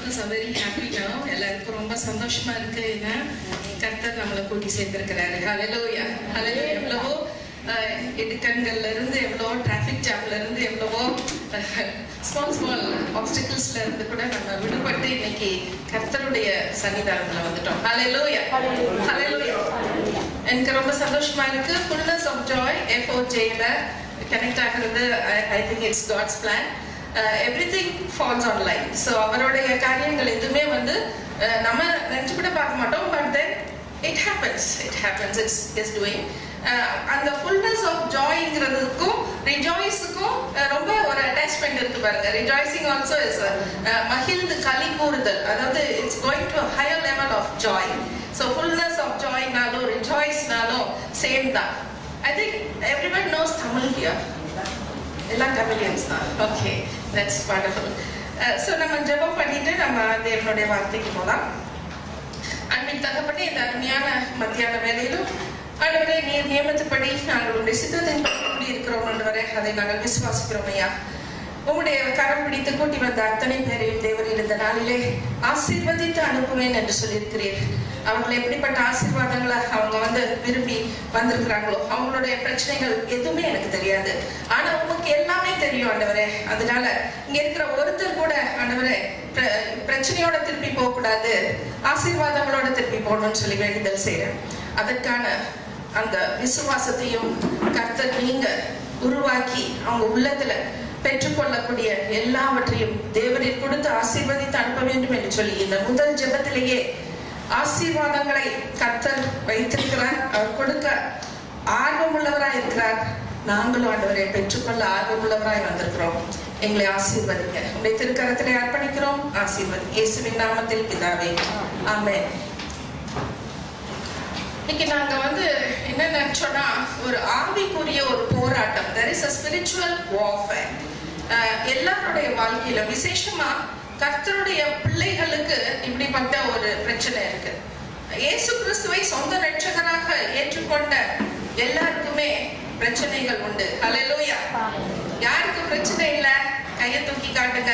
us are very happy now. எல்லாருக்கும் ரொம்ப சந்தோஷமா இருக்கு ஏன்னா கர்த்தர் நம்மளை கூட்டி சேர்த்திருக்கிறாரு ஹalleluya ஹalleluya எவ்வளவோ அஹ், இடுக்கண்கள்ல இருந்து எவ்வளவோ டிராஃபிக் ஜாம்ல இருந்து எவ்வளவோ ஸ்மால் ஸ்மால் ஆப்ஸ்டிகல்ஸ்ல இருந்து கூட நம்ம விடுபட்டு இன்னைக்கு கர்த்தருடைய சன்னிதானத்துல வந்துட்டோம் ஹalleluya ஹalleluya எனக்கு ரொம்ப சந்தோஷமா இருக்கு ஃபுல்னஸ் ஆஃப் ஜாய் எஃப்ஓஜேல கனெக்ட் ஆகிறது I think it's God's plan everything falls on line so அவருடைய காரியங்கள் எதுவுமே வந்து அஹ், நம்ம நினச்சி கூட பார்க்க மாட்டோம் but then it happens it happens it's is doing அந்த ஃபுல்னஸ் ஆஃப் ஜாய்ங்கிறதுக்கும் ரிஜாய்ஸுக்கும் ரொம்ப ஒரு அட்டாச்மெண்ட் இருக்கு பாருங்க ரிஜாய்சிங் ஆல்சோ இஸ் மகிழ்ந்து களி கூறுதல் அதாவது it's going to higher level of joy so fullness of ஜாய்னாலும் ரிஜாய்ஸ்னாலும் சேம் தான் I think everyone knows Tamil here எல்லாம் தமிழியன்ஸ் தான் ஓகே தட்ஸ் வண்டர்ஃபுல் ஸோ நம்ம ஜெபம் பண்ணிட்டு நம்ம தேவனுடைய வார்த்தைக்கு போகலாம் அன்பின் தகப்பட்டே இந்த அருமையான மத்தியான வேலையிலும் ஆண்டவரே நீர் நியமனத்துப்படி நாங்கள் உங்களுடைய சித்தத்தின் படி இருக்கிறோம் ஆண்டவரே அதை நாங்கள் விசுவாசிக்கிறோம் ஐயா உம்முடைய கரம் பிடித்து கூட்டி வந்த அத்தனை பேரையும் தேவரீர் இந்த நாளிலே ஆசீர்வதித்து அனுப்புவேன் என்று சொல்லியிருக்கிறீர் அவங்களை எப்படிப்பட்ட ஆசீர்வாதங்களை அவங்க வந்து விரும்பி வந்திருக்கிறாங்களோ அவங்களுடைய பிரச்சனைகள் எதுவுமே எனக்கு தெரியாது ஆனா உமக்கு எல்லாமே தெரியும் ஆண்டவரே அதனால இங்க இருக்கிற ஒருத்தர் கூட ஆண்டவரே பிர- பிரச்சனையோட திருப்பி போக கூடாது ஆசீர்வாதங்களோட திருப்பி போகணும்னு சொல்லி வேண்டுதல் செய்றேன் அதற்கான அந்த விசுவாசத்தையும் கர்த்தர் நீங்க உருவாக்கி அவங்க உள்ளத்துல பெற்றுக்கொள்ளக்கூடிய எல்லாவற்றையும் தேவரீர் கொடுத்து ஆசீர்வதித்து அனுப்ப வேண்டும் என்று சொல்லி இந்த முதல் ஜெபத்திலேயே ஆசீர்வாதங்களை கர்த்தர் வைத்திருக்கிறார் அவர் கொடுக்க ஆர்வமுள்ளவராய் இருக்கிறார் நாங்களும் ஆண்டவரை பெற்றுக்கொள்ள ஆர்வமுள்ளவராய் வந்திருக்கிறோம் எங்களை ஆசீர்வதிங்க உடைய திருக்கரத்திலே அர்ப்பணிக்கிறோம் ஆசீர்வதி இயேசுவின் நாமத்தில் பிதாவே ஆமென் இன்னைக்கு நாங்க வந்து என்ன நினைச்சோம்னா ஒரு ஆவிக்குரிய ஒரு போராட்டம் there is a spiritual warfare எல்லாருடைய வாழ்க்கையில விசேஷமா கர்த்தருடைய பிள்ளைகளுக்கு இப்படிப்பட்ட ஒரு பிரச்சனை இருக்கு இயேசு கிறிஸ்துவை சொந்த ரட்சகராக ஏற்றுக்கொண்ட எல்லாருக்குமே பிரச்சனைகள் உண்டு ஹalleluya யாருக்கு பிரச்சனை இல்ல கையை தூக்கி காட்டுங்க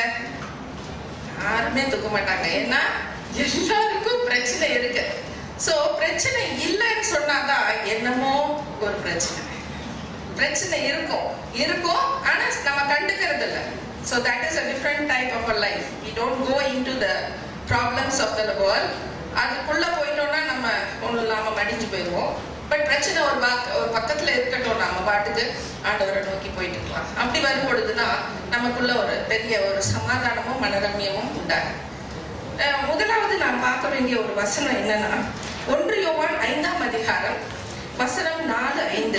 யாருமே தூக்க மாட்டாங்க ஏன்னா எல்லாருக்கும் பிரச்சனை இருக்கு சோ பிரச்சனை இல்லைன்னு சொன்னாதான் என்னமோ ஒரு பிரச்சனை பிரச்சனை இருக்கும் இருக்கும் ஆனா நம்ம கண்டுக்கிறது இல்ல so that is a different type of a life we don't go into the problems of the world அதுக்குள்ள போயிட்டோம்னா நம்ம ஒண்ணு இல்லாம மடிஞ்சு போயிடுவோம் பட் பிரச்சனை ஒரு பாக் ஒரு பக்கத்துல இருக்கட்டும் நம்ம பாட்டுக்கு ஆண்டவரை நோக்கி போயிட்டு இருக்கலாம் அப்படி வரும் பொழுதுதான் நமக்குள்ள ஒரு பெரிய ஒரு சமாதானமும் மனரம்யமும் உண்டாகும் அஹ் முதலாவது நாம் பார்க்க வேண்டிய ஒரு வசனம் என்னன்னா ஒன்று யோவான் ஐந்தாம் அதிகாரம் வசனம் நாலு ஐந்து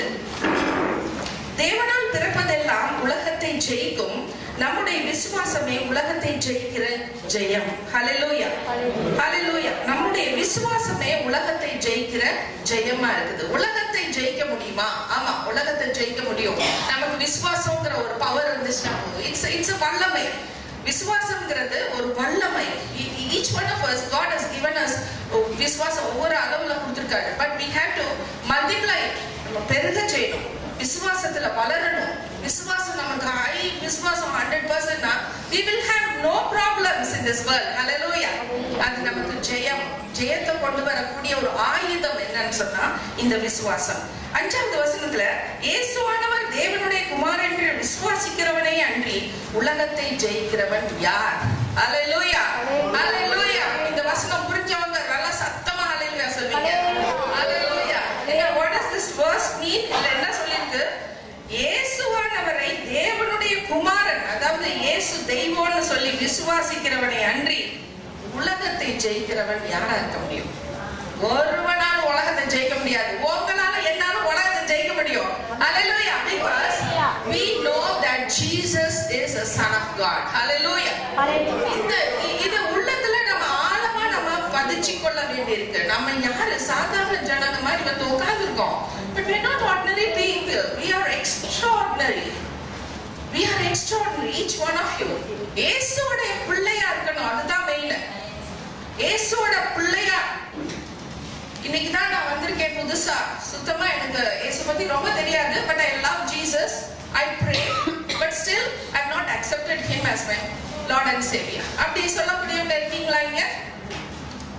தேவனால் பிறப்பதெல்லாம் உலகத்தை ஜெயிக்கும் நம்முடைய விசுவாசமே உலகத்தை ஜெயிக்கிற ஜெயம் ஹalleluya ஹalleluya நம்முடைய விசுவாசமே உலகத்தை ஜெயிக்கிற ஜெயமா இருக்குது உலகத்தை ஜெயிக்க முடியுமா ஆமா உலகத்தை ஜெயிக்க முடியும் நமக்கு விசுவாசம்ங்கிற ஒரு பவர் இருந்துச்சுன்னா இட்ஸ் இட்ஸ் வல்லமை விசுவாசம்ங்கிறது ஒரு வல்லமை each one of us God has given us விசுவாசம் ஒவ்வொரு அளவுல கொடுத்திருக்காரு but we have to multiply நம்ம பெருக செய்யணும் விசுவாசத்துல வளரணும் விசுவாசம் நமக்கு ஹை விசுவாசம் ஹண்ட்ரட் பர்சன்ட்னா we will have no problems in this world hallelujah அது நமக்கு ஜெயம் ஜெயத்தை கொண்டு வரக்கூடிய ஒரு ஆயுதம் என்னன்னு சொன்னா இந்த விசுவாசம் அஞ்சாவது வசனத்துல இயேசுவானவர் தேவனுடைய குமாரன் என்று விசுவாசிக்கிறவனே அன்றி உலகத்தை ஜெயிக்கிறவன் யார் ஹalleluya ஹalleluya இந்த வசனம் புரிஞ்சவங்க நல்லா சத்தமா ஹalleluya சொல்வீங்க ஹalleluya என்ன what does this verse mean இதுல என்ன சொல்லிருக்கு இயேசுவானவரை தேவனுடைய குமாரன் அதாவது இயேசு தெய்வம்னு சொல்லி விசுவாசிக்கிறவனை அன்றி உலகத்தை ஜெயிக்கிறவன் யாரா இருக்க முடியும் ஒருவனால உலகத்தை ஜெயிக்க முடியாது உங்களால என்னால உலகத்தை ஜெயிக்க முடியும் hallelujah because we know that Jesus is a son of God hallelujah இந்த இ- இது உள்ளத்துல நம்ம ஆழமா நம்ம பதிச்சு கொள்ள வேண்டியிருக்கு நம்ம யாரு சாதாரண ஜனங்க மாதிரி வந்து உட்கார்ந்துருக்கோம் but we are not ordinary people we are extraordinary we are extraordinary each one of you இயேசுவோட பிள்ளையா இருக்கணும் அதுதான் மெயின் இயேசுவோட பிள்ளையா இன்னைக்கு தான் நான் வந்திருக்கேன் புதுசா சுத்தமா எனக்கு இயேசு பத்தி ரொம்ப தெரியாது but I love Jesus I pray but still I not accepted him as my lord and saviour அப்படி சொல்லக்கூடியவங்க இருக்கீங்களா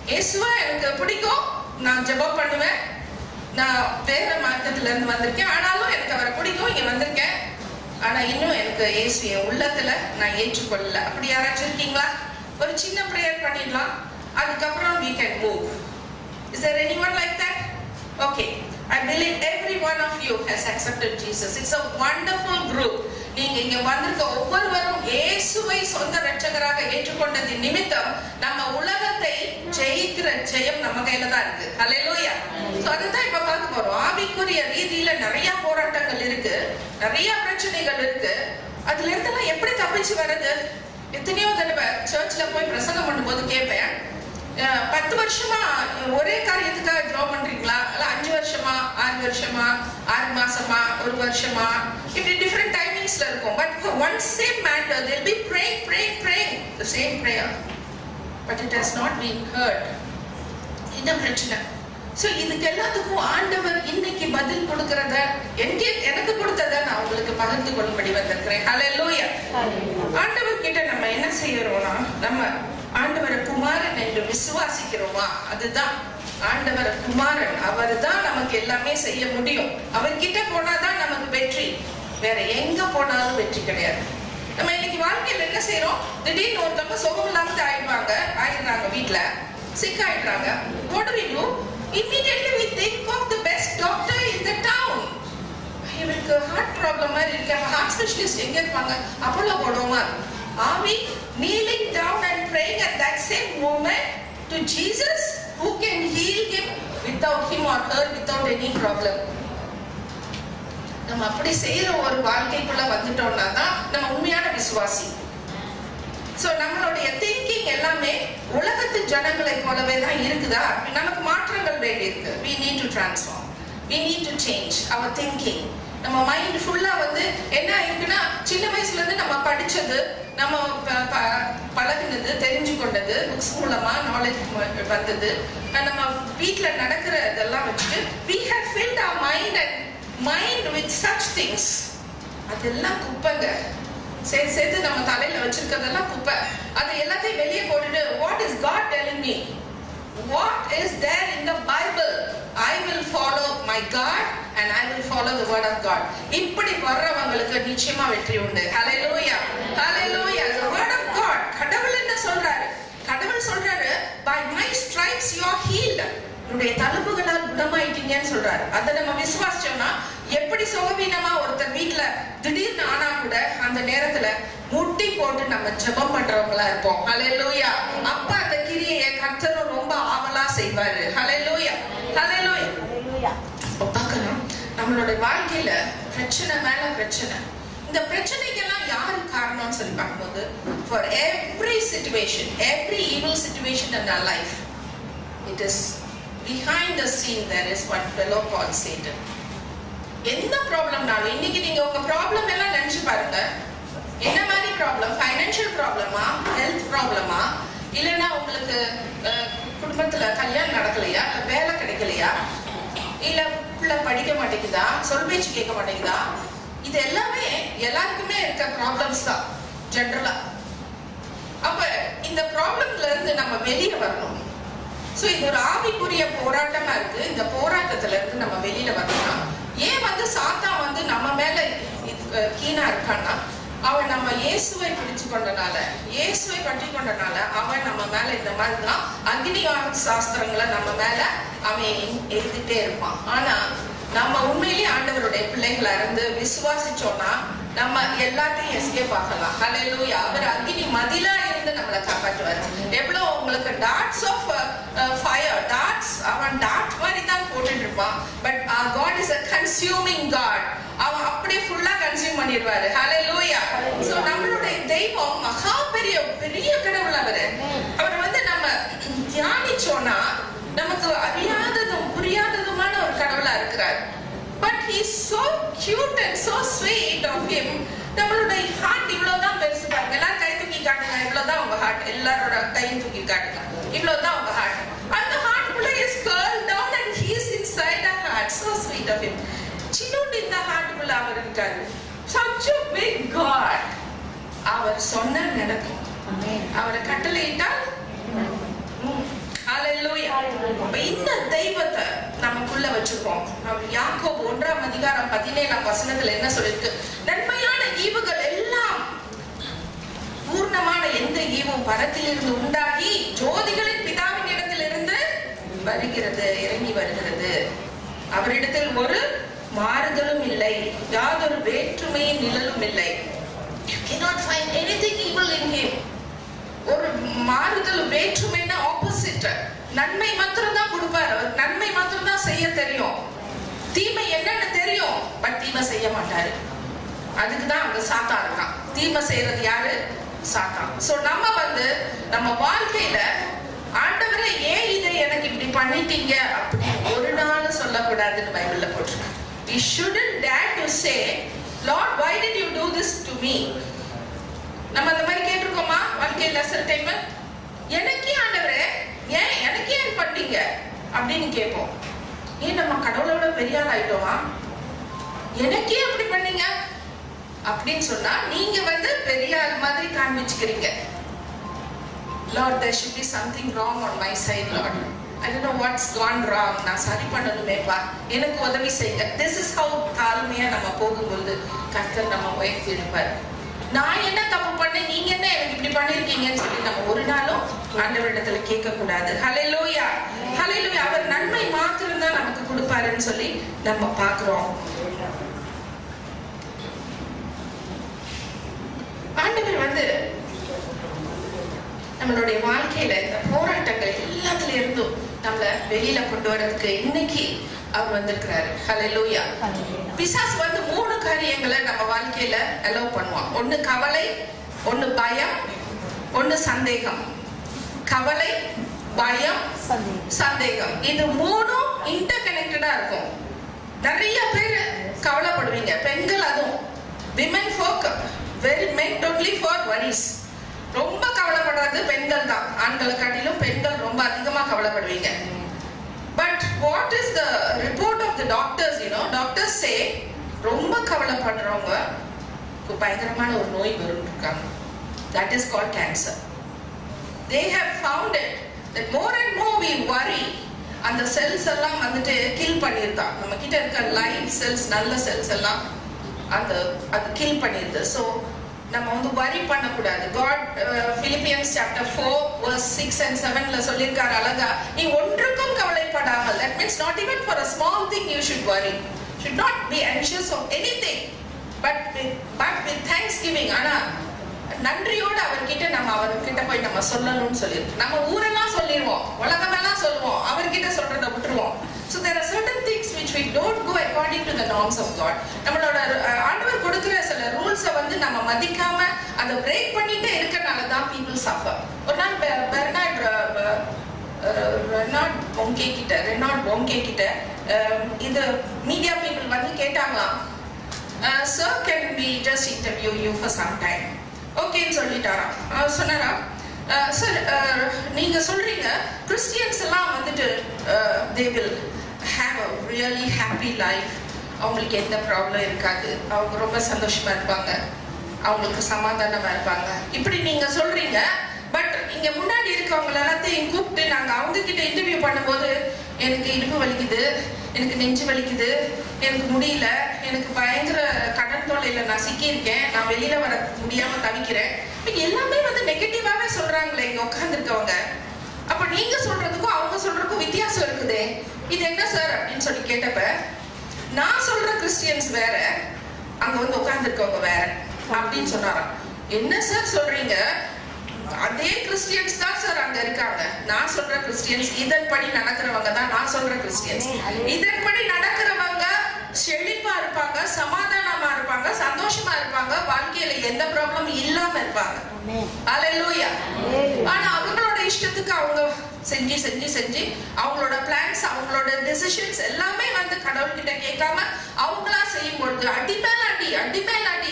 இயேசுவை எனக்கு பிடிக்கும் நான் ஜெபம் பண்ணுவேன் நான் வேற மார்க்கத்துல இருந்து வந்திருக்கேன் ஆனாலும் எனக்கு அவரை பிடிக்கும் இங்க வந்திருக்கேன் ஆனா இன்னும் எனக்கு இயேசு என் உள்ளத்துல நான் ஏற்றுக்கொள்ளல அப்படி யாராச்சும் இருக்கீங்களா ஒரு சின்ன ப்ரேயர் பண்ணிடலாம் அதுக்கப்புறம் we can move is there anyone like that okay I believe every one of you has accepted Jesus. It's a wonderful group. நீங்க இங்க வந்திருக்க ஒவ்வொருவரும் இயேசுவை சொந்த ரட்சகராக ஏற்றுக்கொண்டதின் நிமித்தம் நம்ம உலகத்தை ஜெயிக்கிற ஜெயம் நம்ம கையில தான் இருக்கு ஹalleluya சோ அதுதான் இப்ப பார்க்க போறோம் ஆவிக்குரிய ரீதியில நிறைய போராட்டங்கள் இருக்கு நிறைய பிரச்சனைகள் இருக்கு அதுல இருந்தெல்லாம் எப்படி தப்பிச்சு வர்றது எத்தனையோ தடவை சர்ச்ல போய் பிரசங்கம் பண்ணும்போது கேட்பேன் அஹ் பத்து வருஷமா ஒரே காரியத்துக்காக ஜாப் பண்றீங்களா இல்ல அஞ்சு வருஷமா ஆறு வருஷமா ஆறு மாசமா ஒரு வருஷமா இப்படி டிஃப்ரெண்ட் டைமிங்ஸ்ல இருக்கும் but one same matter they'll be praying praying praying the same prayer but it has not been heard என்ன பிரச்சனை சோ இதுக்கு எல்லாத்துக்கும் ஆண்டவர் இன்னைக்கு பதில் கொடுக்கறத எங்கே எனக்கு கொடுத்தத நான் உங்களுக்கு பகிர்ந்து கொள்ளும்படி வந்திருக்கிறேன் ஹalleluya ஆண்டவர் கிட்ட நம்ம என்ன செய்யறோம்னா நம்ம ஆண்டவரை குமாரன் என்று விசுவாசிக்கிறோமா அதுதான் ஆண்டவர் குமாரன் அவர் தான் நமக்கு எல்லாமே செய்ய முடியும் அவர்கிட்ட போனாதான் நமக்கு வெற்றி வேற எங்க போனாலும் வெற்றி கிடையாது நம்ம இன்னைக்கு வாழ்க்கையில என்ன செய்யறோம் திடீர்னு ஒருத்தவங்க சுகம் இல்லாம ஆயிடுவாங்க ஆயிடுறாங்க வீட்டுல சிக் ஆயிடுறாங்க what do we do immediately we think of the best doctor in the town இவருக்கு ஹார்ட் ப்ராப்ளம் மாதிரி இருக்கு ஹார்ட் ஸ்பெஷலிஸ்ட் எங்க இருப்பாங்க அப்போலோ போடுவோமா are we kneeling down and praying at that same moment to Jesus who can heal him without him or her without any problem நம்ம அப்படி செய்யற ஒரு வாழ்க்கைக்குள்ள வந்துட்டோம்னா தான் நம்ம உண்மையான விசுவாசி சோ நம்மளுடைய திங்கிங் எல்லாமே உலகத்து ஜனங்களை போலவே தான் இருக்குதா நமக்கு மாற்றங்கள் வேண்டி இருக்கு we need to transform we need to change our thinking நம்ம மைண்ட் ஃபுல்லா வந்து என்ன இருக்குன்னா சின்ன வயசுல இருந்து நம்ம படிச்சது நம்ம ப- ப- பழகுனது தெரிஞ்சு கொண்டது புக்ஸ் மூலமா நாலேஜ் வந்தது அஹ் நம்ம வீட்ல நடக்கிற இதெல்லாம் வச்சுட்டு we have filled our mind and mind with such things அதெல்லாம் குப்பைங்க சேர்த்து சேர்த்து நம்ம தலையில வச்சிருக்கிறதெல்லாம் குப்பை அது எல்லாத்தையும் வெளியே போட்டுட்டு what is God telling me what is there in the Bible I will follow my God and I will follow the word of God இப்படி வர்றவங்களுக்கு நிச்சயமா வெற்றி உண்டு ஹalleluya ஹalleluya the word of god கடவுள் என்ன சொல்றாரு கடவுள் சொல்றாரு by my stripes you are healed உன்னுடைய தழும்புகளால் குணமாயிட்டீங்கன்னு சொல்றாரு அதை நம்ம விசுவாசிச்சோம்னா எப்படி சுகவீனமா ஒருத்தர் வீட்டுல திடீர்னு ஆனா கூட அந்த நேரத்துல முட்டி போட்டு நம்ம ஜெபம் பண்றவங்களா இருப்போம் ஹalleluya அப்ப அந்த கிரியையை கர்த்தரும் ரொம்ப ஆவலா செய்வாரு ஹalleluya ஹalleluya இப்ப பார்க்கணும் நம்மளோட வாழ்க்கையில பிரச்சனை மேல பிரச்சனை இந்த பிரச்சனைக்கெல்லாம் யாரு காரணம்னு சொல்லி பார்க்கும்போது for every situation every evil situation in our life it is behind the scene there is one fellow called Satan எந்த ப்ராப்ளம்னாலும் இன்னைக்கு நீங்க உங்க ப்ராப்ளம் எல்லாம் நினைச்சு பாருங்க என்ன மாதிரி ப்ராப்ளம் ஃபைனான்சியல் ப்ராப்ளமா ஹெல்த் ப்ராப்ளமா இல்லைன்னா உங்களுக்கு அஹ், குடும்பத்துல கல்யாணம் நடக்கலையா இல்ல வேலை கிடைக்கலையா இல்ல பிள்ளை படிக்க மாட்டேங்குதா சொல் பேச்சு கேட்க மாட்டேங்குதா இது எல்லாமே எல்லாருக்குமே இருக்க ப்ராப்ளம்ஸ் தான் ஜென்ரலா அப்ப இந்த ப்ராப்ளம்ல இருந்து நம்ம வெளியே வரணும் சோ இது ஒரு ஆவிக்குரிய போராட்டமா இருக்கு இந்த போராட்டத்துல இருந்து நம்ம வெளியில வரணும் ஏன் வந்து சாத்தா வந்து நம்ம மேல இது- அஹ் கீனா இருக்கான்னா அவன் நம்ம இயேசுவை பிடிச்சு கொண்டனால இயேசுவை பற்றி கொண்டனால அவன் நம்ம மேல இந்த மாதிரி தான் அக்னி சாஸ்திரங்களை நம்ம மேல அவன் எழுதிட்டே இருப்பான் ஆனா நம்ம உண்மையிலேயே ஆண்டவருடைய பிள்ளைகளா இருந்து விசுவாசிச்சோம்னா நம்ம எல்லாத்தையும் எஸ்கேப் ஆகலாம் ஹalleluya அவர் அக்னி மதிலா இருந்து நம்மளை காப்பாற்றுவார் எவ்வளவு உங்களுக்கு டாட்ஸ் ஆஃப் ஃபயர் டாட்ஸ் அவன் டாட் மாதிரி தான் போட்டுட்டு இருப்பான் but God is a consuming God அவன் அப்படியே ஃபுல்லா கன்சியூம் பண்ணிடுவாரு ஹalleluya சோ நம்மளுடைய தெய்வம் மகா பெரிய பெரிய கடவுள் அவரு அவர் வந்து நம்ம தியானிச்சோம்னா நமக்கு அறியாததும் புரியாததுமான ஒரு கடவுளா இருக்கிறார் but he is so cute and so sweet of him நம்மளுடைய ஹார்ட் இவ்வளவுதான் பெருசு பாருங்க எல்லாரும் கை தூக்கி காட்டுங்க இவ்வளவுதான் உங்க ஹார்ட் எல்லாரோட கையும் தூக்கி காட்டுங்க இவ்வளவுதான் உங்க ஹார்ட் அந்த ஹார்ட் குள்ள is curled down and he is inside our heart so sweet of him சின்னோண்டு இந்த ஹார்ட் குள்ள அவர் இருக்காரு such a big god அவர் சொன்ன நடக்கும் அவரை கட்டளையிட்டால் ம், hallelujah வச்சிருக்கோம் நம்ம யாக்கோபு ஒன்றாம் அதிகாரம் பதினேழாம் வசனத்துல என்ன சொல்லிருக்கு நன்மையான ஈவுகள் எல்லாம் பூர்ணமான எந்த ஈவும் பரத்திலிருந்து உண்டாகி ஜோதிகளின் பிதாவின் இடத்திலிருந்து வருகிறது இறங்கி வருகிறது அவரிடத்தில் ஒரு மாறுதலும் இல்லை யாதொரு வேற்றுமையின் நிழலும் இல்லை You cannot find anything evil in him. ஒரு மாறுதல் வேற்றுமைன்னா ஆப்போசிட் நன்மை மாத்திரம் தான் கொடுப்பாரு அவர் நன்மை மாத்திரம் தான் செய்ய தெரியும் தீமை என்னன்னு தெரியும் பட் தீமை செய்ய மாட்டாரு அதுக்கு தான் அங்க சாத்தா இருக்கான் தீமை செய்யறது யாரு சாத்தான் சோ நம்ம வந்து நம்ம வாழ்க்கையில ஆண்டவரே ஏன் இதை எனக்கு இப்படி பண்ணிட்டீங்க அப்படின்னு ஒரு நாள் சொல்லக்கூடாதுன்னு பைபிள்ல போட்டிருக்கு we shouldn't dare to say lord why did you do this to me நம்ம அந்த மாதிரி கேட்டிருக்கோமா வாழ்க்கையில சில டைம் எனக்கே ஆண்டவரே ஏன் எனக்கே ஏன் பண்ணீங்க அப்படின்னு கேட்போம் ஏன் நம்ம கடவுளோட பெரிய ஆள் ஆயிட்டோமா எனக்கே அப்படி பண்ணீங்க அப்படின்னு சொன்னா நீங்க வந்து பெரிய ஆள் மாதிரி காண்பிச்சுக்கிறீங்க lord there should be something wrong on my side lord I don't know what's gone wrong நான் சரி பண்ணணுமேப்பா எனக்கு உதவி செய்யுங்க this is how தாழ்மையா நம்ம போகும்போது கர்த்தர் நம்ம உயர்த்தி எடுப்பார் நான் என்ன தப்பு பண்ணேன் நீங்க என்ன எனக்கு இப்படி பண்ணிருக்கீங்கன்னு சொல்லி நம்ம ஒரு நாளும் ஆண்டவரிடத்துல கேட்க கூடாது ஹalleluya ஹalleluya அவர் நன்மை மாத்திரம் தான் நமக்கு கொடுப்பாருன்னு சொல்லி நம்ம பாக்குறோம் ஆண்டவர் வந்து நம்மளுடைய வாழ்க்கையில இந்த போராட்டங்கள் எல்லாத்துல இருந்தும் நம்மள வெளியில கொண்டு வரதுக்கு இன்னைக்கு அவர் வந்திருக்கிறாரு ஹalleluya பிசாசு வந்து மூணு காரியங்களை நம்ம வாழ்க்கையில அலோவ் பண்ணுவான் ஒண்ணு கவலை ஒண்ணு பயம் ஒண்ணு சந்தேகம் கவலை பயம் சந்தேகம் இது மூணும் இன்டர் கனெக்டடா இருக்கும் நிறைய பேர் கவலைப்படுவீங்க பெண்கள் அதுவும் women folk very men totally for worries ரொம்ப கவலைப்படுறது பெண்கள் தான் ஆண்களை காட்டிலும் பெண்கள் ரொம்ப அதிகமா கவலைப்படுவீங்க but what is the report of the doctors you know doctors say ரொம்ப கவலைப்படுறவங்க பயங்கரமான ஒரு நோய் வரும் இருக்காங்க that is call cancer they have found it that more and more we worry அந்த செல்ஸ் எல்லாம் வந்துட்டு கில் பண்ணிருதான் நம்ம கிட்ட இருக்க லைவ் செல்ஸ் நல்ல செல்ஸ் எல்லாம் அந்த அது கில் பண்ணிருது ஸோ நம்ம வந்து வரி பண்ணக்கூடாது God Philippians chapter four verse six and செவன்ல சொல்லியிருக்காரு அழகா நீ ஒன்றுக்கும் கவலைப்படாமல் that means not even for a small thing you should worry should not be anxious of anything but but with thanksgiving ஆனா நன்றியோடு அவர்கிட்ட நம்ம அவர்கிட்ட போய் நம்ம சொல்லணும்னு சொல்லியிருக்கோம் நம்ம ஊரெல்லாம் சொல்லிடுவோம் உலகமெல்லாம் சொல்லுவோம் அவர்கிட்ட சொல்றதை விட்டுருவோம் so there are certain things which we don't go according to the norms of God நம்மளோட அஹ், ஆண்டவர் கொடுக்குற சில ரூல்ஸை வந்து நம்ம மதிக்காம அதை பிரேக் பண்ணிட்டே இருக்கனால தான் பீப்புள் சஃபர் ஒரு நாள் பெ- பெர்னார்ட் அஹ், அஹ், ரெனால்ட் பொங்கே கிட்ட ரெனால்ட் பொங்கே கிட்ட அஹ், இது மீடியா பீப்புள் வந்து கேட்டாங்களாம் sir can be just interview you for some time ஓகேன்னு சொல்லிட்டாராம் அவர் சொன்னாரா சார் நீங்க சொல்றீங்க கிறிஸ்டியன்ஸ் எல்லாம் வந்துட்டு they will have a really happy life அவங்களுக்கு எந்த ப்ராப்ளம் இருக்காது அவங்க ரொம்ப சந்தோஷமா இருப்பாங்க அவங்களுக்கு சமாதானமா இருப்பாங்க இப்படி நீங்க சொல்றீங்க பட் இங்க முன்னாடி இருக்கவங்க எல்லாத்தையும் கூப்பிட்டு நாங்க அவங்க கிட்ட இன்டர்வியூ பண்ணும்போது எனக்கு இடுப்பு வலிக்குது எனக்கு நெஞ்சு வலிக்குது எனக்கு முடியல எனக்கு பயங்கர கடன் தொல்லையில நான் சிக்கியிருக்கேன் நான் வெளியில வர முடியாம தவிக்கிறேன் இப்ப எல்லாமே வந்து நெகட்டிவாவே சொல்றாங்களே இங்க உட்காந்துருக்கவங்க அப்ப நீங்க சொல்றதுக்கும் அவங்க சொல்றதுக்கும் வித்தியாசம் இருக்குதே இது என்ன சார் அப்படின்னு சொல்லி கேட்டப்ப நான் சொல்ற கிறிஸ்டியன்ஸ் வேற அங்க வந்து உட்கார்ந்துருக்கவங்க வேற அப்படின்னு சொன்னாராம் என்ன சார் சொல்றீங்க அதே கிறிஸ்டியன்ஸ் தான் சார் அங்க இருக்காங்க நான் சொல்ற கிறிஸ்டியன்ஸ் இதன்படி நடக்கிறவங்க தான் நான் சொல்ற கிறிஸ்டியன்ஸ் இதன்படி நடக்கிறவங்க செழிப்பா இருப்பாங்க சமாதானமா இருப்பாங்க சந்தோஷமா இருப்பாங்க வாழ்க்கையில எந்த ப்ராப்ளம் இல்லாம இருப்பாங்க அல்லேலூயா ஆனா அவங்களோட இஷ்டத்துக்கு அவங்க செஞ்சு செஞ்சு செஞ்சு அவங்களோட பிளான்ஸ் அவங்களோட டெசிஷன்ஸ் எல்லாமே வந்து கடவுள்கிட்ட கேட்காம அவங்களா செய்யும் பொழுது அடி மேல அடி அடி மேல அடி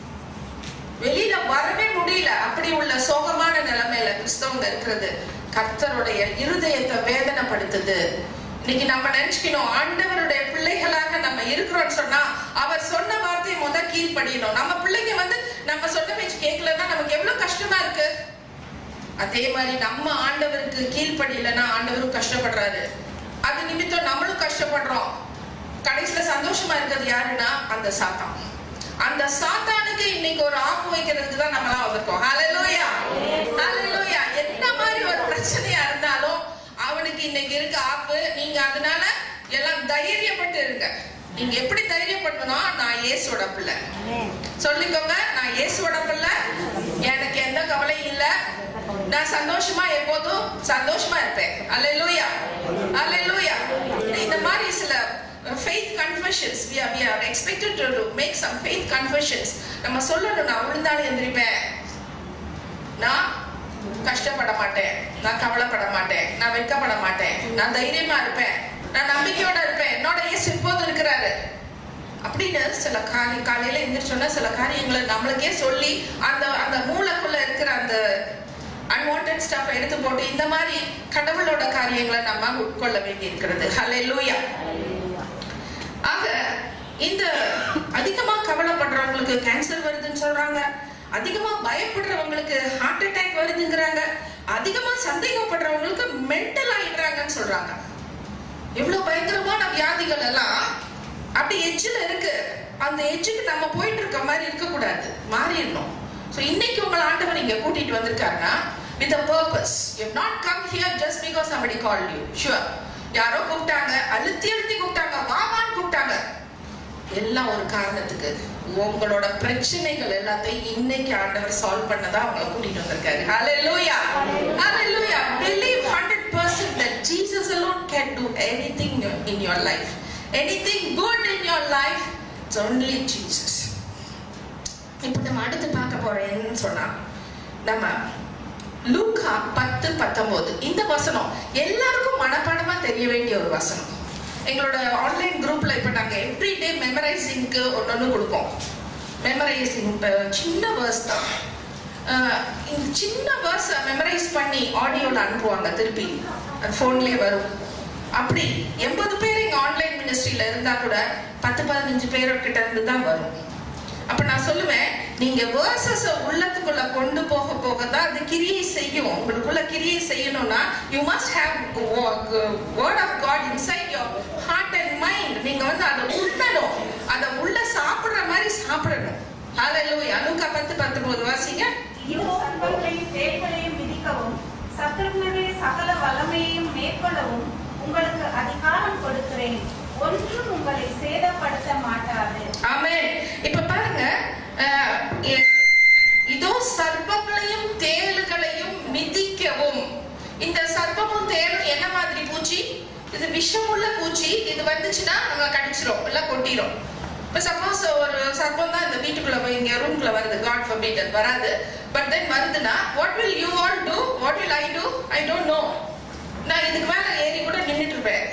வெளியில வரவே முடியல அப்படி உள்ள சோகமான நிலைமையில கிறிஸ்தவங்க இருக்கிறது கர்த்தருடைய இருதயத்தை வேதனைப்படுத்துது இன்னைக்கு நம்ம நினைச்சுக்கணும் ஆண்டவருடைய பிள்ளைகளாக நம்ம இருக்கிறோம்னு சொன்னா அவர் சொன்ன வார்த்தையை முத கீழ்ப்படியணும் நம்ம பிள்ளைங்க வந்து நம்ம சொன்ன பேச்சு கேட்கலன்னா நமக்கு எவ்வளவு கஷ்டமா இருக்கு அதே மாதிரி நம்ம ஆண்டவருக்கு கீழ்ப்படியலன்னா ஆண்டவரும் கஷ்டப்படுறாரு அது நிமித்தம் நம்மளும் கஷ்டப்படுறோம் கடைசியில சந்தோஷமா இருக்கிறது யாருன்னா அந்த சாத்தான் அந்த சாத்தானுக்கு இன்னைக்கு ஒரு ஆப்பு வைக்கிறதுக்கு தான் நம்மளாம் வந்திருக்கோம் ஹalleluya ஹalleluya என்ன மாதிரி ஒரு பிரச்சனையா இருந்தாலும் அவனுக்கு இன்னைக்கு இருக்க ஆப்பு நீங்க அதனால எல்லாம் தைரியப்பட்டு இருங்க நீங்க எப்படி தைரியப்படணும் நான் இயேசுவோட பிள்ளை சொல்லிக்கோங்க நான் இயேசுவோட பிள்ளை எனக்கு எந்த கவலையும் இல்ல நான் சந்தோஷமா எப்போதும் சந்தோஷமா இருப்பேன் அல்லேலூயா அல்லேலூயா இந்த மாதிரி சில faith confessions we are we are expected to do- make some faith confessions நம்ம சொல்லணும் நான் விழுந்தாலும் எந்திரிப்பேன் நான் கஷ்டப்பட மாட்டேன் நான் கவலைப்பட மாட்டேன் நான் வெட்கப்பட மாட்டேன் நான் தைரியமா இருப்பேன் நான் நம்பிக்கையோட இருப்பேன் என்னோட இயேசு இப்போது இருக்கிறாரு அப்படின்னு சில காரி காலையில எந்திரிச்சோன்னா சில காரியங்களை நம்மளுக்கே சொல்லி அந்த அந்த மூளைக்குள்ள இருக்கிற அந்த அன்வான்ட் ஸ்டஃப் எடுத்து போட்டு இந்த மாதிரி கடவுளோட காரியங்களை நம்ம உட்கொள்ள வேண்டி இருக்கிறது ஹalleluya ஆக இந்த அதிகமா கவலைப்படுறவங்களுக்கு கேன்சர் வருதுன்னு சொல்றாங்க அதிகமா பயப்படுறவங்களுக்கு ஹார்ட் அட்டாக் வருதுங்கிறாங்க அதிகமா சந்தேகப்படுறவங்களுக்கு மென்டல் ஆயிடுறாங்கன்னு சொல்றாங்க எவ்வளவு பயங்கரமான வியாதிகள் எல்லாம் அப்படி எட்ஜில் இருக்கு அந்த எட்ஜுக்கு நம்ம போயிட்டு இருக்க மாதிரி இருக்கக்கூடாது மாறிடணும் ஸோ இன்னைக்கு உங்களை ஆண்டவர் இங்க கூட்டிட்டு வந்திருக்காருன்னா with a purpose you not come here just because somebody called you sure யாரோ கூப்பிட்டாங்க அழுத்தி அழுத்தி கூப்பிட்டாங்க வாமான்னு கூப்பிட்டாங்க எல்லாம் ஒரு காரணத்துக்கு உங்களோட பிரச்சனைகள் எல்லாத்தையும் இன்னைக்கு ஆண்டவர் சால்வ் பண்ணதா அவங்கள கூட்டிட்டு வந்திருக்காரு ஹalleluya ஹalleluya believe 100% that Jesus alone can do anything in your life anything good in your life it's only Jesus இப்போ நம்ம அடுத்து பார்க்க போறேன்னு சொன்னா நம்ம லூக்கா பத்து பத்தொன்பது இந்த வசனம் எல்லாருக்கும் மனப்பாடமா தெரிய வேண்டிய ஒரு வசனம் எங்களோட ஆன்லைன் குரூப்ல இப்ப நாங்க எவ்ரி டே மெமரைசிங்க்கு ஒன்னொன்னு கொடுப்போம் மெமரைசிங் சின்ன வேர்ஸ் தான் அஹ் இந்த சின்ன வேர்ஸ் மெமரைஸ் பண்ணி ஆடியோல அனுப்புவாங்க திருப்பி அது ஃபோன்லயே வரும் அப்படி எண்பது பேர் எங்க ஆன்லைன் மினிஸ்ட்ரியில இருந்தா கூட பத்து பதினஞ்சு பேர் கிட்ட இருந்து தான் வரும் அப்ப நான் சொல்லுவேன் நீங்க வேர்சஸ் உள்ளத்துக்குள்ள கொண்டு போக போக தான் அது கிரியை செய்யும் உங்களுக்குள்ள கிரியை செய்யணும்னா you must have word of God inside your heart and mind நீங்க வந்து அதை உண்ணணும் அதை உள்ள சாப்பிடுற மாதிரி சாப்பிடணும் ஹalleluya லூக்கா பத்து பத்தொன்பது வாசிங்க இரு சர்ப்பங்களையும் தேள்களையும் மிதிக்கவும் சத்துருக்களுடைய சகல வல்லமையையும் மேற்கொள்ளவும் உங்களுக்கு அதிகாரம் கொடுக்கிறேன் ஒன்றும் உங்களை சேதப்படுத்த மாட்டாது ஆமென் இப்ப பாருங்க அஹ், எ- இதோ சர்ப்பங்களையும் தேளுகளையும் மிதிக்கவும் இந்த சர்ப்பமும் தேளும் என்ன மாதிரி பூச்சி இது விஷமுள்ள பூச்சி இது வந்துச்சுன்னா நம்ம கடிச்சிரும் இல்ல கொட்டிரும் இப்ப சப்போஸ் ஒரு சர்ப்பம் தான் இந்த வீட்டுக்குள்ள போய் இங்க ரூம்குள்ள வருது காட் forbid அது வராது பட் தென் வருதுன்னா what will you all do what will I do I don't know நான் இதுக்கு மேல ஏறி கூட நின்னுட்டு இருப்பேன்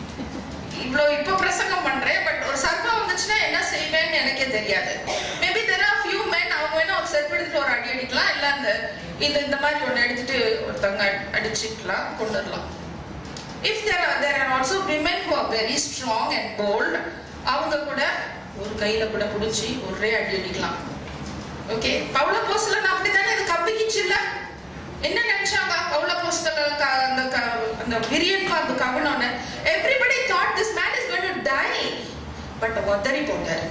இவ்வளோ இப்போ பிரசங்கம் பண்றேன் பட் ஒரு சர்ப்பம் வந்துச்சுன்னா என்ன செய்வேன்னு எனக்கே தெரியாது maybe there are few man அவங்க வேணா ஒரு செருப்பு எடுத்துட்டு ஒரு அடி அடிக்கலாம் இல்ல அந்த இந்த இந்த மாதிரி ஒன்று எடுத்துட்டு ஒருத்தவங்க அடி- அடிச்சுக்கலாம் கொண்டுடலாம் if there are there are also women who are very strong and bold அவங்க கூட ஒரு கையில கூட பிடிச்சி ஒரே அடி அடிக்கலாம் ஓகே பவுல போஸ்ல அப்படித்தானே அது கம்பிக்கிச்சு இல்ல என்ன நினைச்சாங்க பவுல போஸ்தல அந்த க- அந்த விரியன் பாம்பு கவனம்னு everybody thought this man is going to die but ஒதறி போட்டாரு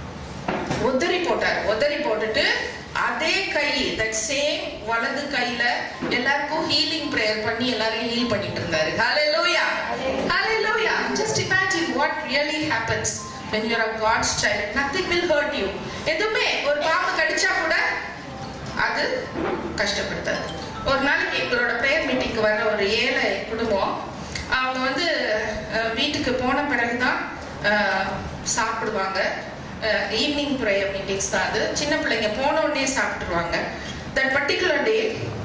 ஒதறி போட்டாரு ஒதறி போட்டுட்டு அதே கை தட் சேம் வலது கையில எல்லாருக்கும் ஹீலிங் பிரேயர் பண்ணி எல்லாரையும் ஹீல் பண்ணிட்டு இருந்தாரு ஹalleluya hallelujah just imagine what really happens when you are a god's child nothing will hurt you எதுவுமே ஒரு பாம்பு கடிச்சா கூட அது கஷ்டப்படுத்தாது ஒரு நாளைக்கு எங்களோட ப்ரேயர் மீட்டிங்க்கு வர ஒரு ஏழை குடும்பம் அவங்க வந்து அஹ், வீட்டுக்கு போன பிறகுதான் அஹ், சாப்பிடுவாங்க ஈவினிங் ப்ரேயர் மீட்டிங்ஸ் தான் அது சின்ன பிள்ளைங்க போன உடனே சாப்பிட்டுருவாங்க that particular day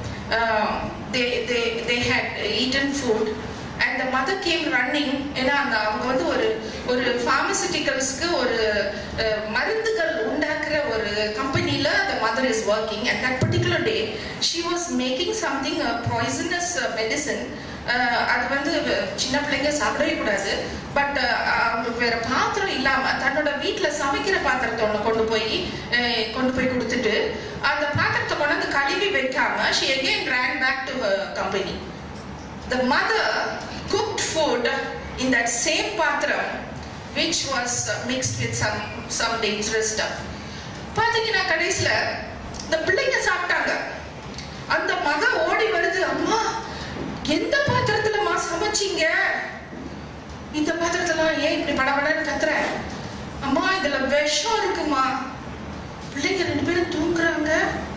they they they had eaten food and the mother came running ஏன்னா அந்த அவங்க வந்து ஒரு ஒரு ஃபார்மசிட்டிக்கல்ஸ்க்கு ஒரு அஹ், மருந்துகள் உண்டாக்குற ஒரு கம்பெனியில் அந்த mother is working and that particular day she was making something poisonous medicine அது வந்து சின்ன பிள்ளைங்க சாப்பிடவே கூடாது பட் அவங்களுக்கு வேற பாத்திரம் இல்லாம தன்னோட வீட்டுல சமைக்கிற பாத்திரத்தை ஒண்ணு கொண்டு போய் அஹ், கொண்டு போய் கொடுத்துட்டு அந்த பாத்திரத்தை கொண்டு வந்து கழுவி வைக்காம she again ran back to her company the mother cooked food in that same பாத்திரம் which was uh, mixed with some some dangerous stuff பாத்தீங்கன்னா கடைசியில இந்த பிள்ளைங்க சாப்பிட்டாங்க அந்த மக ஓடி வருது அம்மா எந்த பாத்திரத்துலமா சமைச்சீங்க இந்த பாத்திரத்துல ஏன் இப்படி படபடன்னு கத்துற அம்மா இதுல விஷம் இருக்குமா பிள்ளைங்க ரெண்டு பேரும் தூங்குறாங்க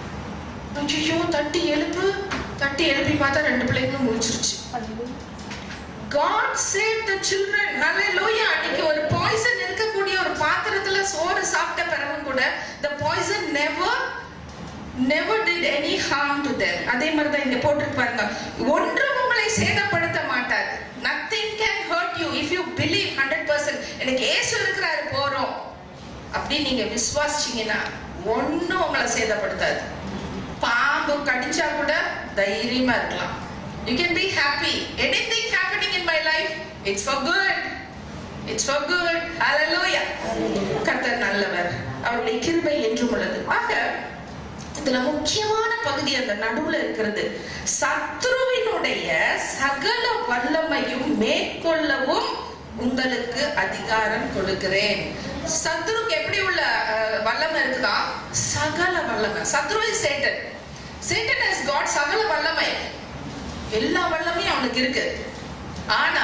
ஐயோ தட்டி எழுப்பு தட்டி எழுப்பி பார்த்தா ரெண்டு பிள்ளைங்களும் முடிச்சிருச்சு God save the children. Hallelujah. அன்னைக்கு ஒரு பாய்சன் இருக்கக்கூடிய ஒரு பாத்திரத்துல சோறு சாப்பிட்ட பிறகும் கூட the poison never never did any harm to them. அதே மாதிரி தான் இங்க போட்டிருக்கு பாருங்க ஒன்றும் உங்களை சேதப்படுத்த மாட்டாது nothing can hurt you if you believe 100% எனக்கு இயேசு இருக்கிறாரு போறோம் அப்படி நீங்க விசுவாசிச்சீங்கன்னா ஒண்ணும் உங்களை சேதப்படுத்தாது பாம்பு கடிச்சா கூட தைரியமா இருக்கலாம் you can be happy anything happening in my life it's for good it's for good hallelujah கர்த்தர் நல்லவர் அவருடைய கிருபை என்றும் உள்ளது ஆக இதுல முக்கியமான பகுதி அந்த நடுவுல இருக்கிறது சத்ருவினுடைய சகல வல்லமையும் மேற்கொள்ளவும் உங்களுக்கு அதிகாரம் கொடுக்கிறேன் சத்ருக்கு எப்படி உள்ள அஹ், வல்லமை இருக்குதா சகல வல்லமை சத்ரு சேட்டன் சேட்டன் has got சகல வல்லமை எல்லா வல்லமையும் அவனுக்கு இருக்கு ஆனா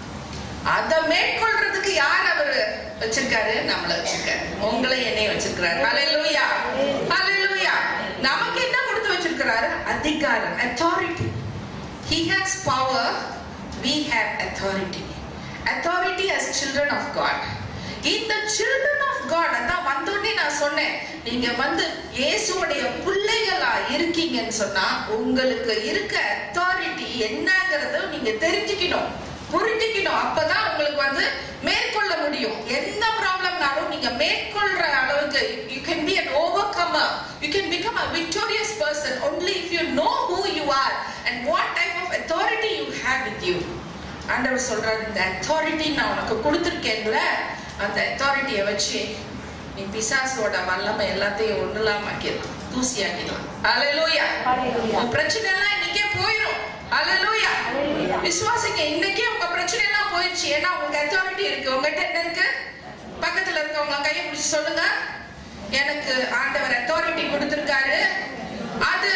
அத மேற்கொள்றதுக்கு யார் அவரு வச்சிருக்காரு நம்மள வச்சிருக்காரு உங்களை என்னைய வச்சிருக்கிறாரு ஹalleluya ஹalleluya நமக்கு என்ன கொடுத்து வச்சிருக்கிறாரு அதிகாரம் authority he has power we have authority authority as children of god இந்த children of god அதான் வந்தோடனே நான் சொன்னேன் நீங்க வந்து இயேசுவுடைய பிள்ளைகளா இருக்கீங்கன்னு சொன்னா உங்களுக்கு இருக்க authority என்னங்கறத நீங்க தெரிஞ்சுக்கணும் புரிஞ்சுக்கணும் அப்பதான் உங்களுக்கு வந்து மேற்கொள்ள முடியும் எந்த ப்ராப்ளம்னாலும் நீங்க மேற்கொள்ற அளவுக்கு you can be an overcomer you can become a victorious person only if you know who you are and what type of authority you have with you ஆண்டவர் சொல்றாரு இந்த அத்தாரிட்டி நான் உனக்கு கொடுத்துருக்கேன்ல அந்த அத்தாரிட்டியை வச்சு நீ பிசாசோட வல்லமை எல்லாத்தையும் ஒண்ணுலாம் ஆக்கிடலாம் தூசி ஆக்கிடலாம் ஹalleluya Hallelujah. உன் பிரச்சனை எல்லாம் இன்னைக்கே போயிடும் ஹalleluya Hallelujah. விசுவாசிங்க இன்னைக்கே உங்க பிரச்சனை எல்லாம் போயிடுச்சு ஏன்னா உங்க அத்தாரிட்டி இருக்கு உங்ககிட்ட என்ன இருக்கு பக்கத்துல இருக்கவங்க கையை பிடிச்சு சொல்லுங்க எனக்கு ஆண்டவர் அத்தாரிட்டி கொடுத்திருக்காரு அது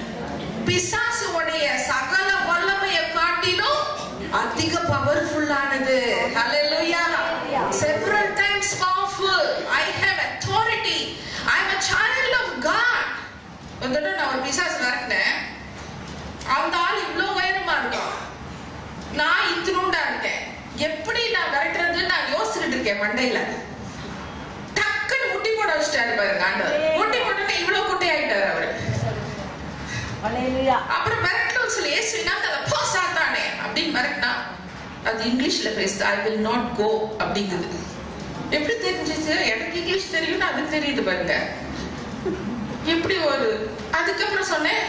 பிசாசுடைய சகல வல்லமையை காட்டிலும் அதிக பவர்ஃபுல்லானது ஹalleluya several times powerful i have authority i am a child of god ஒரு தடவை நான் ஒரு பிசாசு விரட்டினேன் அந்த ஆள் இவ்வளோ உயரமா இருக்கான் நான் இத்தினூண்டா இருக்கேன் எப்படி நான் விரட்டுறதுன்னு நான் யோசிச்சுட்டு இருக்கேன் மண்டையில டக்குன்னு முட்டி போட வச்சுட்டாரு பாருங்க ஆண்டவர் முட்டி போட்டுட்டு இவ்வளவு குட்டி ஆயிட்டாரு அவரு Hallelujah. அப்புறம் மிரட்டலும் சொல்லி ஏசுவினா அதை போ சாத்தானே அப்படின்னு மிரட்டினா அது இங்கிலீஷ்ல பேசுது ஐ வில் நாட் கோ அப்படிங்குது எப்படி தெரிஞ்சிச்சு எனக்கு இங்கிலீஷ் தெரியும்னு அது தெரியுது பாருங்க எப்படி ஒரு அதுக்கப்புறம் சொன்னேன்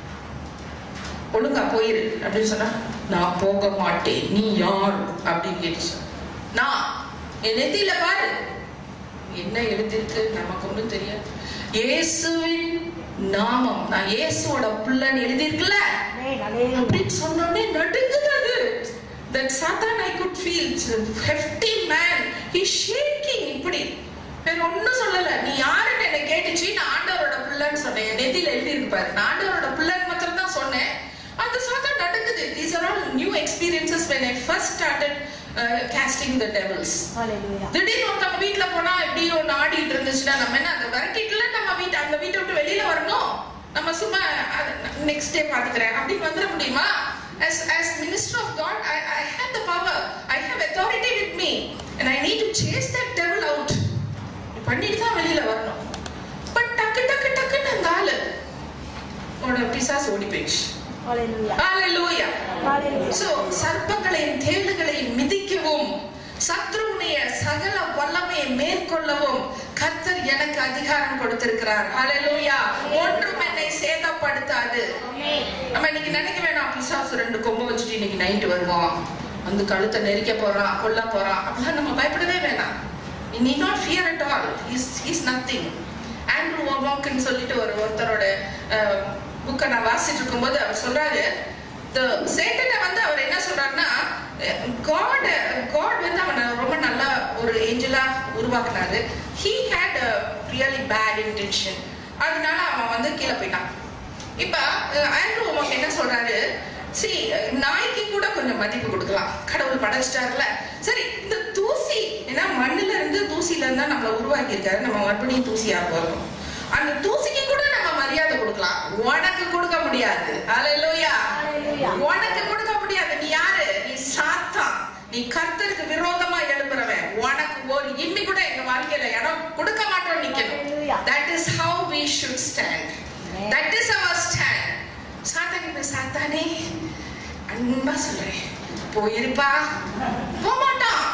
ஒழுங்கா போயிரு அப்படின்னு சொன்னா நான் போக மாட்டேன் நீ யார் அப்படின்னு கேட்டுச்சு நான் என் நெத்தியில பாரு என்ன எழுதிருக்கு நமக்கு ஒண்ணும் தெரியாது இயேசுவின் நாமம் நான் இயேசுவோட பிள்ளைன்னு எழுதியிருக்குல்ல Amen. Hallelujah. அப்படின்னு சொன்னோடனே நடுங்குது அது that satan i could feel it's a hefty man he's shaking இப்படி வேற ஒண்ணும் சொல்லல நீ யாருன்னு என்ன கேட்டுச்சு நான் ஆண்டவரோட பிள்ளைன்னு சொன்னேன் என் நெத்தியில எழுதி இருக்கு பாரு நான் ஆண்டவரோட பிள்ளைன்னு மாத்திரம் தான் சொன்னேன் அந்த சாத்தான் நடக்குது these are all new experiences when i first started uh, casting the devils Hallelujah. திடீர்னு ஒருத்தவங்க வீட்ல போனா எப்படி ஒண்ணு ஆடிட்டு இருந்துச்சுன்னா நம்ம என்ன அந்த விரட்டிட்டுல நம்ம வீட்டு அந்த வீட்டை விட்டு வெளியில வரணும் நம்ம சும்மா நெக்ஸ்ட் டே பாத்துக்கிறேன் அப்படின்னு வந்துட முடியுமா as as minister of god i i have the power i have authority with me and i need to chase that devil out பண்ணிட்டு தான் வெளியில வரணும் பட் டக்கு டக்கு டக்குன்னு அந்த ஆளு உன்னோட பிசாசு ஓடி போயிடுச்சு Hallelujah. ஹalleluya Hallelujah. சோ சர்ப்பங்களையும் தேளுகளையும் மிதிக்கவும் சத்ருவுடைய சகல வல்லமையை மேற்கொள்ளவும் கர்த்தர் எனக்கு அதிகாரம் கொடுத்திருக்கிறார் ஹalleluya ஒன்றும் என்னை சேதப்படுத்தாது Amen. நம்ம இன்னைக்கு நினைக்க வேணாம் பிசாசு ரெண்டு கொம்பு வச்சுட்டு இன்னைக்கு நைட்டு வருவான் வந்து கழுத்தை நெரிக்க போறான் கொல்ல போறான் அப்படிலாம் நம்ம பயப்படவே வேணாம் நீ நீ not fear at all is is nothing Andrew ஒபாக்னு சொல்லிட்டு ஒரு ஒருத்தரோட புக்கை நான் வாசிட்டு இருக்கும்போது அவர் சொல்றாரு the சேட்டனை வந்து அவர் என்ன சொல்றாருன்னா காட் காட் வந்து அவனை ரொம்ப நல்லா ஒரு ஏஞ்சலா உருவாக்குனாரு he had really bad intention அதனால அவன் வந்து கீழே போயிட்டான் இப்ப ஆண்ட்ரூ உமக்கு என்ன சொல்றாரு சரி நாய்க்கு கூட கொஞ்சம் மதிப்பு கொடுக்கலாம் கடவுள் படைச்சிட்டாருல சரி இந்த தூசி ஏன்னா மண்ணுல இருந்து தூசில இருந்தா நம்மள உருவாக்கி இருக்காரு நம்ம மறுபடியும் தூசியா போறோம் அந்த தூசிக்கு கூட நம்ம மரியாதை கொடுக்கலாம் உனக்கு கொடுக்க முடியாது அல்லேலூயா Hallelujah. உனக்கு கொடுக்க முடியாது நீ யாரு நீ சாத்தான் நீ கர்த்தருக்கு விரோதமா எழுப்புறவன் உனக்கு ஒரு இம்மி கூட எங்க வாழ்க்கையில இடம் கொடுக்க மாட்டோம் நிக்கணும் Hallelujah. that is how we should stand Amen. that is our stand சாத்தான் இப்ப சாத்தானே அன்பா சொல்றேன் போயிருப்பா போக மாட்டான்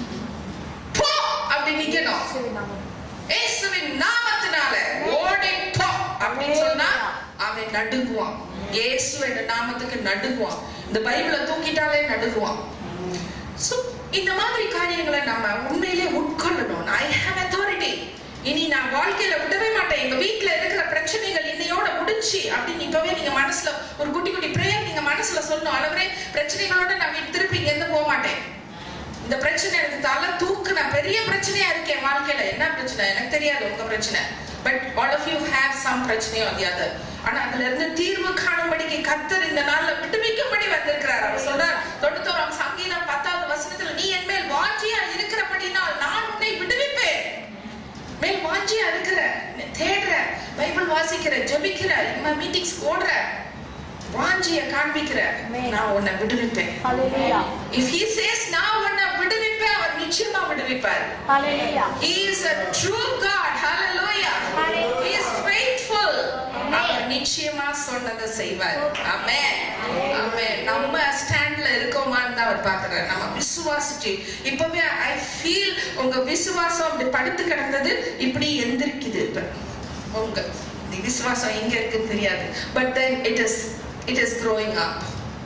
போ அப்படி நிக்கணும் இயேசுவின் நாமம். இயேசுவின் நாமத்தினால ஓடி போ அப்படின்னு சொன்னா அவன் நடுங்குவான் இயேசு என்ற நாமத்துக்கு நடுங்குவான் இந்த பைபிளை தூக்கிட்டாலே நடுங்குவான் So, இந்த மாதிரி காரியங்களை நம்ம உண்மையிலே உட்கொள்ளணும் ஐ ஹேவ் அத்தாரிட்டி இனி நான் வாழ்க்கையில விடவே மாட்டேன் எங்க வீட்ல இருக்கிற பிரச்சனைகள் இன்னையோட முடிஞ்சு அப்படின்னு இப்பவே நீங்க மனசுல ஒரு குட்டி குட்டி பிரேயர் நீங்க மனசுல சொல்லணும் அளவரே பிரச்சனைகளோட நான் வீட்டு திருப்பி இங்க இருந்து போக மாட்டேன் இந்த பிரச்சனை எனக்கு தலை தூக்குன பெரிய பிரச்சனையா இருக்கேன் வாழ்க்கையில என்ன பிரச்சனை எனக்கு தெரியாது உங்க பிரச்சனை but all of you have some பிரச்சனையோ அது அது ஆனா அதுல இருந்து தீர்வு காணும்படிக்கு கத்தர் இந்த நாள்ல விட்டுவிக்கும்படி வந்திருக்கிறார் அவர் சொல்றார் தொண்ணூத்தோராம் சங்கீதம் பத்தாவது வசனத்துல நீ என் மேல் வாஞ்சியா இருக்கிறபடினால் நான் உன்னை விடுவிப்பேன் மேல் வாஞ்சியா இருக்கிற தேடுற பைபிள் வாசிக்கிற ஜெபிக்கிற மீட்டிங்ஸ் ஓடுற வாஞ்சிய காண்பிக்கிற Amen. நான் உன்னை விடுவிப்பேன் Hallelujah. If he says நான் உன்னை விடுவிப்பேன் அவர் நிச்சயமா விடுவிப்பார் Hallelujah. He is a true God. Hallelujah. Hallelujah. He is faithful. Amen. அவர் நிச்சயமா சொன்னதை செய்வார் ஆமென் ஆமென் நம்ம ஸ்டாண்ட்ல இருக்கோமான்னு தான் அவர் பார்க்கிறார் நம்ம விசுவாசிச்சு இப்பவே ஐ ஃபீல் உங்க விசுவாசம் அப்படி படுத்து கிடந்தது இப்படி எந்திரிக்குது இப்ப உங்க இந்த விசுவாசம் எங்க இருக்குன்னு தெரியாது but then it is it is growing up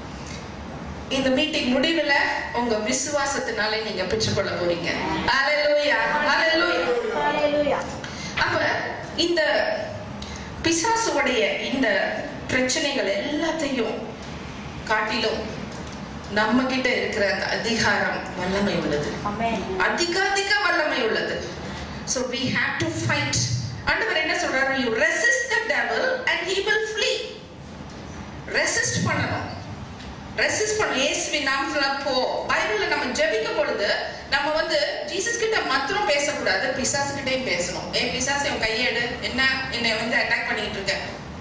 இந்த மீட்டிங் முடிவுல உங்க விசுவாசத்தினாலே நீங்க பெற்றுக்கொள்ள போறீங்க ஹalleluya ஹalleluya Hallelujah. அப்ப இந்த பிசாசுடைய இந்த பிரச்சனைகள் எல்லாத்தையும் காட்டிலும் நம்ம கிட்ட இருக்கிற அந்த அதிகாரம் வல்லமை உள்ளது Amen. அதிக அதிக வல்லமை உள்ளது so we have to fight ஆண்டவர் என்ன சொல்றாரு you resist the devil and he will flee resist பண்ணணும் ரெசிஸ்ட் பண்ண இயேசுவின் நாமத்துல போ பைபிள்ல நம்ம ஜெபிக்கும் பொழுது நம்ம வந்து ஜீசஸ் கிட்ட மாத்திரம் பேசக்கூடாது பிசாசு கிட்டயும் பேசணும் ஏ பிசாசு உன் கையேடு என்ன என்னை வந்து அட்டாக் பண்ணிட்டு இருக்க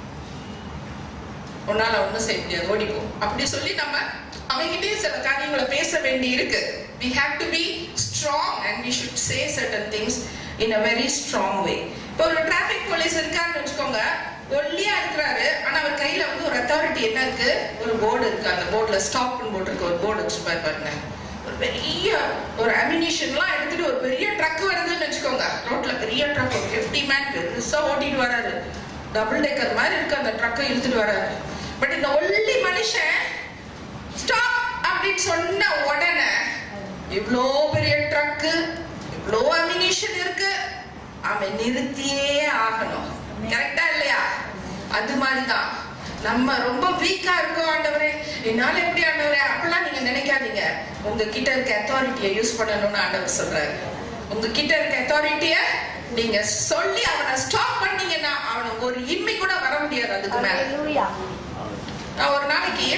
உன்னால ஒண்ணும் செய்ய முடியாது ஓடிப்போ அப்படி சொல்லி நம்ம அவங்கிட்டயும் சில காரியங்களை பேச வேண்டி இருக்கு we have to be strong and we should say certain things in a very strong way இப்போ ஒரு டிராபிக் போலீஸ் இருக்காருன்னு வச்சுக்கோங்க ஒல்லியா இருக்கிறாரு ஆனா அவர் கையில வந்து ஒரு அத்தாரிட்டி என்ன இருக்கு ஒரு போர்டு இருக்கு அந்த போர்டுல ஸ்டாப் போர்டு இருக்கு ஒரு போர்டு வச்சிருப்பாரு பாருங்க ஒரு பெரிய ஒரு அமினிஷன்லாம் எடுத்துட்டு ஒரு பெரிய ட்ரக் வருதுன்னு வச்சுக்கோங்க ரோட்ல பெரிய ட்ரக் ஒரு ஃபிஃப்டி மேன் பெருசா ஓட்டிட்டு வராரு டபுள் டேக்கர் மாதிரி இருக்கு அந்த ட்ரக்கை இழுத்துட்டு வராரு பட் இந்த ஒல்லி மனுஷன் ஸ்டாப் அப்படின்னு சொன்ன உடனே இவ்வளோ பெரிய ட்ரக்கு இவ்வளோ அமினிஷன் இருக்கு அவன் நிறுத்தியே ஆகணும் கரெக்டா இல்லையா அது மாதிரிதான் நம்ம ரொம்ப வீக்கா இருக்கோம் ஆண்டவரே என்னால எப்படி ஆண்டவரே அப்படிலாம் நீங்க நினைக்காதீங்க உங்க கிட்ட இருக்க அத்தாரிட்டியை யூஸ் பண்ணணும்னு ஆண்டவர் சொல்றாரு உங்க கிட்ட இருக்க அத்தாரிட்டிய நீங்க சொல்லி அவனை ஸ்டாப் பண்ணீங்கன்னா அவனுக்கு ஒரு இம்மி கூட வர முடியாது அதுக்கு மேல Hallelujah. நான் ஒரு நாளைக்கு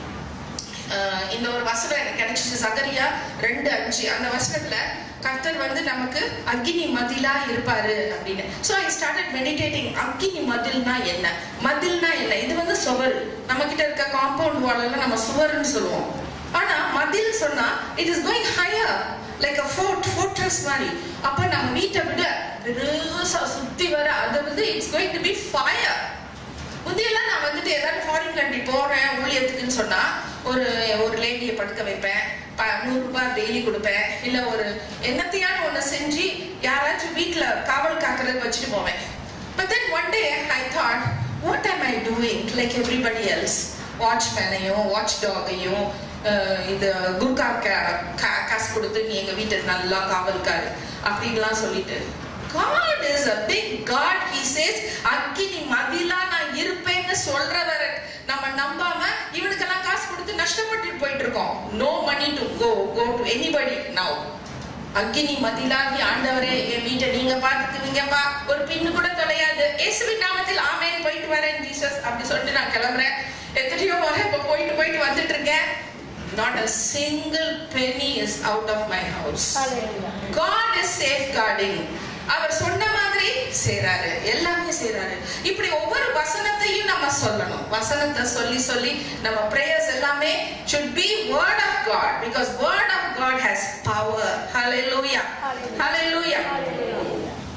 அஹ், இந்த ஒரு வசனம் எனக்கு கிடைச்சிச்சு சகரியா ரெண்டு அஞ்சு அந்த வசனத்துல கர்த்தர் வந்து நமக்கு அக்னி மதிலா இருப்பாரு அப்படின்னு ஸோ ஐ ஸ்டார்டட் மெடிடேட்டிங் அக்னி மதில்னா என்ன மதில்னா என்ன இது வந்து சுவர் நம்ம கிட்ட இருக்க காம்பவுண்ட் வாலெல்லாம் நம்ம சுவர்னு சொல்லுவோம் ஆனா மதில் சொன்னா it is going higher like a fort fortress மாதிரி அப்ப நம்ம வீட்டை விட பெருசா சுத்தி வர அது வந்து it's going to be fire முந்தியெல்லாம் நான் வந்துட்டு ஏதாவது ஃபாரின் கண்ட்ரி போறேன் ஊழியத்துக்குன்னு சொன்னா ஒரு ஒரு லேடியை படுக்க வைப்பேன் ப- நூறு ரூபாய் டெய்லி கொடுப்பேன் இல்ல ஒரு என்னத்தையான ஒண்ணு செஞ்சு யாராச்சும் வீட்ல காவல் காக்கிறதுக்கு வச்சுட்டு போவேன் but then one day I thought what am I doing like everybody else வாட்ச்மேனையும் வாட்ச் டாகையும் இந்த குர்கா காசு கொடுத்து நீ எங்க வீட்டுக்கு நல்லா காவல்காரு அப்படின்லாம் சொல்லிட்டு God is a big God. He says, அக்கினி மதிலா நான் இருப்பேன்னு சொல்றவரை நம்ம நம்பாம இவனுக்கெல்லாம் காசு கொடுத்து கொடுத்து நஷ்டப்பட்டு போயிட்டு இருக்கோம் no money to go go to anybody now அக்கினி மதிலாகி ஆண்டவரே என் வீட்டை நீங்க பாத்துக்குவீங்கப்பா ஒரு பின்னு கூட தொலையாது இயேசுவின் நாமத்தில் ஆமென் போயிட்டு வரேன் ஜீசஸ் அப்படி சொல்லிட்டு நான் கிளம்புறேன் எத்தனையோ முறை இப்ப போயிட்டு போயிட்டு வந்துட்டு இருக்கேன் not a single penny is out of my house Hallelujah. God is safeguarding அவர் சொன்ன மாதிரி செய்றாரு எல்லாமே செய்றாரு இப்படி ஒவ்வொரு வசனத்தையும் நம்ம சொல்லணும் வசனத்தை சொல்லி சொல்லி நம்ம prayers எல்லாமே should be word of God because word of God has power hallelujah Hallelujah. hallelujah Hallelujah.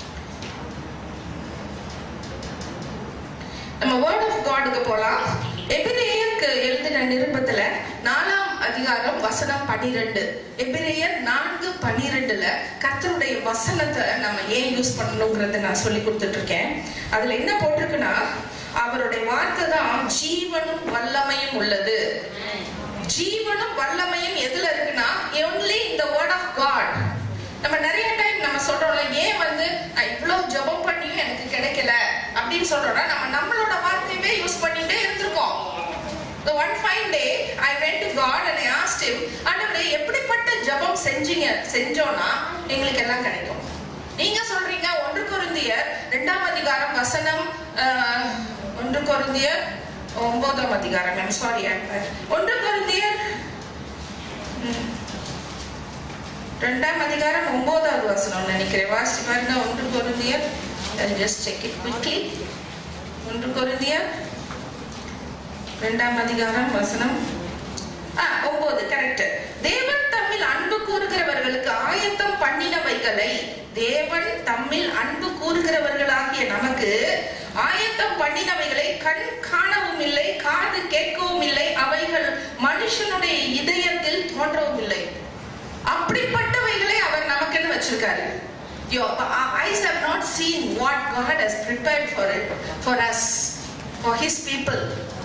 நம்ம வேர்ட் ஆஃப் காடுக்கு போலாம் எபிரேயருக்கு எழுதின நிருபத்துல நாலாம் அதிகாரம் வசனம் பன்னிரெண்டு எபிரேயர் நான்கு பன்னிரெண்டுல கர்த்தருடைய வசனத்தை நம்ம ஏன் யூஸ் பண்ணணுங்கிறத நான் சொல்லி கொடுத்துட்டு இருக்கேன் அதுல என்ன போட்டிருக்குன்னா அவருடைய வார்த்தை தான் ஜீவனும் வல்லமையும் உள்ளது ஜீவனும் வல்லமையும் எதுல இருக்குன்னா only in the word of God நம்ம நிறைய டைம் நம்ம சொல்றோம்ல ஏன் வந்து நான் இவ்வளவு ஜெபம் பண்ணியும் எனக்கு கிடைக்கல அப்படின்னு சொல்றோம்னா நம்ம நம்மளோட வார்த்தையவே யூஸ் பண்ணிட்டே இருந்திருக்கோம் The one fine day, I went to God and I asked him, ஆண்டவரே எப்படிப்பட்ட ஜெபம் செஞ்சீங்க செஞ்சோம்னா எங்களுக்கு எல்லாம் கிடைக்கும் நீங்க சொல்றீங்க ஒன்று கொரிந்தியர் இரண்டாம் அதிகாரம் வசனம் ஆஹ், ஒன்று கொரிந்தியர் ஒன்பதாம் அதிகாரம் ஐம் சாரி ஒன்று கொரிந்தியர் ம், ரெண்டாம் அதிகாரம் ஒன்பதாவது வசனம் நினைக்கிறேன் வாசி பாருங்க ஒன்று கொரிந்தியர் ஜஸ்ட் செக் இட் குவிக்லி ஒன்று கொரிந்தியர் ரெண்டாம் அதிகாரம் வசனம் ஆ, ஒன்பது கரெக்ட் தேவன் தம்மில் அன்பு கூறுகிறவர்களுக்கு ஆயத்தம் பண்ணினவைகளை தேவன் தம்மில் அன்பு கூறுகிறவர்களாகிய நமக்கு ஆயத்தம் பண்ணினவைகளை கண் காணவும் இல்லை காது கேட்கவும் இல்லை அவைகள் மனுஷனுடைய இதயத்தில் தோன்றவும் இல்லை அப்படிப்பட்டவைகளை அவர் நமக்குன்னு வச்சிருக்காரு Your eyes have not seen what God has prepared for it, for us, for His people.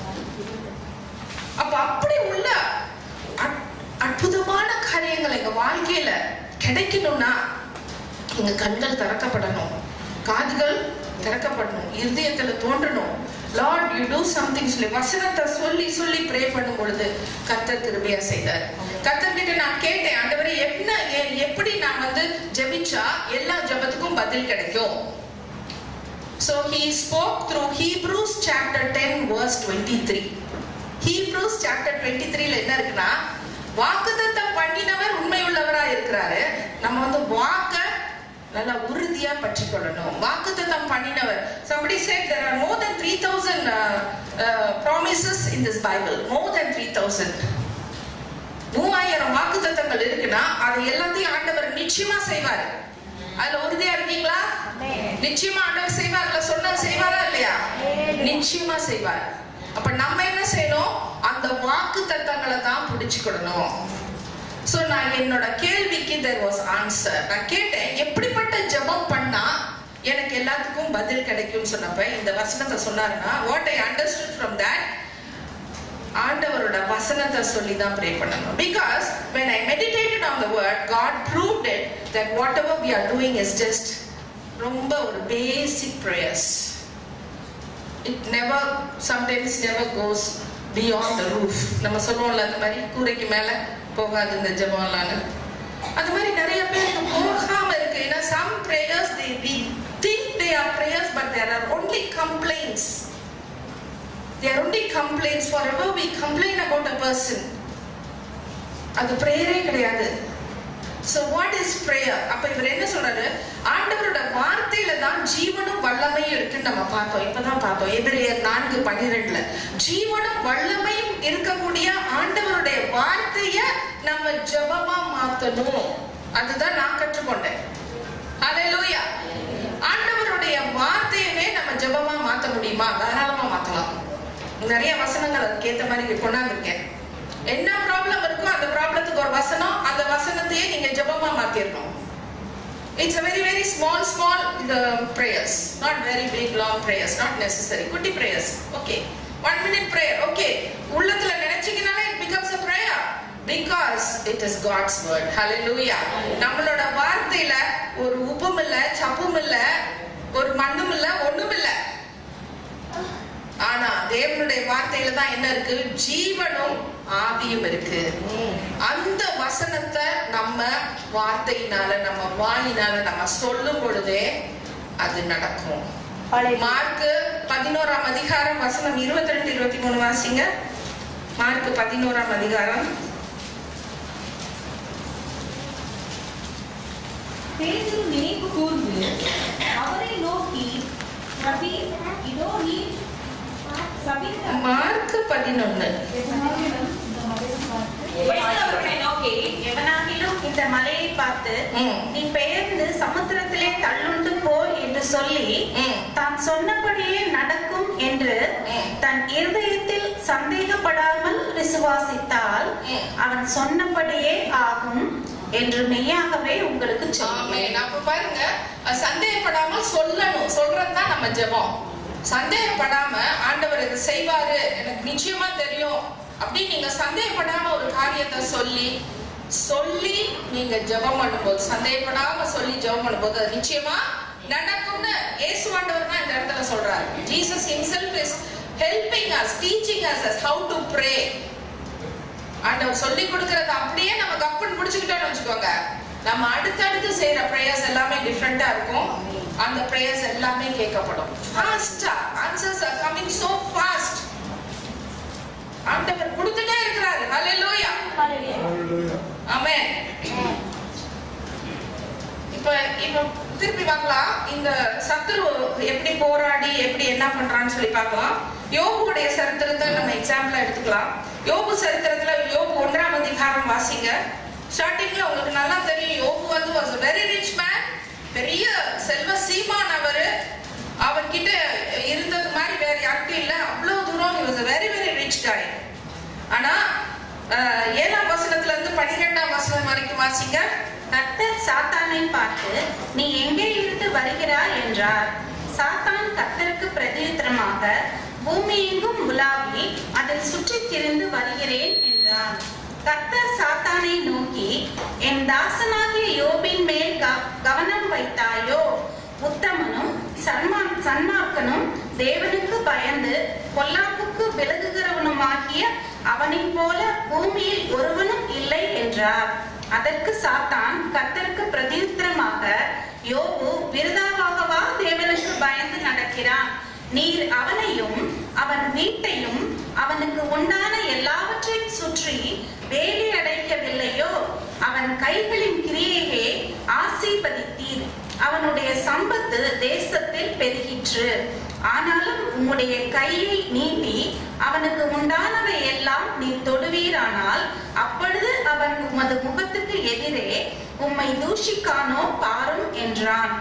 அப்ப அப்படி உள்ள அற்- அற்புதமான காரியங்கள் எங்க வாழ்க்கையில கிடைக்கணும்னா எங்க கண்கள் திறக்கப்படணும் காதுகள் திறக்கப்படணும் இருதயத்துல தோன்றணும் லார்ட் யூ டூ சம்திங் சொல்லி வசனத்தை சொல்லி சொல்லி ப்ரே பண்ணும் பொழுது கர்த்தர் கிருபையா செய்தார் கர்த்தர் கிட்ட நான் கேட்டேன் ஆண்டவரே என்ன எ- எப்படி நான் வந்து ஜெபிச்சா எல்லா ஜெபத்துக்கும் பதில் கிடைக்கும் So he spoke through Hebrews chapter 10 verse 23. Hebrews chapter 23 ல என்ன இருக்குன்னா வாக்குத்தத்தம் பண்ணினவர் உண்மையுள்ளவரா இருக்கிறாரு நம்ம வந்து வாக்க நல்லா உறுதியா பற்றி கொள்ளணும் வாக்குத்தத்தம் பண்ணினவர் somebody said there are more than 3000 uh, uh, promises in this bible more than 3000 மூவாயிரம் வாக்குத்தத்தங்கள் இருக்குன்னா அது எல்லாத்தையும் ஆண்டவர் நிச்சயமா செய்வாரு அதுல உறுதியா இருக்கீங்களா Amen. நிச்சயமா ஆண்டவர் செய்வார்ல சொன்னா செய்வாரா இல்லையா Amen. நிச்சயமா செய்வார் அப்ப நம்ம என்ன செய்யணும் அந்த வாக்கு தத்தங்களை தான் பிடிச்சுக்கிடணும் சோ நான் என்னோட கேள்விக்கு there was answer நான் கேட்டேன் எப்படிப்பட்ட ஜெபம் பண்ணா எனக்கு எல்லாத்துக்கும் பதில் கிடைக்கும்னு சொன்னப்ப இந்த வசனத்தை சொன்னாருன்னா what I understood from that ஆண்டவரோட வசனத்தை சொல்லி தான் ப்ரே பண்ணணும் because when I meditated on the word God proved it that whatever we are doing is just ரொம்ப ஒரு basic prayers it never sometimes never goes beyond the roof நம்ம சொல்லுவோம்ல அந்த மாதிரி கூரைக்கு மேல போகாது இந்த ஜெபம்லாம்னு அந்த மாதிரி நிறைய பேருக்கு போகாம இருக்கு ஏன்னா some prayers they we think they are prayers but there are only complaints they are only complaints forever we complain about a person அது பிரேயரே கிடையாது so what is prayer அப்ப இவர் என்ன சொல்றாரு ஆண்டவரோட வார்த்தையில தான் ஜீவனும் வல்லமையும் இருக்குன்னு நம்ம பார்த்தோம் இப்பதான் பார்த்தோம் எபிரேயர் நான்கு பன்னிரெண்டுல ஜீவனும் வல்லமையும் இருக்கக்கூடிய ஆண்டவருடைய வார்த்தைய நம்ம ஜெபமா மாத்தணும் அதுதான் நான் கற்றுக்கொண்டேன் ஹalleluya ஆண்டவருடைய வார்த்தையவே நம்ம ஜெபமா மாத்த முடியுமா தாராளமா மாத்தலாம் நிறைய வசனங்கள் அதுக்கு ஏத்த மாதிரி கொண்டாந்துருக்கேன் என்ன ப்ராப்ளம் இருக்கோ அந்த ப்ராப்ளத்துக்கு ஒரு வசனம் அந்த வசனத்தையே நீங்க ஜெபமா மாத்திரணும் it's a very very small small uh, prayers not very big long prayers not necessary குட்டி prayers okay one minute prayer okay உள்ளத்துல நினைச்சீங்கனாலே it becomes a prayer because it is God's word hallelujah நம்மளோட வார்த்தையில ஒரு உப்பும் இல்ல சப்பும் இல்ல ஒரு மண்ணும் இல்ல ஒண்ணும் இல்ல ஆனா தேவனுடைய வார்த்தையில தான் என்ன இருக்கு ஜீவனும் ஆவியும் இருக்கு அந்த வசனத்தை நம்ம வார்த்தையினால நம்ம வாயினால நம்ம சொல்லும் பொழுதே அது நடக்கும் ஹalleluya மார்க்கு பதினோராம் அதிகாரம் வசனம் இருபத்தி ரெண்டு இருபத்தி மூணு வாசிங்க மார்க்கு பதினோராம் அதிகாரம் பேதுரு நினைவு கூர்ந்து அவரை நோக்கி ரவி இதோ நீ சபித்த மார்க்கு பதினொன்னு இயேசு அவர்களை நோக்கி எவனாகிலும் இந்த மலையை பார்த்து ம். நீ பெயர்ந்து சமுத்திரத்திலே தள்ளுண்டு போ என்று சொல்லி ம். தான் சொன்னபடியே நடக்கும் என்று ம். தன் இருதயத்தில் சந்தேகப்படாமல் விசுவாசித்தால் ம். அவன் சொன்னபடியே ஆகும் என்று மெய்யாகவே உங்களுக்கு ஆமே சொல்லுவேன் நம்ம பாருங்க அஹ் சந்தேகப்படாம சொல்லணும் சொல்றதுதான் நம்ம ஜெபம் சந்தேகப்படாம ஆண்டவர் இது செய்வாரு எனக்கு நிச்சயமா தெரியும் அப்படி நீங்க சந்தேகப்படாம ஒரு காரியத்தை சொல்லி சொல்லி நீங்க ஜெபம் பண்ணும்போது சந்தேகப்படாம சொல்லி ஜெபம் பண்ணும்போது அது நிச்சயமா நடக்கும்னு இயேசு ஆண்டவர் தான் இந்த இடத்துல சொல்றாரு Jesus himself is helping us teaching us as how to pray ஆண்டவர் சொல்லி கொடுக்கறத அப்படியே நம்ம கப்புன்னு பிடிச்சுக்கிட்டோம்னு வச்சுக்கோங்க நம்ம அடுத்தடுத்து செய்யற ப்ரேயர்ஸ் எல்லாமே டிஃப்ரெண்டா இருக்கும் அந்த ப்ரேயர்ஸ் எல்லாமே கேட்கப்படும் ஃபாஸ்டா answers are coming so fast ஆண்டவர் கொடுத்துட்டே இருக்கிறாரு ஹalleluya ஹalleluya ஆமென் இப்ப இப்ப திருப்பி பார்க்கலாம் இந்த சத்துரு எப்படி போராடி எப்படி என்ன பண்றான்னு சொல்லி பார்க்கலாம் யோபுடைய சரித்திரத்தை நம்ம எக்ஸாம்பிளா எடுத்துக்கலாம் யோபு சரித்திரத்துல யோபு ஒன்றாம் அதிகாரம் வாசிங்க ஸ்டார்டிங்ல உங்களுக்கு நல்லா தெரியும் யோபு வந்து வாஸ் வெரி ரிச் மேன் பெரிய செல்வ சீமான் அவரு அவர்கிட்ட இருந்தது மாதிரி வேற யாருக்கும் இல்ல அவ்வளவு தூரம் he was a very very rich guy ஆனா அஹ், ஏழாம் வசனத்துல இருந்து பன்னிரெண்டாம் வசனம் வரைக்கும் வாசிங்க கர்த்தர் சாத்தானை பார்த்து நீ எங்கே இருந்து வருகிறாய் என்றார் சாத்தான் கர்த்தருக்கு பிரதியுத்தரமாக பூமி எங்கும் உலாவி அதில் சுற்றித் திரிந்து வருகிறேன் என்றான் கர்த்தர் சாத்தானை நோக்கி என் தாசனாகிய யோபின் மேல் க- கவனம் வைத்தாயோ உத்தமனும் சன்மா சன்மார்க்கனும் தேவனுக்கு பயந்து பொல்லாப்புக்கு விலகுகிறவனுமாகிய அவனைப் போல பூமியில் ஒருவனும் இல்லை என்றார் அதற்கு சாத்தான் கர்த்தருக்கு பிரதியுத்தரமாக யோபு விருதாவாகவா தேவனுக்கு பயந்து நடக்கிறான் நீர் அவனையும் அவன் வீட்டையும் அவனுக்கு உண்டான எல்லாவற்றையும் சுற்றி வேலி அடைக்கவில்லையோ அவன் கைகளின் கிரியையே ஆசீர்வதித்தீர் அவனுடைய சம்பத்து தேசத்தில் பெருகிற்று ஆனாலும் உம்முடைய கையை நீட்டி அவனுக்கு உண்டானவை எல்லாம் நீ தொடுவீரானால் அப்பொழுது அவன் உமது முகத்துக்கு எதிரே உம்மை தூஷிக்கானோ பாரும் என்றான்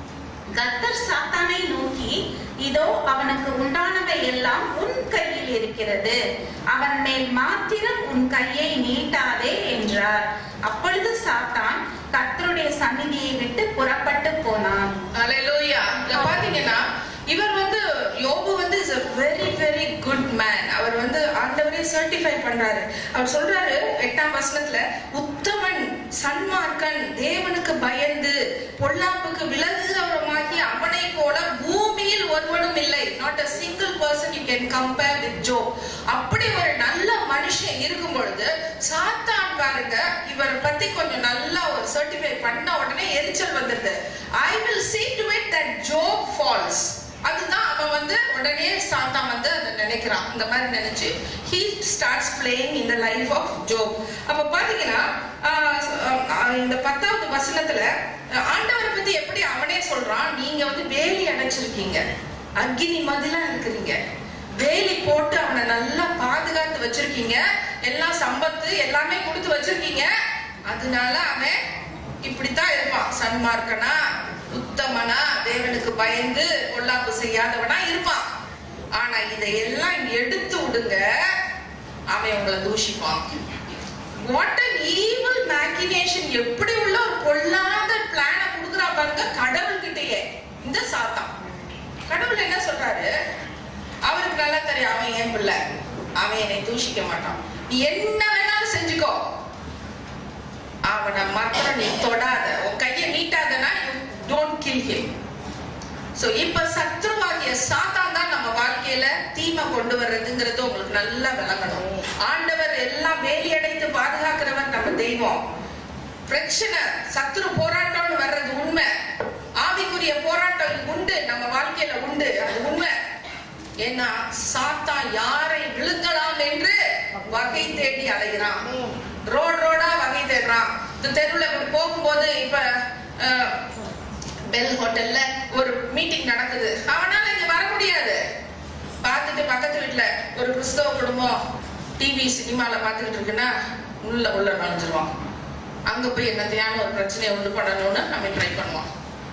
கர்த்தர் சாத்தானை நோக்கி இதோ அவனுக்கு உண்டானவை எல்லாம் உன் கையில் இருக்கிறது அவன் மேல் மாத்திரம் உன் கையை நீட்டாதே என்றார் அப்பொழுது சாத்தான் கர்த்தருடைய சந்நிதியை விட்டு புறப்பட்டு போனான் ஹalleluya இங்க பாத்தீங்கன்னா இவர் வந்து யோபு வந்து is a very very good man அவர் வந்து ஆண்டவரே சர்டிஃபை பண்றாரு அவர் சொல்றாரு எட்டாம் வசனத்துல உத்தமன் சன்மார்க்கன் தேவனுக்கு பயந்து பொல்லாப்புக்கு விலகுகிறவருமாகி அவனை போல பூமியில் ஒருவனும் இல்லை not a single person you can compare with job அப்படி ஒரு நல்ல மனுஷன் இருக்கும் பொழுது சாத்தான் பாருங்க இவரை பத்தி கொஞ்சம் நல்லா ஒரு சர்டிஃபை பண்ண உடனே எரிச்சல் வந்துருது I will see to it that job falls அதுதான் அவன் வந்து உடனே சாத்தான் வந்து அதை நினைக்கிறான் இந்த மாதிரி நினைச்சு he starts playing in the life of job அப்ப பாத்தீங்கன்னா ஆஹ், ஆஹ், இந்த பத்தாவது வசனத்துல ஆஹ், ஆண்டவரை பத்தி எப்படி அவனே சொல்றான் நீங்க வந்து வேலி அடைச்சிருக்கீங்க அக்னி மதிலா இருக்கிறீங்க வேலி போட்டு அவனை நல்லா பாதுகாத்து வச்சிருக்கீங்க எல்லாம் சம்பத்து எல்லாமே கொடுத்து வச்சிருக்கீங்க அதனால அவன் இப்படித்தான் இருப்பான் சன்மார்க்கனா உத்தமனா தேவனுக்கு பயந்து பொல்லாப்பு செய்யாதவனா இருப்பான் ஆனா இதையெல்லாம் எடுத்து விடுங்க அவன் உங்களை தூஷிப்பான் வாட் அன் ஈவில் மேக்கினேஷன் எப்படி உள்ள ஒரு பொல்லாத பிளான கொடுக்குறா பாருங்க கடவுள்கிட்டயே இந்த சாத்தான் கடவுள் என்ன சொல்றாரு அவருக்கு நல்லா தெரியும் அவன் என் பிள்ளை அவன் என்னை தூஷிக்க மாட்டான் நீ என்ன வேணாலும் செஞ்சுக்கோ அவனை மாத்திரம் நீ தொடாத உன் கையை நீட்டாதனா you don't kill him so இப்ப சத்ருவாகிய சாத்தான் தான் நம்ம வாழ்க்கையில தீமை கொண்டு வர்றதுங்கிறது உங்களுக்கு நல்லா விளங்கணும் ஆண்டவர் எல்லாம் வேலியடைத்து பாதுகாக்கிறவர் நம்ம தெய்வம் பிரச்சனை சத்துரு போராட்டம்னு வர்றது உண்மை ஆவிக்குரிய போராட்டம் உண்டு நம்ம வாழ்க்கையில உண்டு அது உண்மை ஏன்னா சாத்தா யாரை விழுங்கலாம் என்று வகை தேடி அலைகிறான் ரோட் ரோடா வகை தேடுறான் இந்த தெருவுல இப்படி போகும்போது இப்ப அஹ், பெல் ஹோட்டல்ல ஒரு மீட்டிங் நடக்குது அவனால இங்க வர முடியாது பார்த்துட்டு பக்கத்து வீட்டுல ஒரு கிறிஸ்தவ குடும்பம் டிவி சினிமால பார்த்துக்கிட்டு இருக்குன்னா உள்ள உள்ள நுழைஞ்சிருவான் அங்க போய் என்னத்தையான ஒரு பிரச்சனையை உண்டு பண்ணணும்னு நம்ம ட்ரை பண்ணுவான்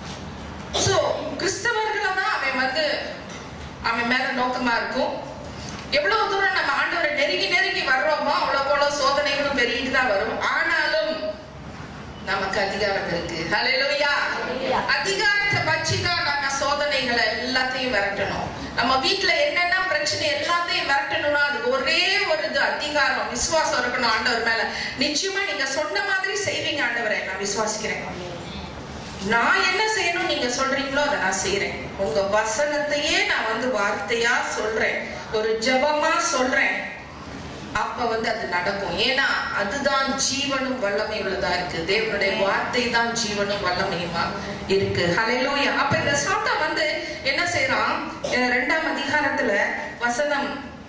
சோ கிறிஸ்தவர்களை தான் அவன் வந்து அவன் மேல நோக்கமா இருக்கும் எவ்வளவு தூரம் நம்ம ஆண்டவரை நெருங்கி நெருங்கி வர்றோமோ அவ்வளவு போல சோதனைகளும் பெருகிட்டு தான் வரும் ஆனாலும் நமக்கு அதிகாரம் இருக்கு ஹalleluya அதிகாரத்தை வச்சு தான் நம்ம சோதனைகளை எல்லாத்தையும் விரட்டணும் நம்ம வீட்ல என்னென்ன பிரச்சனை எல்லாத்தையும் விரட்டணும்னா அதுக்கு ஒரே ஒரு இது அதிகாரம் விசுவாசம் இருக்கணும் ஆண்டவர் மேல நிச்சயமா நீங்க சொன்ன மாதிரி செய்வீங்க ஆண்டவரை நான் விசுவாசிக்கிறேன் நான் என்ன செய்யணும் நீங்க சொல்றீங்களோ அதை நான் செய்யறேன் உங்க வசனத்தையே நான் வந்து வார்த்தையா சொல்றேன் ஒரு ஜெபமா சொல்றேன் அப்ப வந்து அது நடக்கும் ஏன்னா அதுதான் ஜீவனும் வல்லமை உள்ளதா இருக்கு தேவனுடைய வார்த்தை தான் ஜீவனும் வல்லமையுமா இருக்கு ஹalleluya அப்ப இந்த சாத்தா வந்து என்ன செய்யறான் அஹ் ரெண்டாம் அதிகாரத்துல வசனம்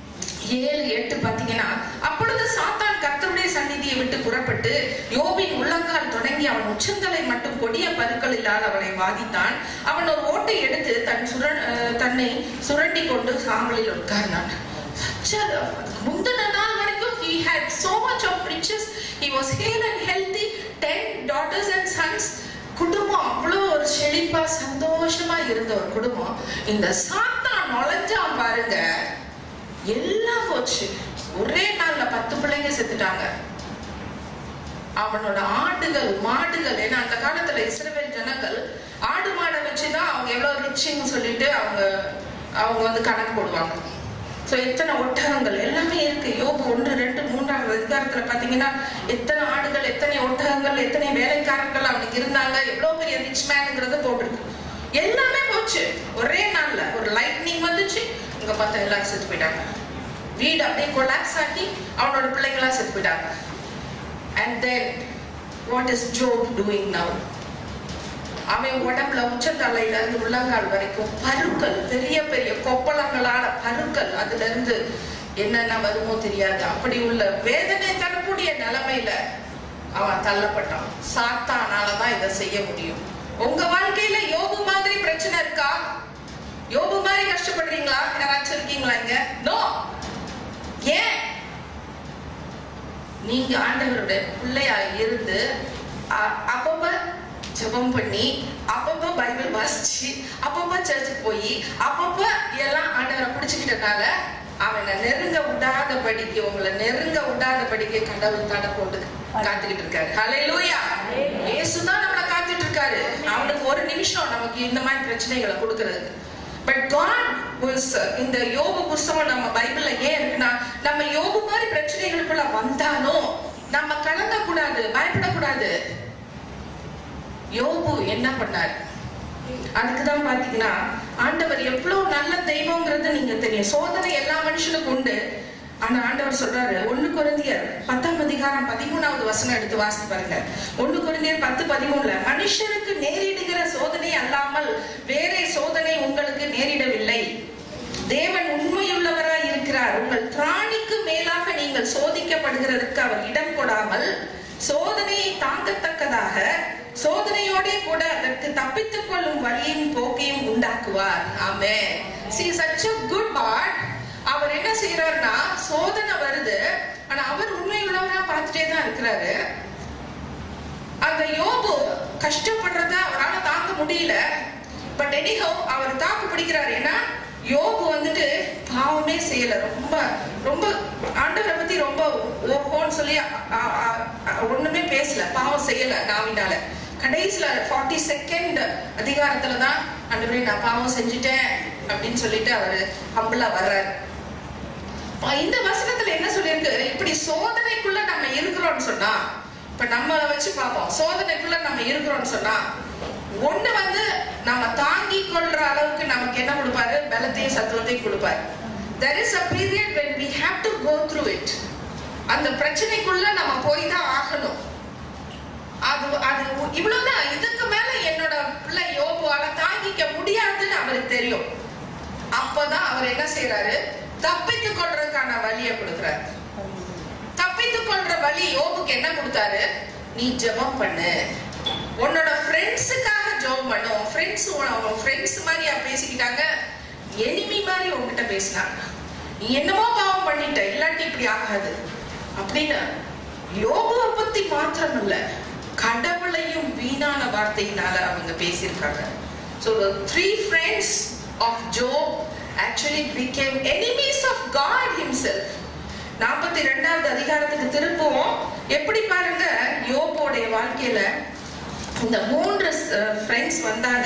ஏழு எட்டு பாத்தீங்கன்னா அப்பொழுது சாத்தான் கர்த்தருடைய சந்நிதியை விட்டு புறப்பட்டு யோபின் உள்ளங்கால் தொடங்கி அவன் உச்சந்தலை மட்டும் கொடிய பருக்கள் இல்லாத அவனை வாதித்தான் அவன் ஒரு ஓட்டை எடுத்து தன் சுர அஹ் தன்னை சுரண்டி கொண்டு சாம்பலில் உட்கார்ந்தான் Such a- முந்தின நாள் வரைக்கும் he had so much of riches he was hale and healthy 10 daughters and sons குடும்பம் அவ்வளோ ஒரு செழிப்பா சந்தோஷமா இருந்த ஒரு குடும்பம் இந்த சாத்தான் நுழைஞ்சான் பாருங்க எல்லாம் போச்சு ஒரே நாள்ல பத்து பிள்ளைங்க செத்துட்டாங்க அவனோட ஆடுகள் மாடுகள் ஏன்னா அந்த காலத்துல இஸ்ரவேல் ஜனங்கள் ஆடு மாடை வச்சுதான் அவங்க எவ்வளவு ரிச்சுன்னு சொல்லிட்டு அவங்க அவங்க வந்து கணக்கு போடுவாங்க சோ எத்தனை ஒட்டகங்கள் எல்லாமே இருக்கு யோபு ஒன்று ரெண்டு மூன்றாவது அதிகாரத்துல பாத்தீங்கன்னா எத்தனை ஆடுகள் எத்தனை ஒட்டகங்கள் எத்தனை வேலைக்காரர்கள் அவனுக்கு இருந்தாங்க எவ்வளவு பெரிய ரிச் மேனுங்கிறது போட்டிருக்கு எல்லாமே போச்சு ஒரே நாள்ல ஒரு லைட்னிங் வந்துச்சு இங்க பார்த்தா எல்லாரும் செத்து போயிட்டாங்க வீடு அப்படியே கொலாப்ஸ் ஆகி அவனோட பிள்ளைங்களா செத்து போயிட்டாங்க And then, what is Job doing now? அவன் உடம்புல உச்சந்தலையில இருந்து உள்ளங்கால் வரைக்கும் பருக்கள் பெரிய பெரிய கொப்பளங்களான பருக்கள் அதுல இருந்து என்னென்ன வருமோ தெரியாது அப்படி உள்ள வேதனை தரக்கூடிய நிலைமையில அவன் தள்ளப்பட்டான் சாத்தானாலதான் இதை செய்ய முடியும் உங்க வாழ்க்கையில யோபு மாதிரி பிரச்சனை இருக்கா யோபு மாதிரி கஷ்டப்படுறீங்களா யாராச்சும் இருக்கீங்களா இங்க நோ ஏன் நீங்க ஆண்டவருடைய பிள்ளையா இருந்து அ- அப்பப்ப ஜெபம் பண்ணி அப்பப்ப பைபிள் வாசிச்சு அப்பப்ப சர்ச்சுக்கு போய் அப்பப்ப எல்லாம் ஆண்டவரை பிடிச்சுக்கிட்டனால அவனை நெருங்க விடாத படிக்க உங்களை நெருங்க விடாத படிக்க கடவுள் தடை போட்டு காத்துக்கிட்டு இருக்காரு ஹalleluya இயேசுதான் நம்மளை காத்துட்டு இருக்காரு அவனுக்கு ஒரு நிமிஷம் நமக்கு இந்த மாதிரி பிரச்சனைகளை கொடுக்கறதுக்கு பட் காட் was இந்த யோபு புஸ்தகம் நம்ம பைபிள்ல ஏன் இருக்குன்னா நம்ம யோபு மாதிரி பிரச்சனைகளுக்குள்ள வந்தாலும் நம்ம கலங்க கூடாது பயப்படக்கூடாது யோபு என்ன பண்ணாரு அதுக்குதான் பாத்தீங்கன்னா ஆண்டவர் எவ்வளவு நல்ல தெய்வங்கிறது நீங்க தெரியும் சோதனை எல்லா மனுஷனுக்கும் உண்டு ஆனா ஆண்டவர் சொல்றாரு ஒண்ணு குருந்தியர் பத்தாம் அதிகாரம் பதிமூணாவது வசனம் எடுத்து வாசித்து பாருங்க ஒண்ணு குருந்தியர் பத்து பதிமூணுல மனுஷனுக்கு நேரிடுகிற சோதனை அல்லாமல் வேற சோதனை உங்களுக்கு நேரிடவில்லை தேவன் உண்மையுள்ளவராய் இருக்கிறார் உங்கள் திராணிக்கு மேலாக நீங்கள் சோதிக்கப்படுகிறதற்கு அவர் இடம் கொடாமல் சோதனையை தாங்கத்தக்கதாக சோதனையோட கூட அதற்கு தப்பித்துக் கொள்ளும் வழியும் போக்கையும் உண்டாக்குவார் ஆமே சி such a good God அவர் என்ன செய்யறாருன்னா சோதனை வருது ஆனா அவர் உண்மையுள்ளவரா பார்த்துட்டே தான் இருக்கிறாரு அந்த யோபு கஷ்டப்படுறத அவரால தாங்க முடியல பட் எனிஹோ அவர் தாக்கு பிடிக்கிறாரு ஏன்னா யோபு வந்துட்டு பாவமே செய்யல ரொம்ப ரொம்ப ஆண்டவரை பத்தி ரொம்ப ஓஹோன்னு சொல்லி அ- அ- அ- அ- ஒண்ணுமே பேசல பாவம் செய்யல நாவினால கடைசியில ஃபார்ட்டி செகண்ட் அதிகாரத்துல தான் ஆண்டவரே நான் பாவம் செஞ்சுட்டேன் அப்படின்னு சொல்லிட்டு அவரு ஹம்பிளா வர்றாரு அப்ப இந்த வசனத்துல என்ன சொல்லியிருக்கு இப்படி சோதனைக்குள்ள நம்ம இருக்கிறோம்னு சொன்னா இப்ப நம்ம வச்சு பார்ப்போம் சோதனைக்குள்ள நம்ம இருக்கிறோம்னு சொன்னா ஒண்ணு வந்து நம்ம தாங்கி கொள்ற அளவுக்கு நமக்கு என்ன கொடுப்பாரு பலத்தையும் சத்துவத்தையும் கொடுப்பாரு there is a period when we have to go through it அந்த பிரச்சனைக்குள்ள நம்ம போய் தான் ஆகணும் அது அது இவ்வளவுதான் இதுக்கு மேல என்னோட பிள்ளை யோபுவால தாங்கிக்க முடியாதுன்னு அவருக்கு தெரியும் அப்பதான் அவர் என்ன செய்யறாரு தப்பித்து கொள்றதுக்கான வழியை கொடுக்குறாரு தப்பித்து கொள்ற வழி யோபுக்கு என்ன கொடுத்தாரு நீ ஜெபம் பண்ணு உன்னோட ஃப்ரெண்ட்ஸுக்காக ஜெபம் பண்ணு உன் ஃப்ரெண்ட்ஸ் உன் ஃப்ரெண்ட்ஸ் மாதிரியா பேசிக்கிட்டாங்க எனிமி மாதிரி உன்கிட்ட பேசினாங்க நீ என்னமோ பாவம் பண்ணிட்ட இல்லாட்டி இப்படி ஆகாது அப்படின்னு யோபுவை பத்தி மாத்திரம் இல்ல கடவுளையும் வீணான வார்த்தையினால அவங்க பேசியிருக்காங்க so three friends of Job actually became enemies of God himself நாற்பத்தி ரெண்டாவது அதிகாரத்துக்கு திரும்பவும் எப்படி பாருங்க யோபோடைய வாழ்க்கையில இந்த மூன்று ஃப்ரெண்ட்ஸ் வந்தாங்க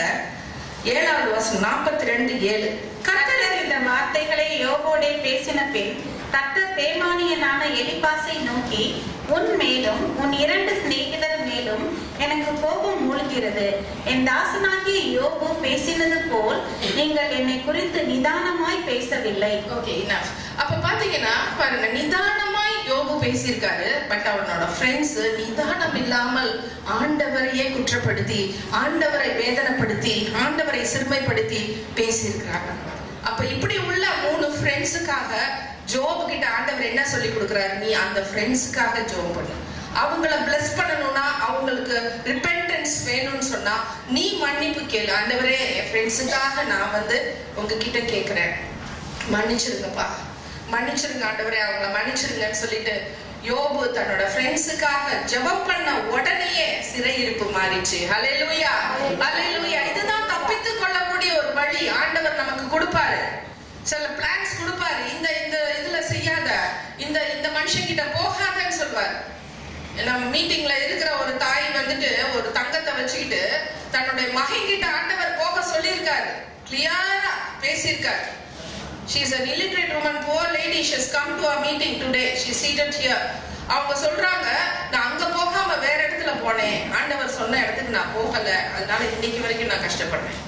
ஏழாவது வருஷம் நாற்பத்தி ரெண்டு ஏழு கர்த்தர் இந்த வார்த்தைகளை யோபோடே பேசின பின் கர்த்தர் பேமானியனான எலிபாசை நோக்கி உன் மேலும் உன் இரண்டு சிநேகிதர் மேலும் எனக்கு கோபம் மூழ்கிறது என் தாசனாகிய யோபு பேசினது போல் நீங்கள் என்னை குறித்து நிதானமாய் பேசவில்லை ஓகே enough அப்ப பாத்தீங்கன்னா பாருங்க நிதானமாய் யோபு பேசியிருக்காரு பட் அவனோட ஃப்ரெண்ட்ஸ் நிதானம் இல்லாமல் ஆண்டவரையே குற்றப்படுத்தி ஆண்டவரை வேதனைப்படுத்தி ஆண்டவரை சிறுமைப்படுத்தி பேசியிருக்கிறாங்க அப்ப இப்படி உள்ள மூணு ஃப்ரெண்ட்ஸுக்காக ஜோபு கிட்ட ஆண்டவர் என்ன சொல்லி கொடுக்குறாரு நீ அந்த ஃப்ரெண்ட்ஸுக்காக ஜோப் பண்ணு அவங்கள bless பண்ணணும்னா அவங்களுக்கு ரிப்பென்டன்ஸ் வேணும்னு சொன்னா நீ மன்னிப்பு கேளு ஆண்டவரே என் ஃப்ரெண்ட்ஸுக்காக நான் வந்து உங்ககிட்ட கேட்கிறேன் மன்னிச்சிருங்கப்பா மன்னிச்சிருங்க ஆண்டவரே அவங்கள மன்னிச்சிருங்கன்னு சொல்லிட்டு யோபு தன்னோட ஃப்ரெண்ட்ஸுக்காக ஜெபம் பண்ண உடனேயே சிறையிருப்பு மாறிச்சு ஹalleluya ஹalleluya இதுதான் தப்பித்து கொள்ளக்கூடிய ஒரு வழி ஆண்டவர் நமக்கு கொடுப்பாரு சில பிளான்ஸ் கொடுப்பாரு இந்த இந்த இதுல செய்யாத இந்த இந்த மனுஷன் கிட்ட போகாதன்னு சொல்வாரு நம்ம மீட்டிங்ல இருக்கிற ஒரு தாய் வந்துட்டு ஒரு தங்கத்தை வச்சுக்கிட்டு தன்னுடைய மகன் கிட்ட ஆண்டவர் போக சொல்லியிருக்காரு கிளியரா பேசியிருக்காரு she is an illiterate woman poor lady she has come to our meeting today she is seated here அவங்க சொல்றாங்க நான் அங்க போகாம வேற இடத்துல போனேன் ஆண்டவர் சொன்ன இடத்துக்கு நான் போகல அதனால இன்னைக்கு வரைக்கும் நான் கஷ்டப்படுறேன்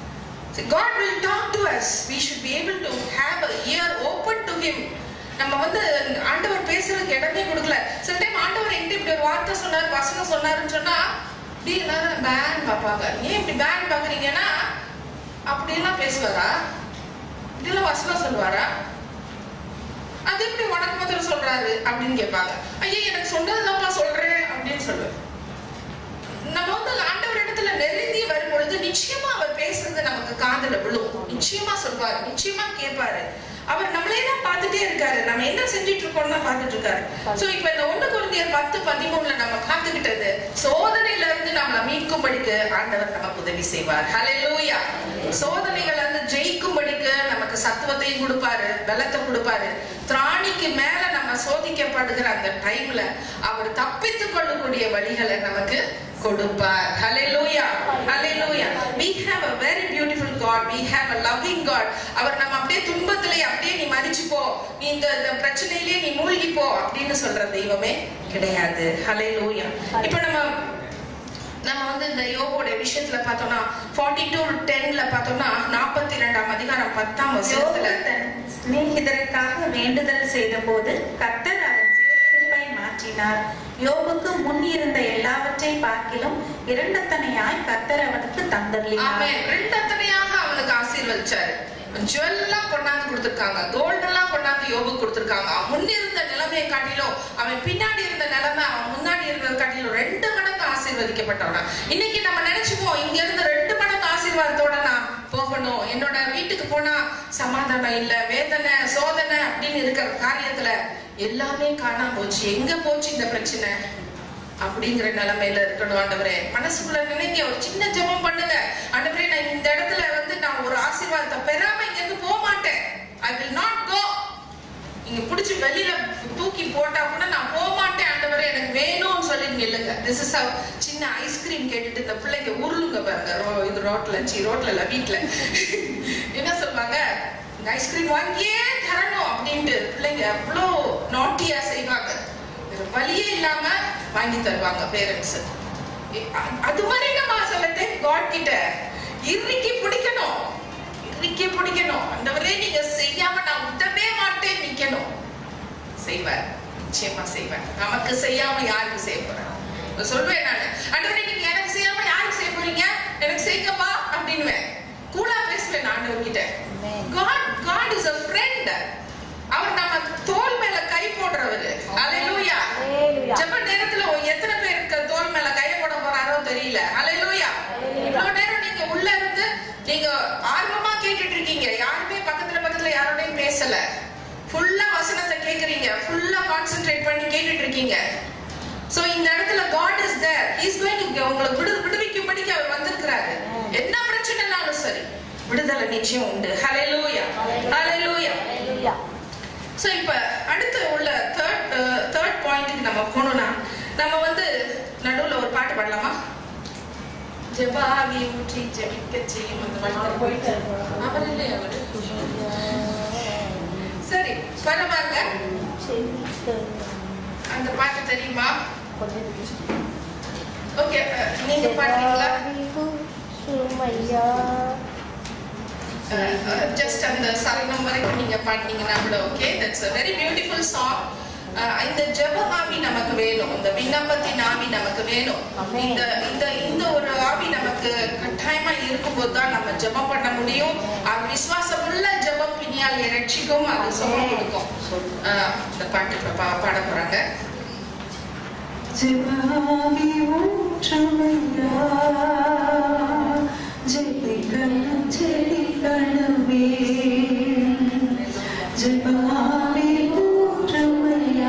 So God will talk to us. We should be able to have a ear open to Him. நம்ம வந்து ஆண்டவர் பேசுறதுக்கு இடமே கொடுக்கல சில டைம் ஆண்டவர் என்கிட்ட இப்படி ஒரு வார்த்தை சொன்னார் வசனம் சொன்னாருன்னு சொன்னா இப்படி எல்லாரும் பேன் பார்ப்பாங்க ஏன் இப்படி பேன் பார்க்குறீங்கன்னா அப்படியெல்லாம் பேசுவாரா இப்படியெல்லாம் வசனம் சொல்லுவாரா அது எப்படி உனக்கு மாத்திரம் சொல்றாரு அப்படின்னு கேட்பாங்க ஐயா எனக்கு சொன்னதுதான்ப்பா சொல்றேன் அப்படின்னு சொல்லுவேன் நம்ம வந்து ஆண்டவர் இடத்துல நெருங்கி வரும் பொழுது நிச்சயமா அவர் பேசுறது நமக்கு காதுல விழும் நிச்சயமா சொல்வாரு நிச்சயமா கேட்பாரு அவர் நம்மளே தான் பார்த்துட்டே இருக்காரு நம்ம என்ன செஞ்சுட்டு இருக்கோம்னு தான் பார்த்துட்டு இருக்காரு சோ இப்ப இந்த ஒண்ணு குருந்தியர் பத்து பதிமூணுல நம்ம காத்துக்கிட்டது சோதனையில இருந்து நம்மளை மீட்கும்படிக்கு ஆண்டவர் நமக்கு உதவி செய்வார் ஹalleluya சோதனைகள் வந்து ஜெயிக்கும்படிக்கு நமக்கு சத்துவத்தையும் கொடுப்பாரு பலத்தை கொடுப்பாரு திராணிக்கு மேல நம்ம சோதிக்கப்படுகிற அந்த டைம்ல அவர் தப்பித்துக் கொள்ளக்கூடிய வழிகளை நமக்கு கொடுப்பார் ஹalleluya ஹalleluya we have a very beautiful god we have a loving god அவர் நம்ம அப்படியே துன்பத்திலே அப்படியே நீ மறிச்சு போ நீ இந்த இந்த பிரச்சனையிலே நீ மூழ்கி போ அப்படின்னு சொல்ற தெய்வமே கிடையாது ஹalleluya இப்போ நம்ம நம்ம வந்து இந்த யோகோட விஷயத்துல பார்த்தோம்னா ஃபார்ட்டி டூ டென்ல பார்த்தோம்னா நாற்பத்தி ரெண்டாம் அதிகாரம் பத்தாம் யோபு வசனத்துல தன் சிநேகிதருக்காக வேண்டுதல் செய்தபோது கர்த்தர் அவன் சிறையிருப்பை மாற்றினார் யோபுக்கு முன் இருந்த எல்லாவற்றை பார்க்கிலும் இரண்டத்தனையாய் கர்த்தர் அவனுக்கு தந்தருளினார் ஆமென் ரெண்டத்தனையாக அவனுக்கு ஆசீர்வதிச்சாரு ஜுவல்லாம் கொண்டாந்து கொடுத்திருக்காங்க கோல்டெல்லாம் கொண்டாந்து யோபு கொடுத்திருக்காங்க அவன் முன்னிருந்த நிலைமையை காட்டிலும் அவன் பின்னாடி இருந்த நிலைமை அவன் முன்னாடி இருந்தது காட்டிலும் ரெண்டு மடங்கு ஆசீர்வதிக்கப்பட்டவனா இன்னைக்கு நம்ம நினைச்சுப்போம் இங்க இருந்து ரெண்டு மடங்கு ஆசீர்வாதத்தோட நான் போகணும் என்னோட வீட்டுக்கு போனா சமாதானம் இல்ல வேதனை சோதனை அப்படின்னு இருக்கிற காரியத்துல எல்லாமே காணாம போச்சு எங்க போச்சு இந்த பிரச்சனை அப்படிங்கிற நிலைமையில இருக்கணும் ஆண்டவரே மனசுக்குள்ள நினைங்க ஒரு சின்ன ஜெபம் பண்ணுங்க ஆண்டவரே நான் இந்த இடத்துல வந்து நான் ஒரு ஆசீர்வாதத்தை பெறாம இங்க இருந்து போக மாட்டேன் ஐ வில் நாட் கோ இங்க புடிச்சு வெளியில தூக்கி போட்டா கூட நான் போக மாட்டேன் ஆண்டவரே எனக்கு வேணும்னு சொல்லி நில்லுங்க திஸ் இஸ் சின்ன ஐஸ்கிரீம் கேட்டுட்டு இந்த பிள்ளைங்க உருளுங்க பாருங்க ரோ- இது ரோட்ல சி ரோட்ல இல்ல வீட்ல என்ன சொல்லுவாங்க இந்த ஐஸ்கிரீம் வாங்கியே தரணும் அப்படின்ட்டு பிள்ளைங்க அவ்வளோ நாட்டியா செய்வாங்க வேற வழியே இல்லாம வாங்கி தருவாங்க பேரண்ட்ஸ் அது மாதிரி நம்ம சில டைம் காட் கிட்ட இறுக்கி பிடிக்கணும் தூக்கி பிடிக்கணும் ஆண்டவரே நீங்க செய்யாம நான் விடவே மாட்டேன் நிக்கணும் செய்வார் நிச்சயமா செய்வார் நமக்கு செய்யாம யாருக்கு செய்ய போறார் நான் சொல்வேன் நான் ஆண்டவரே நீங்க எனக்கு செய்யாம யாருக்கு செய்ய போறீங்க எனக்கு செய்யப்பா அப்படின்னுவேன் கூலா பேசுவேன் ஆண்டவர்கிட்ட God God is a friend அவர் நம்ம தோல் மேல கை போடுறவரு அலையிலூயா Hallelujah. ஜெப நேரத்துல எத்தனை பேருக்கு தோல் மேல கை போட போறாரோ தெரியல அலையிலூயா இவ்வளவு நேரம் நீங்க உள்ள இருந்து நீங்க ஆர்வமா கேட்டுட்டு இருக்கீங்க யாருமே பக்கத்துல பக்கத்துல யாரோடையும் பேசல ஃபுல்லா வசனத்தை கேக்குறீங்க ஃபுல்லா கான்சென்ட்ரேட் பண்ணி கேட்டுட்டு இருக்கீங்க சோ இந்த இடத்துல God is there is going to உங்களை விடு விடுவிக்கும்படிக்கு அவர் வந்திருக்கிறாரு என்ன பிரச்சனைனாலும் சரி விடுதலை நிச்சயம் உண்டு ஹalleluya ஹalleluya Hallelujah. சோ இப்ப அடுத்து உள்ள தேர்ட் தேர்ட் பாயிண்ட்டுக்கு நம்ம போனோம்னா நம்ம வந்து நடுவுல ஒரு பாட்டு பாடலாமா ஜெபாவி ஊற்றி ஜெபிக்க செய்யும் அந்த பாட்டு போயிட்டு அவர் இல்லை அவரு சரி பரவாயில்ல அந்த பாட்டு தெரியுமா ஓகே நீங்க பாடுறீங்களா ஜஸ்ட் அந்த சரணம் வரைக்கும் நீங்க பாடினீங்கன்னா கூட okay that's a very beautiful song இந்த ஜெப ஆவி நமக்கு வேணும் இந்த விண்ணப்பத்தின் ஆவி நமக்கு வேணும் Amen. இந்த இந்த இந்த ஒரு ஆவி நமக்கு கட்டாயமா இருக்கும்போது தான் நம்ம ஜெபம் பண்ண முடியும் அது விசுவாசமுள்ள ஜெபம் பின்னியால் ரட்சிக்கும் அது சுகம் Amen. கொடுக்கும் அஹ், இந்த பாட்டு இப்ப பா- பாட போறாங்க ஜெபாவி ஊற்றுமையா ஜெபிக்கணும் ஜெபிக்கணுமே ஜெபாவி ஊற்றுமையா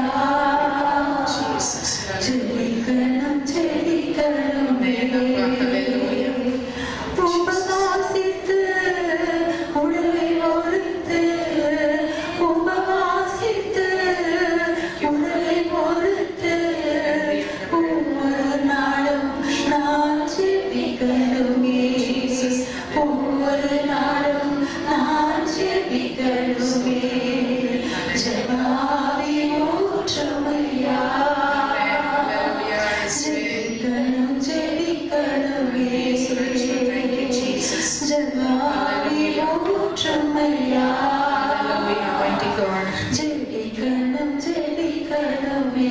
ஜெபிக்கணும் ஜெபிக்கணுமே உபவாசித்து உடலை ஒருத்து உபவாசித்து உடலை ஒருத்து ஒவ்வொரு நாளும் நான் ஜெபிக்கணுமே ஒவ்வொரு நாளும் நான் ஜெபிக்கணுமே ஜெபாவி ஊற்றுமையா ஜெபிக்கணும் ஜெபிக்கணுமே ஜெபாவி ஊற்றுமையா ஜெபிக்கணும் ஜெபிக்கணுமே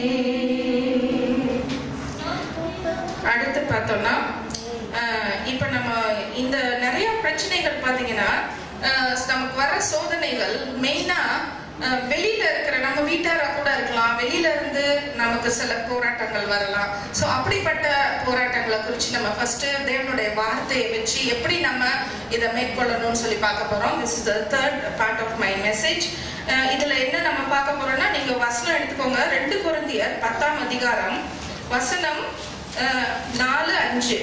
அடுத்து பார்த்தோம்னா அஹ், இப்ப நம்ம இந்த நிறைய பிரச்சனைகள் பாத்தீங்கன்னா அஹ், நமக்கு வர சோதனைகள் மெயினா வெளியில இருக்கிற நம்ம வீட்டாரா கூட இருக்கலாம் வெளியில இருந்து நமக்கு சில போராட்டங்கள் வரலாம் சோ அப்படிப்பட்ட போராட்டங்களை குறித்து நம்ம ஃபர்ஸ்ட் தேவனுடைய வார்த்தையை வச்சு எப்படி நம்ம இதை மேற்கொள்ளணும்னு சொல்லி பார்க்க போறோம் this is the third part of my message இதுல என்ன நம்ம பார்க்க போறோம்னா நீங்க வசனம் எடுத்துக்கோங்க ரெண்டு குருந்தியர் பத்தாம் அதிகாரம் வசனம் அஹ், நாலு அஞ்சு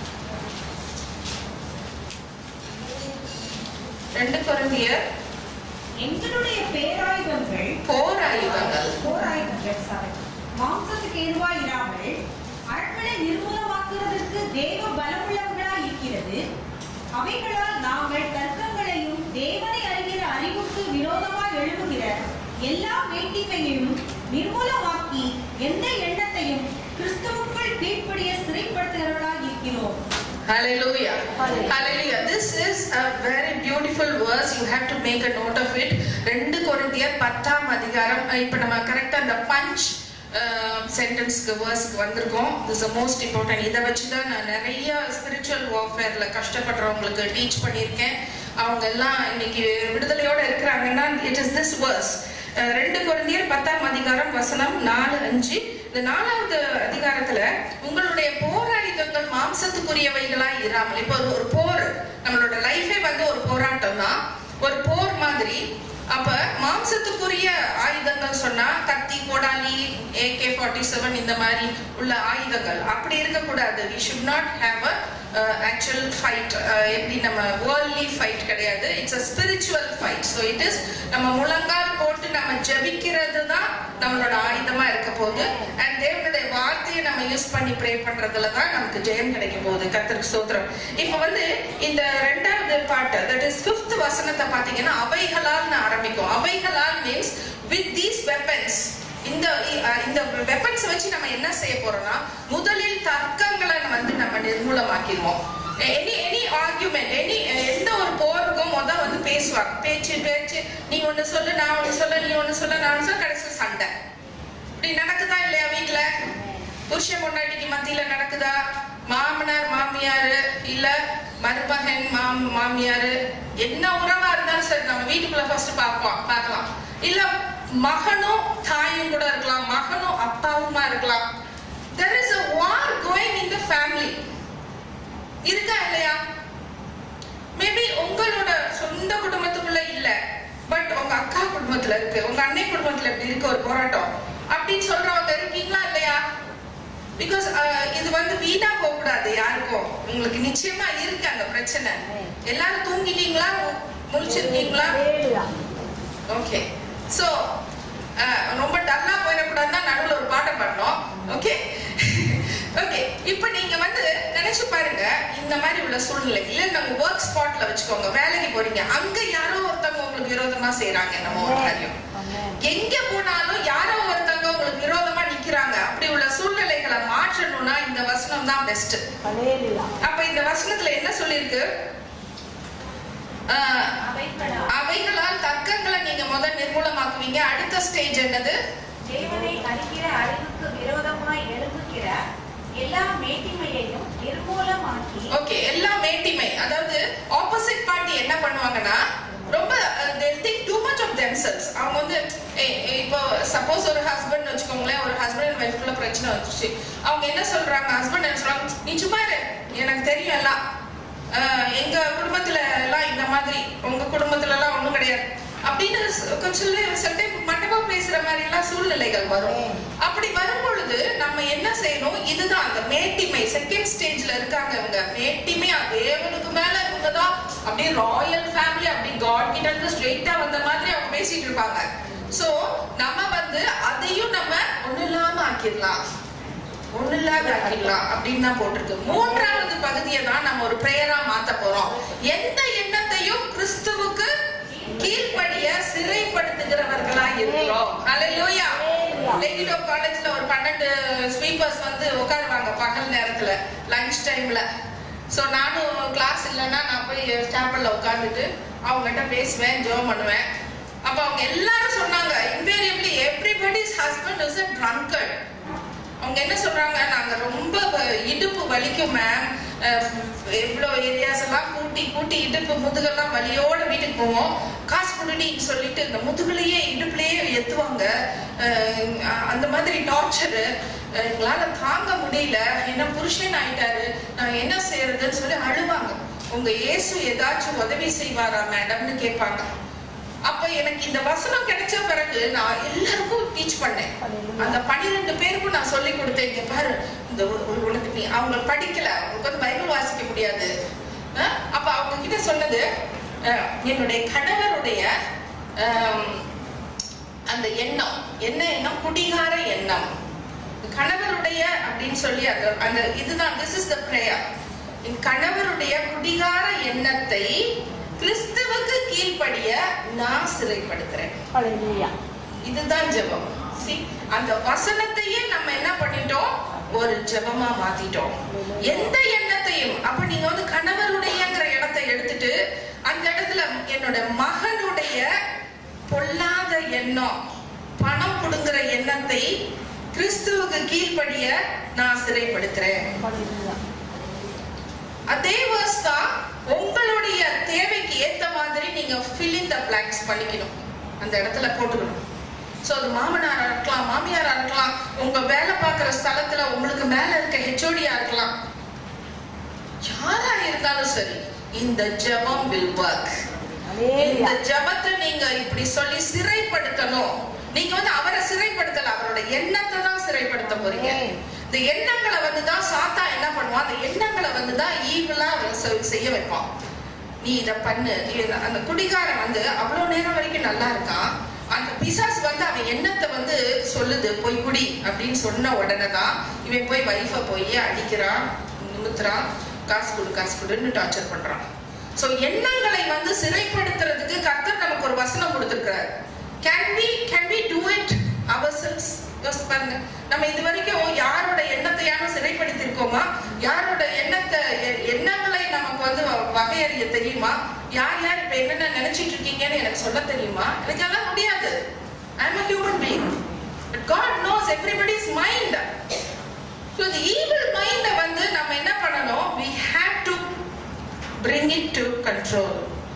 ரெண்டு குருந்தியர் எங்களுடைய பேராயுதங்கள் போர் ஆயுதங்கள் போராயுதங்கள் சாரி மாம்சத்துக்கு ஏதுவாய் இராமல் அழல்களை நிர்மூலமாக்குவதற்கு தேவ பலமுள்ளவர்களாய் இருக்கிறது அவைகளால் நாங்கள் தர்க்கங்களையும் தேவனை அறிகிற அறிவுக்கு விரோதமாய் எழுப்புகிற எல்லா மேட்டிமையையும் நிர்மூலமாக்கி எந்த எண்ணத்தையும் கிறிஸ்துவுக்குள் கீழ்ப்படிய சிறைப்படுத்துகிறவர்களாய் இருக்கிறோம் Hallelujah. Hallelujah. Hallelujah. This is a very beautiful verse. You have to make a note of it. ரெண்டு கொரிந்தியர் பத்தாம் அதிகாரம் அஹ் இப்ப நம்ம கரெக்டா அந்த பஞ்ச் சென்டென்ஸ்க்கு வேர்ஸ்க்கு வந்திருக்கோம் திஸ் அ மோஸ்ட் இம்பார்ட்டன்ட் இதை வச்சு தான் நான் நிறைய ஸ்பிரிச்சுவல் வார்ஃபேர்ல கஷ்டப்படுறவங்களுக்கு டீச் பண்ணியிருக்கேன் அவங்க எல்லாம் இன்னைக்கு விடுதலையோட இருக்கிறாங்கன்னா இட் இஸ் திஸ் வேர்ஸ் ரெண்டு கொரிந்தியர் பத்தாம் அதிகாரம் வசனம் நாலு அஞ்சு இந்த நாலாவது அதிகாரத்துல உங்களுடைய போராயுதங்கள் மாம்சத்துக்குரியவைகளா இராமல் இப்போ ஒரு- ஒரு போர் நம்மளோட லைஃபே வந்து ஒரு போராட்டம் தான் ஒரு போர் மாதிரி அப்ப மாம்சத்துக்குரிய ஆயுதங்கள் சொன்னா கத்தி கோடாலி ஏகே ஃபார்ட்டி செவன் இந்த மாதிரி உள்ள ஆயுதங்கள் அப்படி இருக்கக்கூடாது we should not have a actual fight எப்படி நம்ம வேர்ல்ட்லி ஃபைட் கிடையாது it's a spiritual fight so it is நம்ம முழங்கால் போட்டு நம்ம ஜெபிக்கிறது தான் நம்மளோட ஆயுதமா இருக்க போகுது அண்ட் தேவனுடைய வார்த்தையை நம்ம யூஸ் பண்ணி ப்ரே பண்றதுல தான் நமக்கு ஜெயம் கிடைக்க போகுது கர்த்தருக்கு ஸ்தோத்திரம் இப்போ வந்து இந்த ரெண்டாவது பாட்டு தட் இஸ் ஃபிஃப்த் வசனத்தை பாத்தீங்கன்னா அவைகளால் ஆரம்பிக்கும் அவைகளால் மீன்ஸ் வித் தீஸ் வெப்பன்ஸ் இந்த அஹ், இந்த வெப்பன்ஸ் வச்சு நம்ம என்ன செய்ய போறோம்னா முதலில் தர்க்கங்களை வந்து நம்ம நிர்மூலமாக்கிடுவோம் எனி எனி ஆர்குமெண்ட் எனி எந்த ஒரு போருக்கும் முத வந்து பேசுவாங்க பேச்சு பேச்சு நீ ஒண்ணு சொல்லு நான் ஒண்ணு சொல்ல நீ ஒண்ணு சொல்ல நான் ஒண்ணு சொல்ல கடைசியில் சண்டை இப்படி நடக்குதா இல்லையா வீட்ல புருஷன் பொண்டாட்டிக்கு மத்தியில நடக்குதா மாமனார் மாமியார் இல்ல மருமகன் மாம் மாமியார் என்ன உறவா இருந்தாலும் சரி நம்ம வீட்டுக்குள்ள ஃபர்ஸ்ட் பார்ப்போம் பார்க்கலாம் இல்ல மகனும் தாயும் கூட இருக்கலாம் மகனும் அப்பாவுமா இருக்கலாம் there is a war going in the family இருக்கா இல்லையா மேபி உங்களோட சொந்த குடும்பத்துக்குள்ள இல்ல பட் உங்க அக்கா குடும்பத்துல இருக்கு உங்க அன்னை குடும்பத்துல இப்படி இருக்கு ஒரு போராட்டம் அப்படின்னு சொல்றவங்க இருக்கீங்களா இல்லையா பிகாஸ் இது வந்து வீணா போக கூடாது யாருக்கும் உங்களுக்கு நிச்சயமா இருக்கு அந்த பிரச்சனை எல்லாரும் தூங்கிட்டீங்களா மு- முழிச்சிருக்கீங்களா ஓகே சோ ரொம்ப டல்லா போயிடக்கூடாது தான் நடுவில் ஒரு பாட்டை பாடணும் ஓகே ஓகே இப்போ நீங்க வந்து நினைச்சு பாருங்க இந்த மாதிரி உள்ள சூழ்நிலை இல்ல நம்ம ஒர்க் ஸ்பாட்ல வச்சுக்கோங்க வேலைக்கு போறீங்க அங்க யாரோ ஒருத்தவங்க உங்களுக்கு விரோதமா செய்றாங்க என்னமோ ஒரு காரியம் எங்க போனாலும் யாரோ ஒருத்தவங்க உங்களுக்கு விரோதமா நிக்கிறாங்க அப்படி உள்ள சூழ்நிலைகளை மாற்றணும்னா இந்த வசனம் தான் பெஸ்ட் அப்ப இந்த வசனத்துல என்ன சொல்லியிருக்கு ஆஹ், அவைகளால் அவைகளால் தர்க்கங்களை நீங்க முதல் நிர்மூலமாக்குவீங்க அடுத்த ஸ்டேஜ் என்னது தேவனை அறிகிற அறிவுக்கு விரோதமாய் எழும்புகிற எல்லா மேட்டிமையையும் நிர்மூலமாக்கி ஓகே எல்லா மேட்டிமை அதாவது ஆப்போசிட் பார்ட்டி என்ன பண்ணுவாங்கன்னா ரொம்ப think too much of themselves அவங்க வந்து ஏய், ஏய், இப்போ சப்போஸ் ஒரு ஹஸ்பண்ட் வச்சுக்கோங்களேன் ஒரு ஹஸ்பண்ட் அண்ட் ஒய்ஃப்குள்ள பிரச்சனை வந்துச்சு அவங்க என்ன சொல்றாங்க ஹஸ்பண்ட் என்ன சொல்றாங்க நீ சும்மா இரு எனக்கு தெரியும் எல்லாம் அஹ், எங்க குடும்பத்துல எல்லாம் இந்த மாதிரி உங்க குடும்பத்துல எல்லாம் ஒண்ணும் கிடையாது அப்படின்னு ச- கொஞ்சம் சொல்லி- சில டைம் மண்டபா பேசுற மாதிரி எல்லாம் சூழ்நிலைகள் வரும் அப்படி வரும் பொழுது நம்ம என்ன செய்யணும் இதுதான் அந்த மேட்டிமை செகண்ட் ஸ்டேஜ்ல இருக்காங்க இவங்க மேட்டிமை தேவனுக்கு மேல இவங்க தான் அப்படியே ராயல் ஃபேமிலி அப்படி காட் கிட்ட இருந்து ஸ்ட்ரெயிட்டா வந்த மாதிரி அவங்க பேசிட்டு இருப்பாங்க சோ நம்ம வந்து அதையும் நம்ம ஒண்ணு இல்லாம ஆக்கிடலாம் ஒண்ணு இல்லாத ஆக்கிடலாம் அப்படின்னு தான் போட்டிருக்கு மூன்றாவது பகுதியை தான் நம்ம ஒரு பிரேயரா மாத்த போறோம் எந்த எண்ணத்தையும் கிறிஸ்துவுக்கு கீழ்ப்படிய சிறைப்படுத்துகிறவர்களா இருக்கிறோம் ஹalleluya லெகிடோ காலேஜ்ல ஒரு பன்னெண்டு ஸ்வீப்பர்ஸ் வந்து உட்காருவாங்க பகல் நேரத்துல லஞ்ச் டைம்ல சோ நானும் கிளாஸ் இல்லைன்னா நான் போய் சாப்பல்ல உட்காந்துட்டு அவங்ககிட்ட பேசுவேன் ஜோம் பண்ணுவேன் அப்ப அவங்க எல்லாரும் சொன்னாங்க invariably everybody's husband is a drunkard அவங்க என்ன சொல்றாங்க நாங்க ரொம்ப வ- இடுப்பு வலிக்கும் மேம் எவ்வளோ ஏரியாஸ் எல்லாம் கூட்டி கூட்டி இடுப்பு முதுகெல்லாம் வலியோட வீட்டுக்கு போவோம் காசு கொடுடின்னு சொல்லிட்டு இந்த முதுகுலயே இடுப்புலயே எத்துவாங்க அஹ் அந்த மாதிரி டார்ச்சரு எங்களால தாங்க முடியல என்ன புருஷன் ஆயிட்டாரு நான் என்ன செய்யறதுன்னு சொல்லி அழுவாங்க உங்க இயேசு ஏதாச்சும் உதவி செய்வாரா மேடம்னு கேட்பாங்க அப்ப எனக்கு இந்த வசனம் கிடைச்ச பிறகு நான் எல்லாருக்கும் டீச் பண்ணேன் அந்த பன்னிரெண்டு பேருக்கும் நான் சொல்லி கொடுத்தேன் இங்க பாரு இந்த உ- உ- உனக்கு நீ அவங்க படிக்கல அவங்களுக்கு வந்து பைபிள் வாசிக்க முடியாது அஹ் அப்ப அவங்க கிட்ட சொன்னது அஹ், என்னுடைய கணவருடைய ஆம், அந்த எண்ணம் என்ன எண்ணம் குடிகார எண்ணம் கணவருடைய அப்படின்னு சொல்லி அந்த அந்த இதுதான் திஸ் இஸ் த பிரேயர் என் கணவருடைய குடிகார எண்ணத்தை கிறிஸ்துவுக்கு கீழ்ப்படிய நான் சிறைப்படுத்துறேன் இதுதான் ஜெபம் See, அந்த வசனத்தையே நம்ம என்ன பண்ணிட்டோம் ஒரு ஜெபமா மாத்திட்டோம் எந்த எண்ணத்தையும் அப்ப நீங்க வந்து கணவருடையங்கிற இடத்தை எடுத்துட்டு அந்த இடத்துல என்னோட மகனுடைய பொல்லாத எண்ணம் பணம் கொடுங்கிற எண்ணத்தை கிறிஸ்துவுக்கு கீழ்ப்படிய நான் சிறைப்படுத்துறேன் அதே வேர்ஸ் தான் உங்களுடைய தேவைக்கு ஏத்த மாதிரி நீங்க fill in the blanks பண்ணிக்கணும் அந்த இடத்துல போட்டுக்கணும் சோ அது மாமனாரா இருக்கலாம் மாமியாரா இருக்கலாம் உங்க வேலை பார்க்குற ஸ்தலத்துல உங்களுக்கு மேல இருக்க ஹெச்ஓடியா இருக்கலாம் யாரா இருந்தாலும் சரி இந்த ஜெபம் will work இந்த ஜெபத்தை நீங்க இப்படி சொல்லி சிறைப்படுத்தணும் நீங்க வந்து அவரை சிறைப்படுத்தல அவரோட எண்ணத்தை தான் சிறைப்படுத்த போறீங்க இந்த எண்ணங்களை வந்து தான் சாத்தா என்ன பண்ணுவான் அந்த எண்ணங்களை வந்து தான் ஈவிலா செய்ய வைப்பான் நீ இத பண்ணு நீ இத- அந்த குடிகாரன் வந்து அவ்வளவு நேரம் வரைக்கும் நல்லா இருக்கான் அந்த பிசாசு வந்து அவன் எண்ணத்தை வந்து சொல்லுது போய் குடி அப்படின்னு சொன்ன உடனே தான் இவன் போய் வைஃபை போய் அடிக்கிறான் நிமித்துறான் காசு கொடு காசு கொடுன்னு டார்ச்சர் பண்றான் சோ எண்ணங்களை வந்து சிறைப்படுத்துறதுக்கு கர்த்தர் நமக்கு ஒரு வசனம் கொடுத்திருக்கிறார் can we can we do it ourselves யோசிச்சு பாருங்க நம்ம இது வரைக்கும் யாரோட எண்ணத்தையான சிறைப்படுத்திருக்கோமா யாரோட எண்ணத்தை எ- எண்ணங்களை அறிய தெரியுமா யார் யார் இப்ப என்னென்ன நினைச்சிட்டு இருக்கீங்கன்னு எனக்கு சொல்ல தெரியுமா எனக்கு அதெல்லாம் முடியாது I am a human being but god knows everybody's mind so the evil mind வந்து நம்ம என்ன பண்ணணும் we have to bring it to control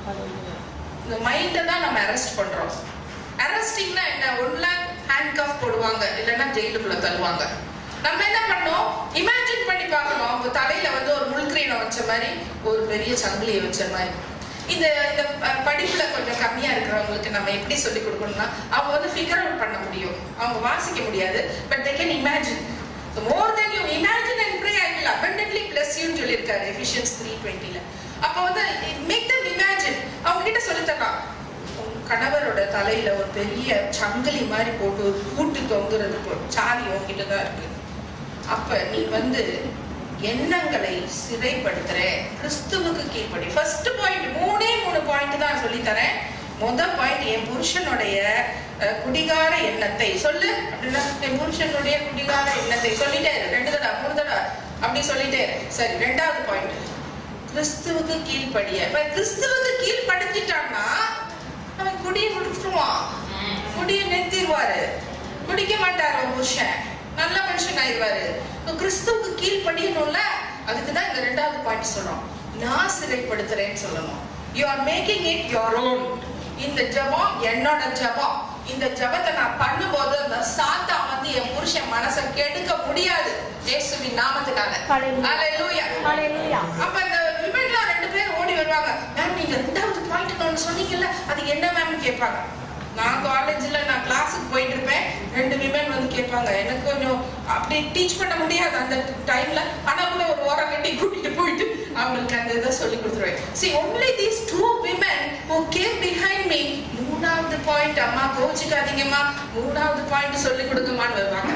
இந்த மைண்டை தான் நம்ம அரெஸ்ட் பண்றோம் அரெஸ்டிங்னா என்ன ஒண்ணுல ஹேண்ட் கஃப் போடுவாங்க இல்லைன்னா ஜெயிலுக்குள்ள தள்ளுவாங்க நம்ம என்ன பண்ணோம் இமேஜின் பண்ணி பார்க்கணும் அவங்க தலையில வந்து ஒரு முள்கிரீனை வச்ச மாதிரி ஒரு பெரிய சங்கிலியை வச்ச மாதிரி இந்த இந்த அஹ், படிப்புல கொஞ்சம் கம்மியா இருக்கிறவங்களுக்கு நம்ம எப்படி சொல்லி கொடுக்கணும்னா அவங்க வந்து ஃபிகர் அவுட் பண்ண முடியும் அவங்க வாசிக்க முடியாது but they can imagine more than you imagine and pray I will abundantly bless you ன்னு சொல்லியிருக்காரு எஃபிஷியன்ஸ் த்ரீ டுவெண்ட்டில அப்போ வந்து மேக் தம் இமேஜின் அவங்க கிட்ட சொல்லி தரலாம் உன் கணவரோட தலையில ஒரு பெரிய சங்கிலி மாதிரி போட்டு ஒரு பூட்டு தொங்குறது போ- சாவி உன்கிட்ட தான் இருக்கு அப்ப நீ வந்து எண்ணங்களை சிறைப்படுத்துற கிறிஸ்துவுக்கு கீழ்ப்படி ஃபர்ஸ்ட் பாயிண்ட் மூணே மூணு பாயிண்ட் தான் சொல்லி தரேன் முத பாயிண்ட் என் புருஷனுடைய அஹ், குடிகார எண்ணத்தை சொல்லு அப்படின்னா என் புருஷனுடைய குடிகார எண்ணத்தை சொல்லிட்டே இரு. ரெண்டு தடவை மூணு தடவை அப்படி சொல்லிட்டே இரு. சரி ரெண்டாவது பாயிண்ட் கிறிஸ்துவுக்கு கீழ்ப்படிய இப்ப கிறிஸ்துவுக்கு கீழ்ப்படுத்திட்டான்னா அவன் குடியை குடிச்சிருவான் குடியை நிறுத்திடுவாரு குடிக்க மாட்டாரு ஒரு புருஷன் நல்ல மனுஷன் ஆயிடுவாரு இப்ப கிறிஸ்துவுக்கு கீழ்ப்படியணும்ல அதுக்கு தான் இந்த ரெண்டாவது பாயிண்ட் சொல்றோம் நான் சிறைப்படுத்துறேன்னு சொல்லணும் you are making it your own இந்த ஜெபம் என்னோட ஜெபம் இந்த ஜெபத்தை நான் பண்ணும்போது அந்த சாத்தா வந்து என் புருஷன் மனசை கெடுக்க முடியாது இயேசுவின் நாமத்தினால Hallelujah. ஹalleluya Hallelujah. அப்ப இந்த விமென்லாம் ரெண்டு பேர் ஓடி வருவாங்க மேம் நீங்க ரெண்டாவது பாயிண்ட் ஒன்று சொன்னீங்கல்ல அது என்ன மேம் கேட்பாங்க நான் காலேஜ்ல நான் கிளாஸுக்கு போயிட்டு இருப்பேன் ரெண்டு விமன் வந்து கேட்பாங்க எனக்கு கொஞ்சம் அப்படி டீச் பண்ண முடியாது அந்த டைம்ல ஆனா கூட ஒரு ஓரம் கட்டி கூட்டிட்டு போயிட்டு அவங்களுக்கு அந்த இதை சொல்லி கொடுத்துருவேன் see only these two women who came behind me மூணாவது பாயிண்ட் அம்மா கோச்சிக்காதீங்கம்மா மூணாவது பாயிண்ட் சொல்லி கொடுங்கம்மான்னு வருவாங்க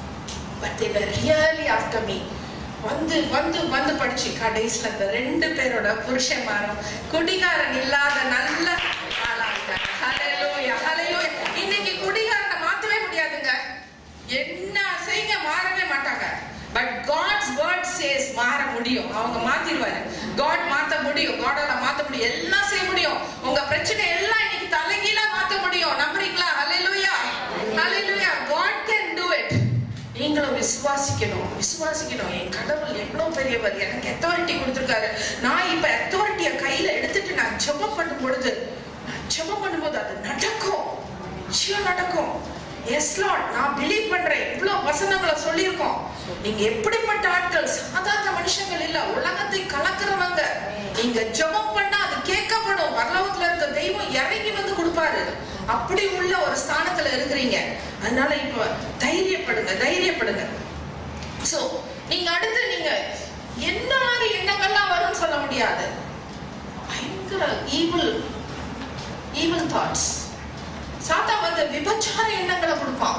பட் they were really after me வந்து வந்து வந்து படிச்சு கடைசில இந்த ரெண்டு பேரோட புருஷன்மாரும் குடிகாரன் இல்லாத நல்ல ஆளாயிட்டாங்க ஹalleluya ஹalleluya இன்னைக்கு குடிகாரனை மாத்தவே முடியாதுங்க என்ன செய்ய மாறவே மாட்டாங்க பட் காட்ஸ் வேர்ட் சேஸ் மாற முடியும் அவங்க மாத்திடுவாரு காட் மாத்த முடியும் காடால மாத்த முடியும் எல்லாம் செய்ய முடியும் உங்க பிரச்சனை எல்லாம் இன்னைக்கு தலைகீழா மாத்த முடியும் நம்புறீங்களா ஹalleluya ஹalleluya God can do it நீங்களும் விசுவாசிக்கணும் விசுவாசிக்கணும் என் கடவுள் எவ்வளவு பெரியவர் எனக்கு அத்தாரிட்டி கொடுத்திருக்காரு நான் இப்ப அத்தாரிட்டிய கையில எடுத்துட்டு நான் ஜெபம் பண்ணும் பொழுது நான் ஜெபம் பண்ணும்போது அது நடக்கும் நிச்சயம் நடக்கும் எஸ் லார்ட் நான் பிலீவ் பண்றேன் இவ்வளவு வசனங்களை சொல்லியிருக்கோம் நீங்க எப்படிப்பட்ட ஆட்கள் சாதாரண மனுஷங்கள் இல்ல உலகத்தை கலக்குறவங்க நீங்க ஜெபம் பண்ணா அது கேட்கப்படும் பரலோகத்துல இருக்க தெய்வம் இறங்கி வந்து கொடுப்பாரு அப்படி உள்ள ஒரு ஸ்தானத்துல இருக்கிறீங்க அதனால இப்ப தைரியப்படுங்க தைரியப்படுங்க சோ நீங்க அடுத்து நீங்க என்ன மாதிரி எண்ணங்கள்லாம் வரும்னு சொல்ல முடியாது பயங்கர ஈவில் ஈவில் தாட்ஸ் சாத்தா வந்து விபச்சார எண்ணங்களை கொடுப்பான்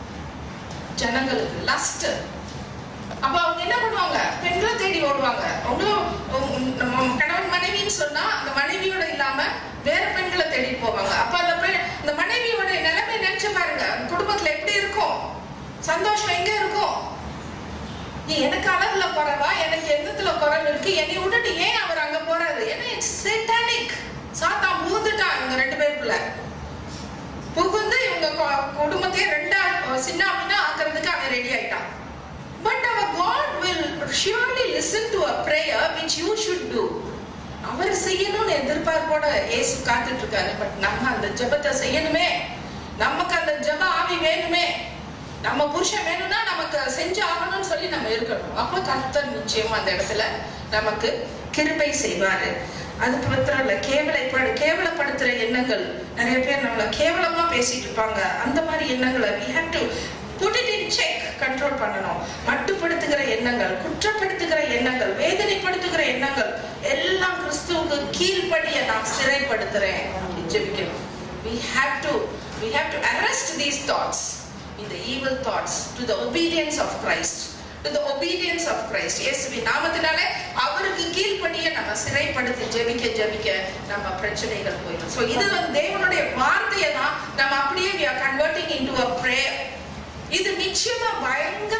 ஜனங்களுக்கு லஸ்ட் அப்ப அவங்க என்ன பண்ணுவாங்க பெண்களை தேடி ஓடுவாங்க அவங்களும் உம், உம், நம்ம கணவன் மனைவின்னு சொன்னா அந்த மனைவியோட இல்லாம வேற பெண்களை தேடிட்டு போவாங்க அப்ப அந்த பெண் இந்த மனைவியோட நிலைமை நினைச்சு பாருங்க குடும்பத்துல எப்படி இருக்கும் சந்தோஷம் எங்க இருக்கும் நீ எனக்கு அளவுல குறைவா எனக்கு எந்தத்துல குறைவு இருக்கு என்னை விட்டுட்டு ஏன் அவர் அங்க போறாரு ஏன்னா இட்ஸ் சேட்டானிக் சாத்தா பூந்துட்டான் இவங்க ரெண்டு பேருக்குள்ள புகுந்து இவங்க கொ- குடும்பத்தையே ரெண்டா அஹ், சின்ன அப்படின்னா ஆக்குறதுக்கு அவன் ரெடி ஆயிட்டான் பட் அவர் God will surely listen to a prayer which you should do அவர் செய்யணும்னு எதிர்பார்ப்போட இயேசு காத்துட்டு இருக்காரு பட் நம்ம அந்த ஜெபத்தை செய்யணுமே நமக்கு அந்த ஜெப ஆவி வேணுமே நம்ம புருஷன் வேணும்னா நமக்கு செஞ்சு ஆகணும்னு சொல்லி நம்ம இருக்கணும் அப்போ கர்த்தர் நிச்சயமா அந்த இடத்துல நமக்கு கிருபை செய்வாரு அது மாத்திரம் இல்ல கேவலைப்படு கேவலப்படுத்துற எண்ணங்கள் நிறைய பேர் நம்மள கேவலமா பேசிட்டு இருப்பாங்க அந்த மாதிரி எண்ணங்களை we have to put it in check control பண்ணணும் மட்டுப்படுத்துகிற எண்ணங்கள் குற்றப்படுத்துகிற எண்ணங்கள் வேதனைப்படுத்துகிற எண்ணங்கள் எல்லாம் கிறிஸ்துவுக்கு கீழ்ப்படிய நான் சிறைப்படுத்துறேன் அப்படின்னு ஜெபிக்கணும் we have to we have to arrest these thoughts in the evil thoughts to the obedience of Christ to the obedience of Christ இயேசுவின் நாமத்தினாலே அவருக்கு கீழ்ப்படிய நம்ம சிறைப்படுத்தி ஜெபிக்க ஜெபிக்க நம்ம பிரச்சனைகள் போயிடும் சோ இது வந்து தேவனுடைய வார்த்தையை தான் நம்ம அப்படியே we are converting into a prayer இது நிச்சயமா பயங்கர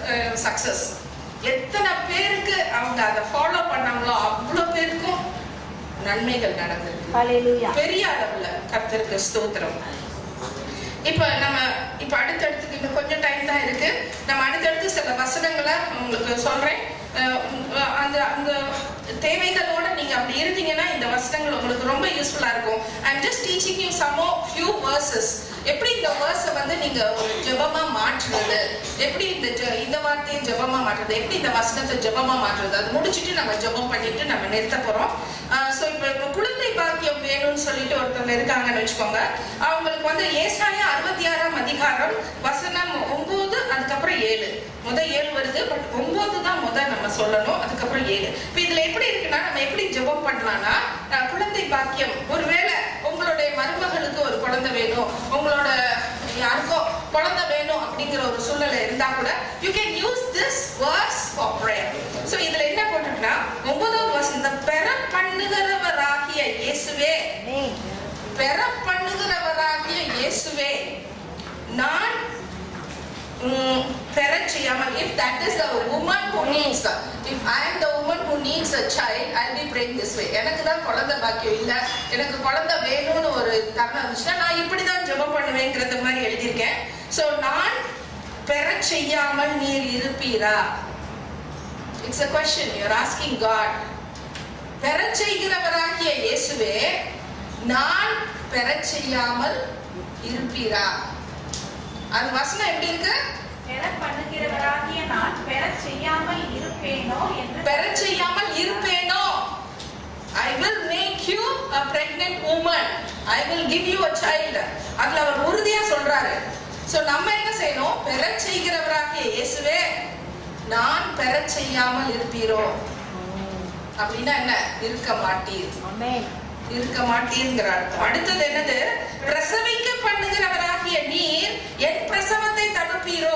சக்சஸ் எத்தனை பேருக்கு அவங்க அதை ஃபாலோ பண்ணாங்களோ அவ்வளோ பேருக்கும் நன்மைகள் நடந்திருக்கு Hallelujah. பெரிய அளவுல கர்த்தருக்கு ஸ்தோத்திரம் இப்ப நம்ம இப்ப அடுத்தடுத்து இன்னும் கொஞ்சம் டைம் தான் இருக்கு நம்ம அடுத்தடுத்து சில வசனங்களை உங்களுக்கு சொல்றேன் அஹ் உம் அந்த அந்த தேவைகளோட நீங்க அப்படி இருந்தீங்கன்னா இந்த வசனங்கள் உங்களுக்கு ரொம்ப யூஸ்ஃபுல்லா இருக்கும் I'm just teaching you some few verses எப்படி இந்த வேர்ஸை வந்து நீங்க ஒரு ஜெபமா மாற்றுறது எப்படி இந்த ஜெ- இந்த வார்த்தையை ஜெபமா மாற்றுறது எப்படி இந்த வசனத்தை ஜெபமா மாற்றுறது அது முடிச்சிட்டு நம்ம ஜெபம் பண்ணிட்டு நம்ம நிறுத்த போறோம் ஸோ இப்போ இப்போ குழந்தை பாக்கியம் வேணும்னு சொல்லிட்டு ஒருத்தவங்க இருக்காங்கன்னு வச்சுக்கோங்க அவங்களுக்கு வந்து ஏசாயா அறுபத்தி ஆறாம் அதிகாரம் வசனம் ஒன்பது அதுக்கப்புறம் ஏழு முத ஏழு வருது பட் ஒன்பது தான் முத நம்ம சொல்லணும் அதுக்கப்புறம் ஏழு இப்போ இதுல எப்படி இருக்குன்னா நம்ம எப்படி ஜெபம் பண்ணலாம்னா அஹ், குழந்தை பாக்கியம் ஒருவேளை உங்களுடைய மருமகளுக்கு ஒரு குழந்தை வேணும் உங்களோட யாருக்கோ குழந்தை வேணும் அப்படிங்கிற ஒரு சூழ்நிலை இருந்தா கூட you can use this verse for prayer so இதுல என்ன போட்டுருக்குன்னா ஒன்பதாவது வருஷம் இந்த பெற பண்ணுகிறவராகிய இயேசுவே Amen. பெற பண்ணுகிறவராகிய இயேசுவே நான் mm, பெற செய்யாமல் if that is the woman who needs if I am the woman who needs a child I'll be praying this way எனக்கு தான் குழந்தை பாக்கியம் இல்ல எனக்கு குழந்தை வேணும்னு ஒரு தருணம் இருந்துச்சுன்னா நான் இப்படி தான் ஜெபம் பண்ணுவேங்கிறத மாதிரி எழுதியிருக்கேன் ஸோ நான் பெற செய்யாமல் நீர் இருப்பீரா it's a question you're asking God பெறச் செய்கிறவராகிய இயேசுவே நான் பெறச் செய்யாமல் இருப்பீரா அது வசனம் எப்படி இருக்கு பெற பண்ணுகிறவராகிய நான் பெறச் செய்யாமல் இருப்பேனோ என்று பெறச் செய்யாமல் இருப்பேனோ I will make you a pregnant woman I will give you a child அதுல அவர் உறுதியா சொல்றாரு சோ நம்ம என்ன செய்யணும் பெறச் செய்கிறவராகிய இயேசுவே நான் பெறச் செய்யாமல் இருப்பீரோ அப்படின்னா என்ன இருக்க மாட்டீர் Amen. இருக்க மாட்டீங்கிற அர்த்தம் அடுத்தது என்னது பிரசவிக்க பண்ணுகிறவராகிய நீர் என் பிரசவத்தை தடுப்பீரோ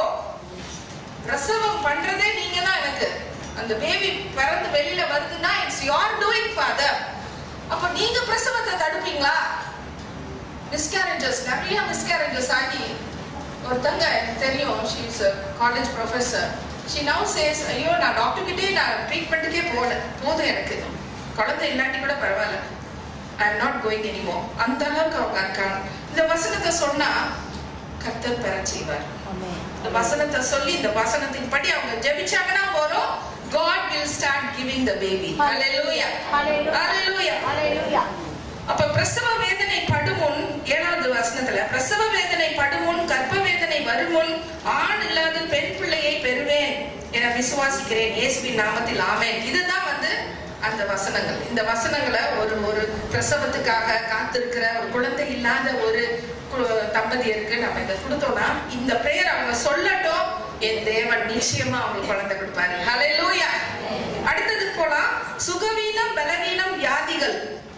பிரசவம் பண்றதே நீங்க தான் எனக்கு அந்த பேபி பிறந்து வெளியில வருதுன்னா இட்ஸ் யோர் டூயிங் ஃபாதர் அப்ப நீங்க பிரசவத்தை தடுப்பீங்களா மிஸ்கேரேஜஸ் நிறைய மிஸ்கேரேஜஸ் ஆகி ஒருத்தங்க எனக்கு தெரியும் she is college professor she now says ஐயோ நான் டாக்டர் கிட்டே நான் ட்ரீட்மெண்ட்டுக்கே போகல போதும் எனக்கு குழந்தை இல்லாட்டி கூட பரவாயில்ல I am not going anymore அந்த அளவுக்கு அவங்க இருக்காங்க இந்த வசனத்தை சொன்னா கர்த்தர் பெற செய்வார் Amen. இந்த வசனத்தை சொல்லி இந்த வசனத்தின் படி அவங்க ஜெபிச்சாங்கன்னா போறோம் God will start giving the baby. Hallelujah. Hallelujah. Hallelujah. Hallelujah. அப்ப பிரசவ வேதனை படுமுன் ஏழாவது வசனத்துல பிரசவ வேதனை படுமுன் கர்ப்ப வேதனை வருமுன் ஆண் இல்லாத பெண் பிள்ளையை பெறுவேன் என விசுவாசிக்கிறேன் இயேசுவின் நாமத்தில் ஆமென் இதுதான் வந்து அந்த வசனங்கள் இந்த வசனங்களை ஒரு ஒரு பிரசவத்துக்காக காத்திருக்கிற ஒரு குழந்தை இல்லாத ஒரு கு- தம்பதியருக்கு நம்ம இதை கொடுத்தோம்னா இந்த பிரேயர் அவங்க சொல்லட்டும் என் தேவன் நிச்சயமா அவங்களுக்கு குழந்தை கொடுப்பாரு ஹalleluya அடுத்ததுக்கு போலாம் சுகவீனம் பலவீனம் வியாதிகள்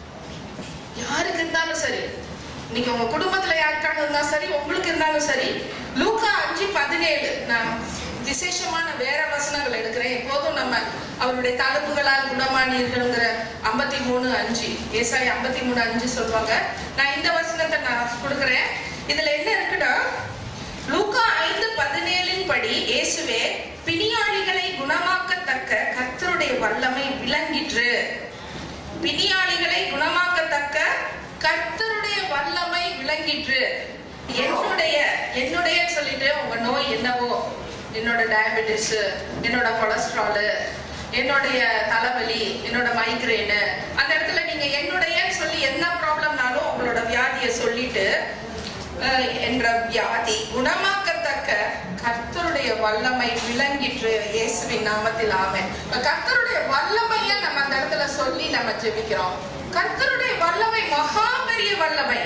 யாருக்கு இருந்தாலும் சரி இன்னைக்கு உங்க குடும்பத்துல யாருக்காக இருந்தாலும் சரி உங்களுக்கு இருந்தாலும் சரி லூக்கா அஞ்சு பதினேழு நான் விசேஷமான வேற வசனங்கள் எடுக்கிறேன் எப்போதும் நம்ம அவருடைய தழும்புகளால் குணமானீர்கள்ங்கிற ஐம்பத்தி மூணு அஞ்சு ஏசாய் ஐம்பத்தி மூணு அஞ்சு சொல்லுவாங்க நான் இந்த வசனத்தை நான் கொடுக்குறேன் இதுல என்ன இருக்குன்னா லூக்கா ஐந்து பதினேழின் படி இயேசுவே பிணியாளிகளை குணமாக்கத்தக்க கர்த்தருடைய வல்லமை விளங்கிற்று பிணியாளிகளை குணமாக்கத்தக்க கர்த்தருடைய வல்லமை விளங்கிற்று என்னுடைய என்னுடைய சொல்லிட்டு உங்க நோய் என்னவோ என்னோட டயபெட்டிஸ் என்னோட கொலஸ்ட்ரால் என்னுடைய தலைவலி என்னோட மைக்ரேனு அந்த இடத்துல நீங்க என்னுடைய சொல்லி என்ன ப்ராப்ளம்னாலும் உங்களோட வியாதியை சொல்லிட்டு அஹ், என்ற வியாதி குணமாக்கத்தக்க கர்த்தருடைய வல்லமை விளங்கிற்று இயேசுவின் நாமத்தில் ஆமென் இப்ப கர்த்தருடைய வல்லமைய நம்ம அந்த இடத்துல சொல்லி நம்ம ஜெபிக்கிறோம் கர்த்தருடைய வல்லமை மகா பெரிய வல்லமை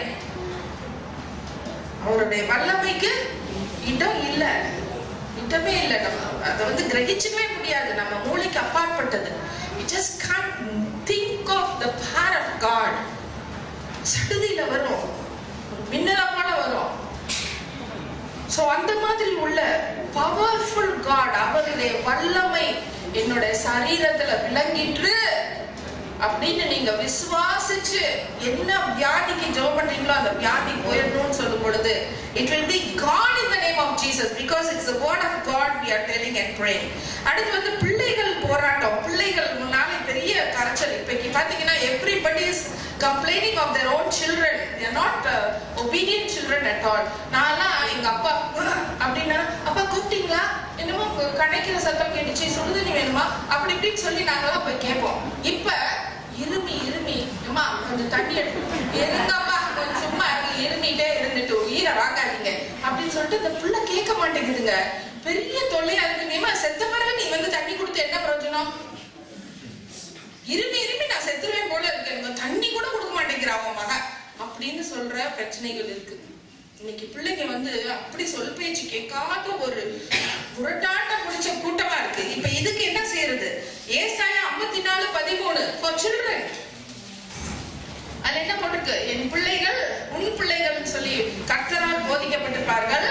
அவருடைய வல்லமைக்கு இடம் இல்ல இடமே இல்ல நம்ம அதை வந்து கிரகிச்சுக்கவே முடியாது நம்ம மூளைக்கு அப்பாற்பட்டது we just can't think of the power of God சடுதியில வரும் ஒரு மின்னல போல வரும் சோ அந்த மாதிரி உள்ள பவர்ஃபுல் காட் அவருடைய வல்லமை என்னுடைய சரீரத்துல விளங்கிற்று அப்படின்னு நீங்க விசுவாசிச்சு என்ன வியாதிக்கு ஜெபம் பண்றீங்களோ அந்த வியாதி போயிடணும்னு சொல்லும் பொழுது it will be God in the name of Jesus because it's word of God we are telling and praying அடுத்து வந்து பிள்ளைகள் போராட்டம் பிள்ளைகள் முன்னாலே பெரிய கரைச்சல் இப்ப பாத்தீங்கன்னா everybody is complaining of their own children they are not uh, obedient children at all நான்லாம் எங்க அப்பா அப்படின்னா அப்பா கூப்பிட்டீங்களா என்னமோ கடைக்கிற சத்தம் கேட்டுச்சு சுடுதண்ணி வேணுமா அப்படி இப்படின்னு சொல்லி நாங்கெல்லாம் போய் கேட்போம் இப்ப இருமி இருமி அம்மா கொஞ்சம் தண்ணி எடுத்து இருங்கப்பா கொஞ்சம் சும்மா இருங்க, இருமிட்டே இருந்துட்டு உயிரை வாங்காதீங்க அப்படின்னு சொல்லிட்டு இந்த புள்ள கேட்க மாட்டேங்குதுங்க பெரிய தொல்லையா இருக்கு நீமா செத்த பிறகு நீ வந்து தண்ணி கொடுத்து என்ன பிரயோஜனம் இருமி இருமி நான் செத்துருவேன் போல இருக்கு எனக்கு தண்ணி கூட கொடுக்க மாட்டேங்கிறா அவன் மகன் அப்படின்னு சொல்ற பிரச்சனைகள் இருக்கு இன்னைக்கு பிள்ளைங்க வந்து அப்படி சொல் பேச்சு கேட்காத ஒரு புரட்டாட்டம் பிடிச்ச கூட்டமா இருக்கு இப்ப இதுக்கு என்ன செய்யறது ஏசாயா ஐம்பத்தி நாலு பதிமூணு ஃபார் சில்ட்ரன் அதுல என்ன போட்டிருக்கு என் பிள்ளைகள் உன் பிள்ளைகள் சொல்லி கர்த்தரால் போதிக்கப்பட்டிருப்பார்கள்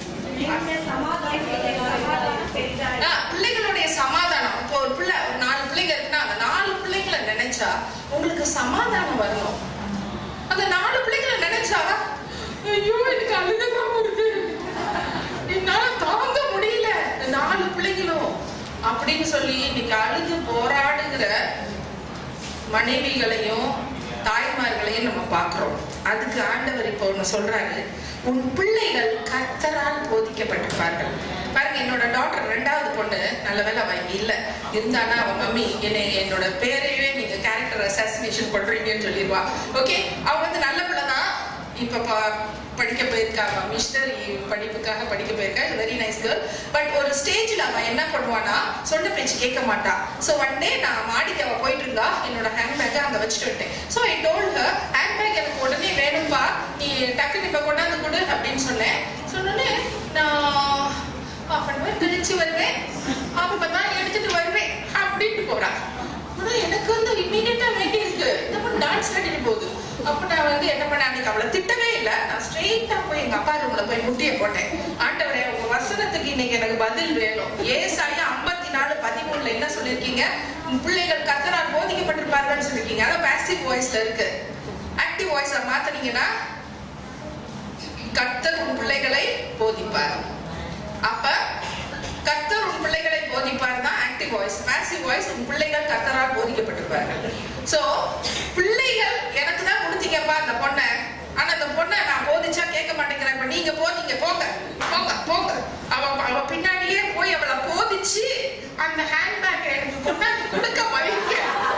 ஆ, பிள்ளைகளுடைய சமாதானம் இப்போ ஒரு பிள்ளை ஒரு நாலு பிள்ளைங்க இருக்குன்னா அந்த நாலு பிள்ளைங்களை நினைச்சா உங்களுக்கு சமாதானம் வரணும் அந்த நாலு பிள்ளைங்களை நினைச்சா ஐயோ எனக்கு அழுகதான் வருது என்னால தாங்க முடியல இந்த நாலு பிள்ளைங்களும் அப்படின்னு சொல்லி இன்னைக்கு அழுது போராடுகிற மனைவிகளையும் தாய்மார்களையும் நம்ம பார்க்கிறோம் அதுக்கு ஆண்டவர் இப்போ ஒண்ணு சொல்றாரு உன் பிள்ளைகள் கர்த்தரால் போதிக்கப்பட்டிருப்பார்கள் பாருங்க என்னோட டாக்டர் ரெண்டாவது பொண்ணு நல்ல வேலை அவ இங்க இல்ல இருந்தானா அவ மம்மி என்னை என்னோட பேரையே நீங்க கேரக்டர் அசாசினேஷன் பண்றீங்கன்னு சொல்லிடுவா ஓகே அவ வந்து நல்ல பிள்ளை தான் இப்ப ப- படிக்க போயிருக்கா அவ மிஷனரி படிப்புக்காக படிக்க போயிருக்கா வெரி நைஸ் கேர்ள் பட் ஒரு ஸ்டேஜ்ல அவ என்ன பண்ணுவானா சொன்ன பேச்சு கேட்க மாட்டா சோ ஒன் டே நான் மாடிக்கு அவ போயிட்டு இருந்தா என்னோட ஹேண்ட் பேக்கை அங்க வச்சுட்டு விட்டேன் so I told her handbag எனக்கு உடனே வேணும்பா நீ டக்குன்னு இப்ப கொண்டாந்து கொடு அப்படின்னு சொன்னேன் சொன்னோடனே நான் half an hour கழிச்சு வருவேன் அப்பதான் எடுத்துட்டு வருவேன் அப்படின்ட்டு போறா ஆனா எனக்கு வந்து இம்மீடியட்டா வேண்டி இருக்கு இந்த பொண்ணு டான்ஸ் ஆடிட்டு போகுது அப்ப நான் வந்து என்ன பண்ண அன்னைக்கு அவளை திட்டவே இல்லை நான் ஸ்ட்ரெயிட்டா போய் எங்க அப்பா ரூம்ல போய் முட்டியை போட்டேன் ஆண்டவரே உங்க வசனத்துக்கு இன்னைக்கு எனக்கு பதில் வேணும் ஏசாயா ஐம்பத்தி நாலு பதிமூணுல என்ன சொல்லிருக்கீங்க உன் பிள்ளைகள் கத்தரால் போதிக்கப்பட்டிருப்பார்கள்னு சொல்லிருக்கீங்க அதான் பாசிவ் வாய்ஸ்ல இருக்கு ஆக்டிவ் வாய்ஸா மாத்துனீங்கன்னா கர்த்தர் உன் பிள்ளைகளை போதிப்பார் அப்ப கர்த்தர் உன் பிள்ளைகளை போதிப்பார் தான் ஆக்டிவ் வாய்ஸ் பாசிவ் வாய்ஸ் உன் பிள்ளைகள் கர்த்தரால் போதிக்கப்பட்டிருப்பார்கள் சோ பிள்ளைகள் எனக்கு தான் கொடுத்தீங்கப்பா அந்த பொண்ணை ஆனா அந்த பொண்ணை நான் போதிச்சா கேட்க மாட்டேங்கிறேன் இப்ப நீங்க போதீங்க போங்க போங்க போங்க அவ அவ பின்னாடியே போய் அவளை போதிச்சு அந்த ஹேண்ட்பேக் எனக்கு கொண்டாந்து கொடுக்க வைங்க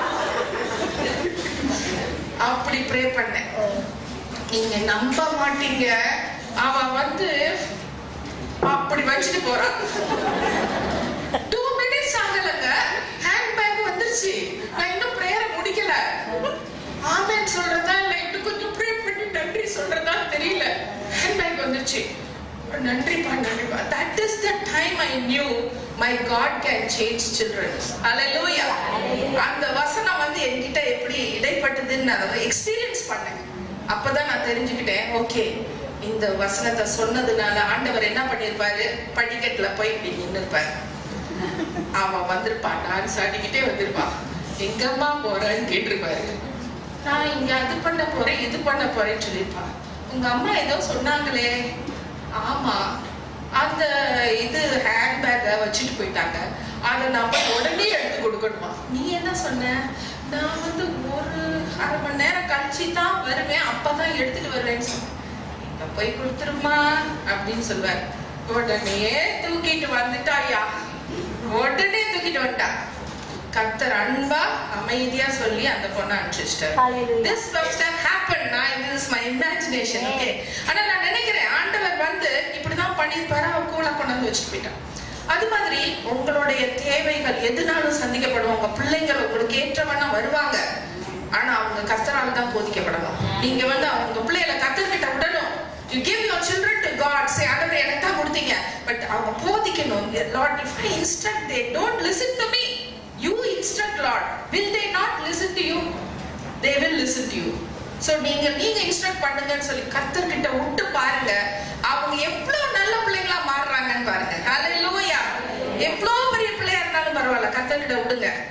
அப்படி ப்ரே பண்ணேன் நீங்க நம்ப மாட்டீங்க அவ வந்து அப்படி வச்சுட்டு போறா டூ மினிட்ஸ் ஆகலங்க ஹேண்ட் பேக் வந்துருச்சு நான் இன்னும் பிரேயரை முடிக்கல ஆமென் சொல்றதா இல்ல இன்னும் கொஞ்சம் ப்ரே பண்ணி நன்றி சொல்றதா தெரியல ஹேண்ட் பேக் வந்துருச்சு நன்றிப்பா நன்றிப்பா that is the time I knew my God can change children hallelujah அந்த வசனம் வந்து என்கிட்ட எப்படி இடைப்பட்டதுன்னு நான் எக்ஸ்பீரியன்ஸ் பண்ணேன் அப்பதான் நான் தெரிஞ்சுக்கிட்டேன் ஓகே இந்த வசனத்தை சொன்னதுனால ஆண்டவர் என்ன பண்ணிருப்பாரு படிக்கட்டுல போய் இப்படி நின்னுப்பாரு அவன் வந்திருப்பான் டான்ஸ் ஆடிக்கிட்டே வந்திருப்பான் எங்கம்மா போறேன்னு கேட்டிருப்பாரு நான் இங்க அது பண்ண போறேன் இது பண்ண போறேன்னு சொல்லியிருப்பான் உங்க அம்மா ஏதோ சொன்னாங்களே ஆமா அந்த இது ஹேண்ட்பேக்கை வச்சுட்டு போயிட்டாங்க அதை நம்ம உடனே எடுத்து கொடுக்கணுமா நீ என்ன சொன்ன நான் வந்து ஒரு அரை மணி நேரம் கழிச்சு தான் வருவேன் அப்பதான் எடுத்துட்டு வருவேன்னு சொன்னேன் இப்ப போய் கொடுத்துருமா அப்படின்னு சொல்லுவார் உடனே தூக்கிட்டு வந்துட்டாயா உடனே தூக்கிட்டு வந்துட்டா கர்த்தர் அன்பா அமைதியா சொல்லி அந்த பொண்ணை அனுப்பிச்சிட்டாரு Hallelujah. this must have happened நான் this is my imagination okay ஆனா நான் நினைக்கிறேன் ஆண்டவர் வந்து இப்படிதான் பண்ணிருப்பாரு அவ கூட கொண்டு வந்து வச்சுட்டு போயிட்டான் அது மாதிரி உங்களுடைய தேவைகள் எதுனாலும் சந்திக்கப்படும் உங்க பிள்ளைங்கள் உங்களுக்கு ஏற்றவண்ணம் வருவாங்க ஆனா அவங்க கர்த்தரால தான் போதிக்கப்படணும் நீங்க வந்து அவங்க பிள்ளைகளை கர்த்தர்கிட்ட விடணும் you give your children to God say ஆண்டவர் எனக்கு தான் கொடுத்தீங்க பட் அவங்க போதிக்கணும் Lord if I instruct they don't listen to me you instruct Lord will they not listen to you they will listen to you so நீங்க நீங்க instruct பண்ணுங்கன்னு சொல்லி கர்த்தர்கிட்ட விட்டு பாருங்க அவங்க எவ்வளவு நல்ல பிள்ளைங்களா மாறுறாங்கன்னு பாருங்க ஹalleluya எவ்வளவு பெரிய பிள்ளையா இருந்தாலும் பரவாயில்ல கர்த்தர்கிட்ட விடுங்க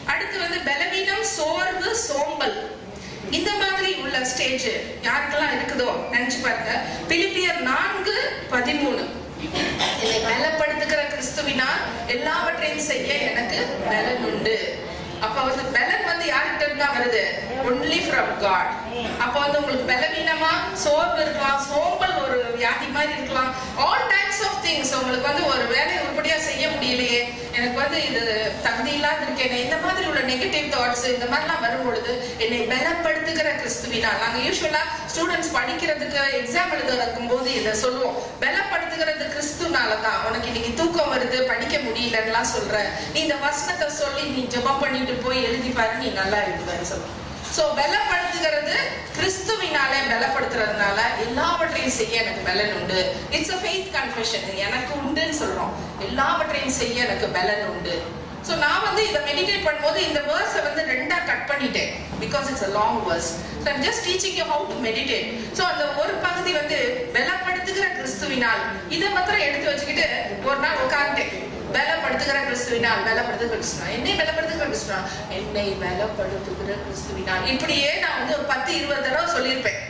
அடுத்து வந்து பலவீனம் சோர்வு சோம்பல் இந்த மாதிரி உள்ள ஸ்டேஜ் யாருக்கெல்லாம் இருக்குதோ நினைச்சு பாருங்க பிலிப்பியர் நான்கு பதிமூணு என்னை பலப்படுத்துகிற கிறிஸ்துவினால் எல்லாவற்றையும் செய்ய எனக்கு பலன் உண்டு அப்ப வந்து பலன் வந்து யார்கிட்ட இருந்தா வருது ஒன்லி ஃப்ரம் காட் அப்ப வந்து உங்களுக்கு பலவீனமா சோர்வு இருக்கலாம் சோம்பல் ஒரு வியாதி மாதிரி இருக்கலாம் ஆல் டைப்ஸ் ஆஃப் திங்ஸ் உங்களுக்கு வந்து ஒரு வேலையை உருப்படியா செய்ய முடியலையே எனக்கு வந்து இது தகுதி இல்லாத இருக்கேனே இந்த மாதிரி உள்ள நெகட்டிவ் தாட்ஸ் இந்த மாதிரிலாம் வரும் பொழுது என்னை பலப்படுத்துகிற கிறிஸ்துவினால் நாங்க யூஸ்வலா ஸ்டூடெண்ட்ஸ் படிக்கிறதுக்கு எக்ஸாம் எழுத வைக்கும்போது இதை சொல்லுவோம் பலப்படுத்துகிறது கிறிஸ்துனால தான் உனக்கு இன்னைக்கு தூக்கம் வருது படிக்க முடியலன்னுலாம் சொல்ற நீ இந்த வசனத்தை சொல்லி நீ ஜெபம் பண்ணிட்டு போய் எழுதி பாரு நீ நல்லா எழுதுவேன்னு சொல்லுவோம் சோ பலப்படுத்துகிறது கிறிஸ்துவினாலே பலப்படுத்துறதுனால எல்லாவற்றையும் செய்ய எனக்கு பலன் உண்டு இட்ஸ் அ ஃபெய்த் கன்ஃபெஷன் எனக்கு உண்டுன்னு சொல்றோம் எல்லாவற்றையும் செய்ய எனக்கு பலன் உண்டு சோ நான் வந்து இதை மெடிடேட் பண்ணும்போது இந்த வேர்ஸை வந்து ரெண்டா கட் பண்ணிட்டேன் because it's a long verse so I'm just teaching you how to meditate so அந்த ஒரு பகுதி வந்து பலப்படுத்துகிற கிறிஸ்துவினால் இதை மாத்திரம் எடுத்து வச்சுக்கிட்டு ஒரு நாள் உட்காந்துட்டேன் பலப்படுத்துகிற கிறிஸ்துவினால் பலப்படுத்துகிற கிறிஸ்துவினால் என்னை பலப்படுத்துகிற கிறிஸ்துவினால் என்னை பலப்படுத்துகிற கிறிஸ்துவினால் இப்படியே நான் வந்து ஒரு பத்து இருபது தடவை சொல்லியிருப்பேன்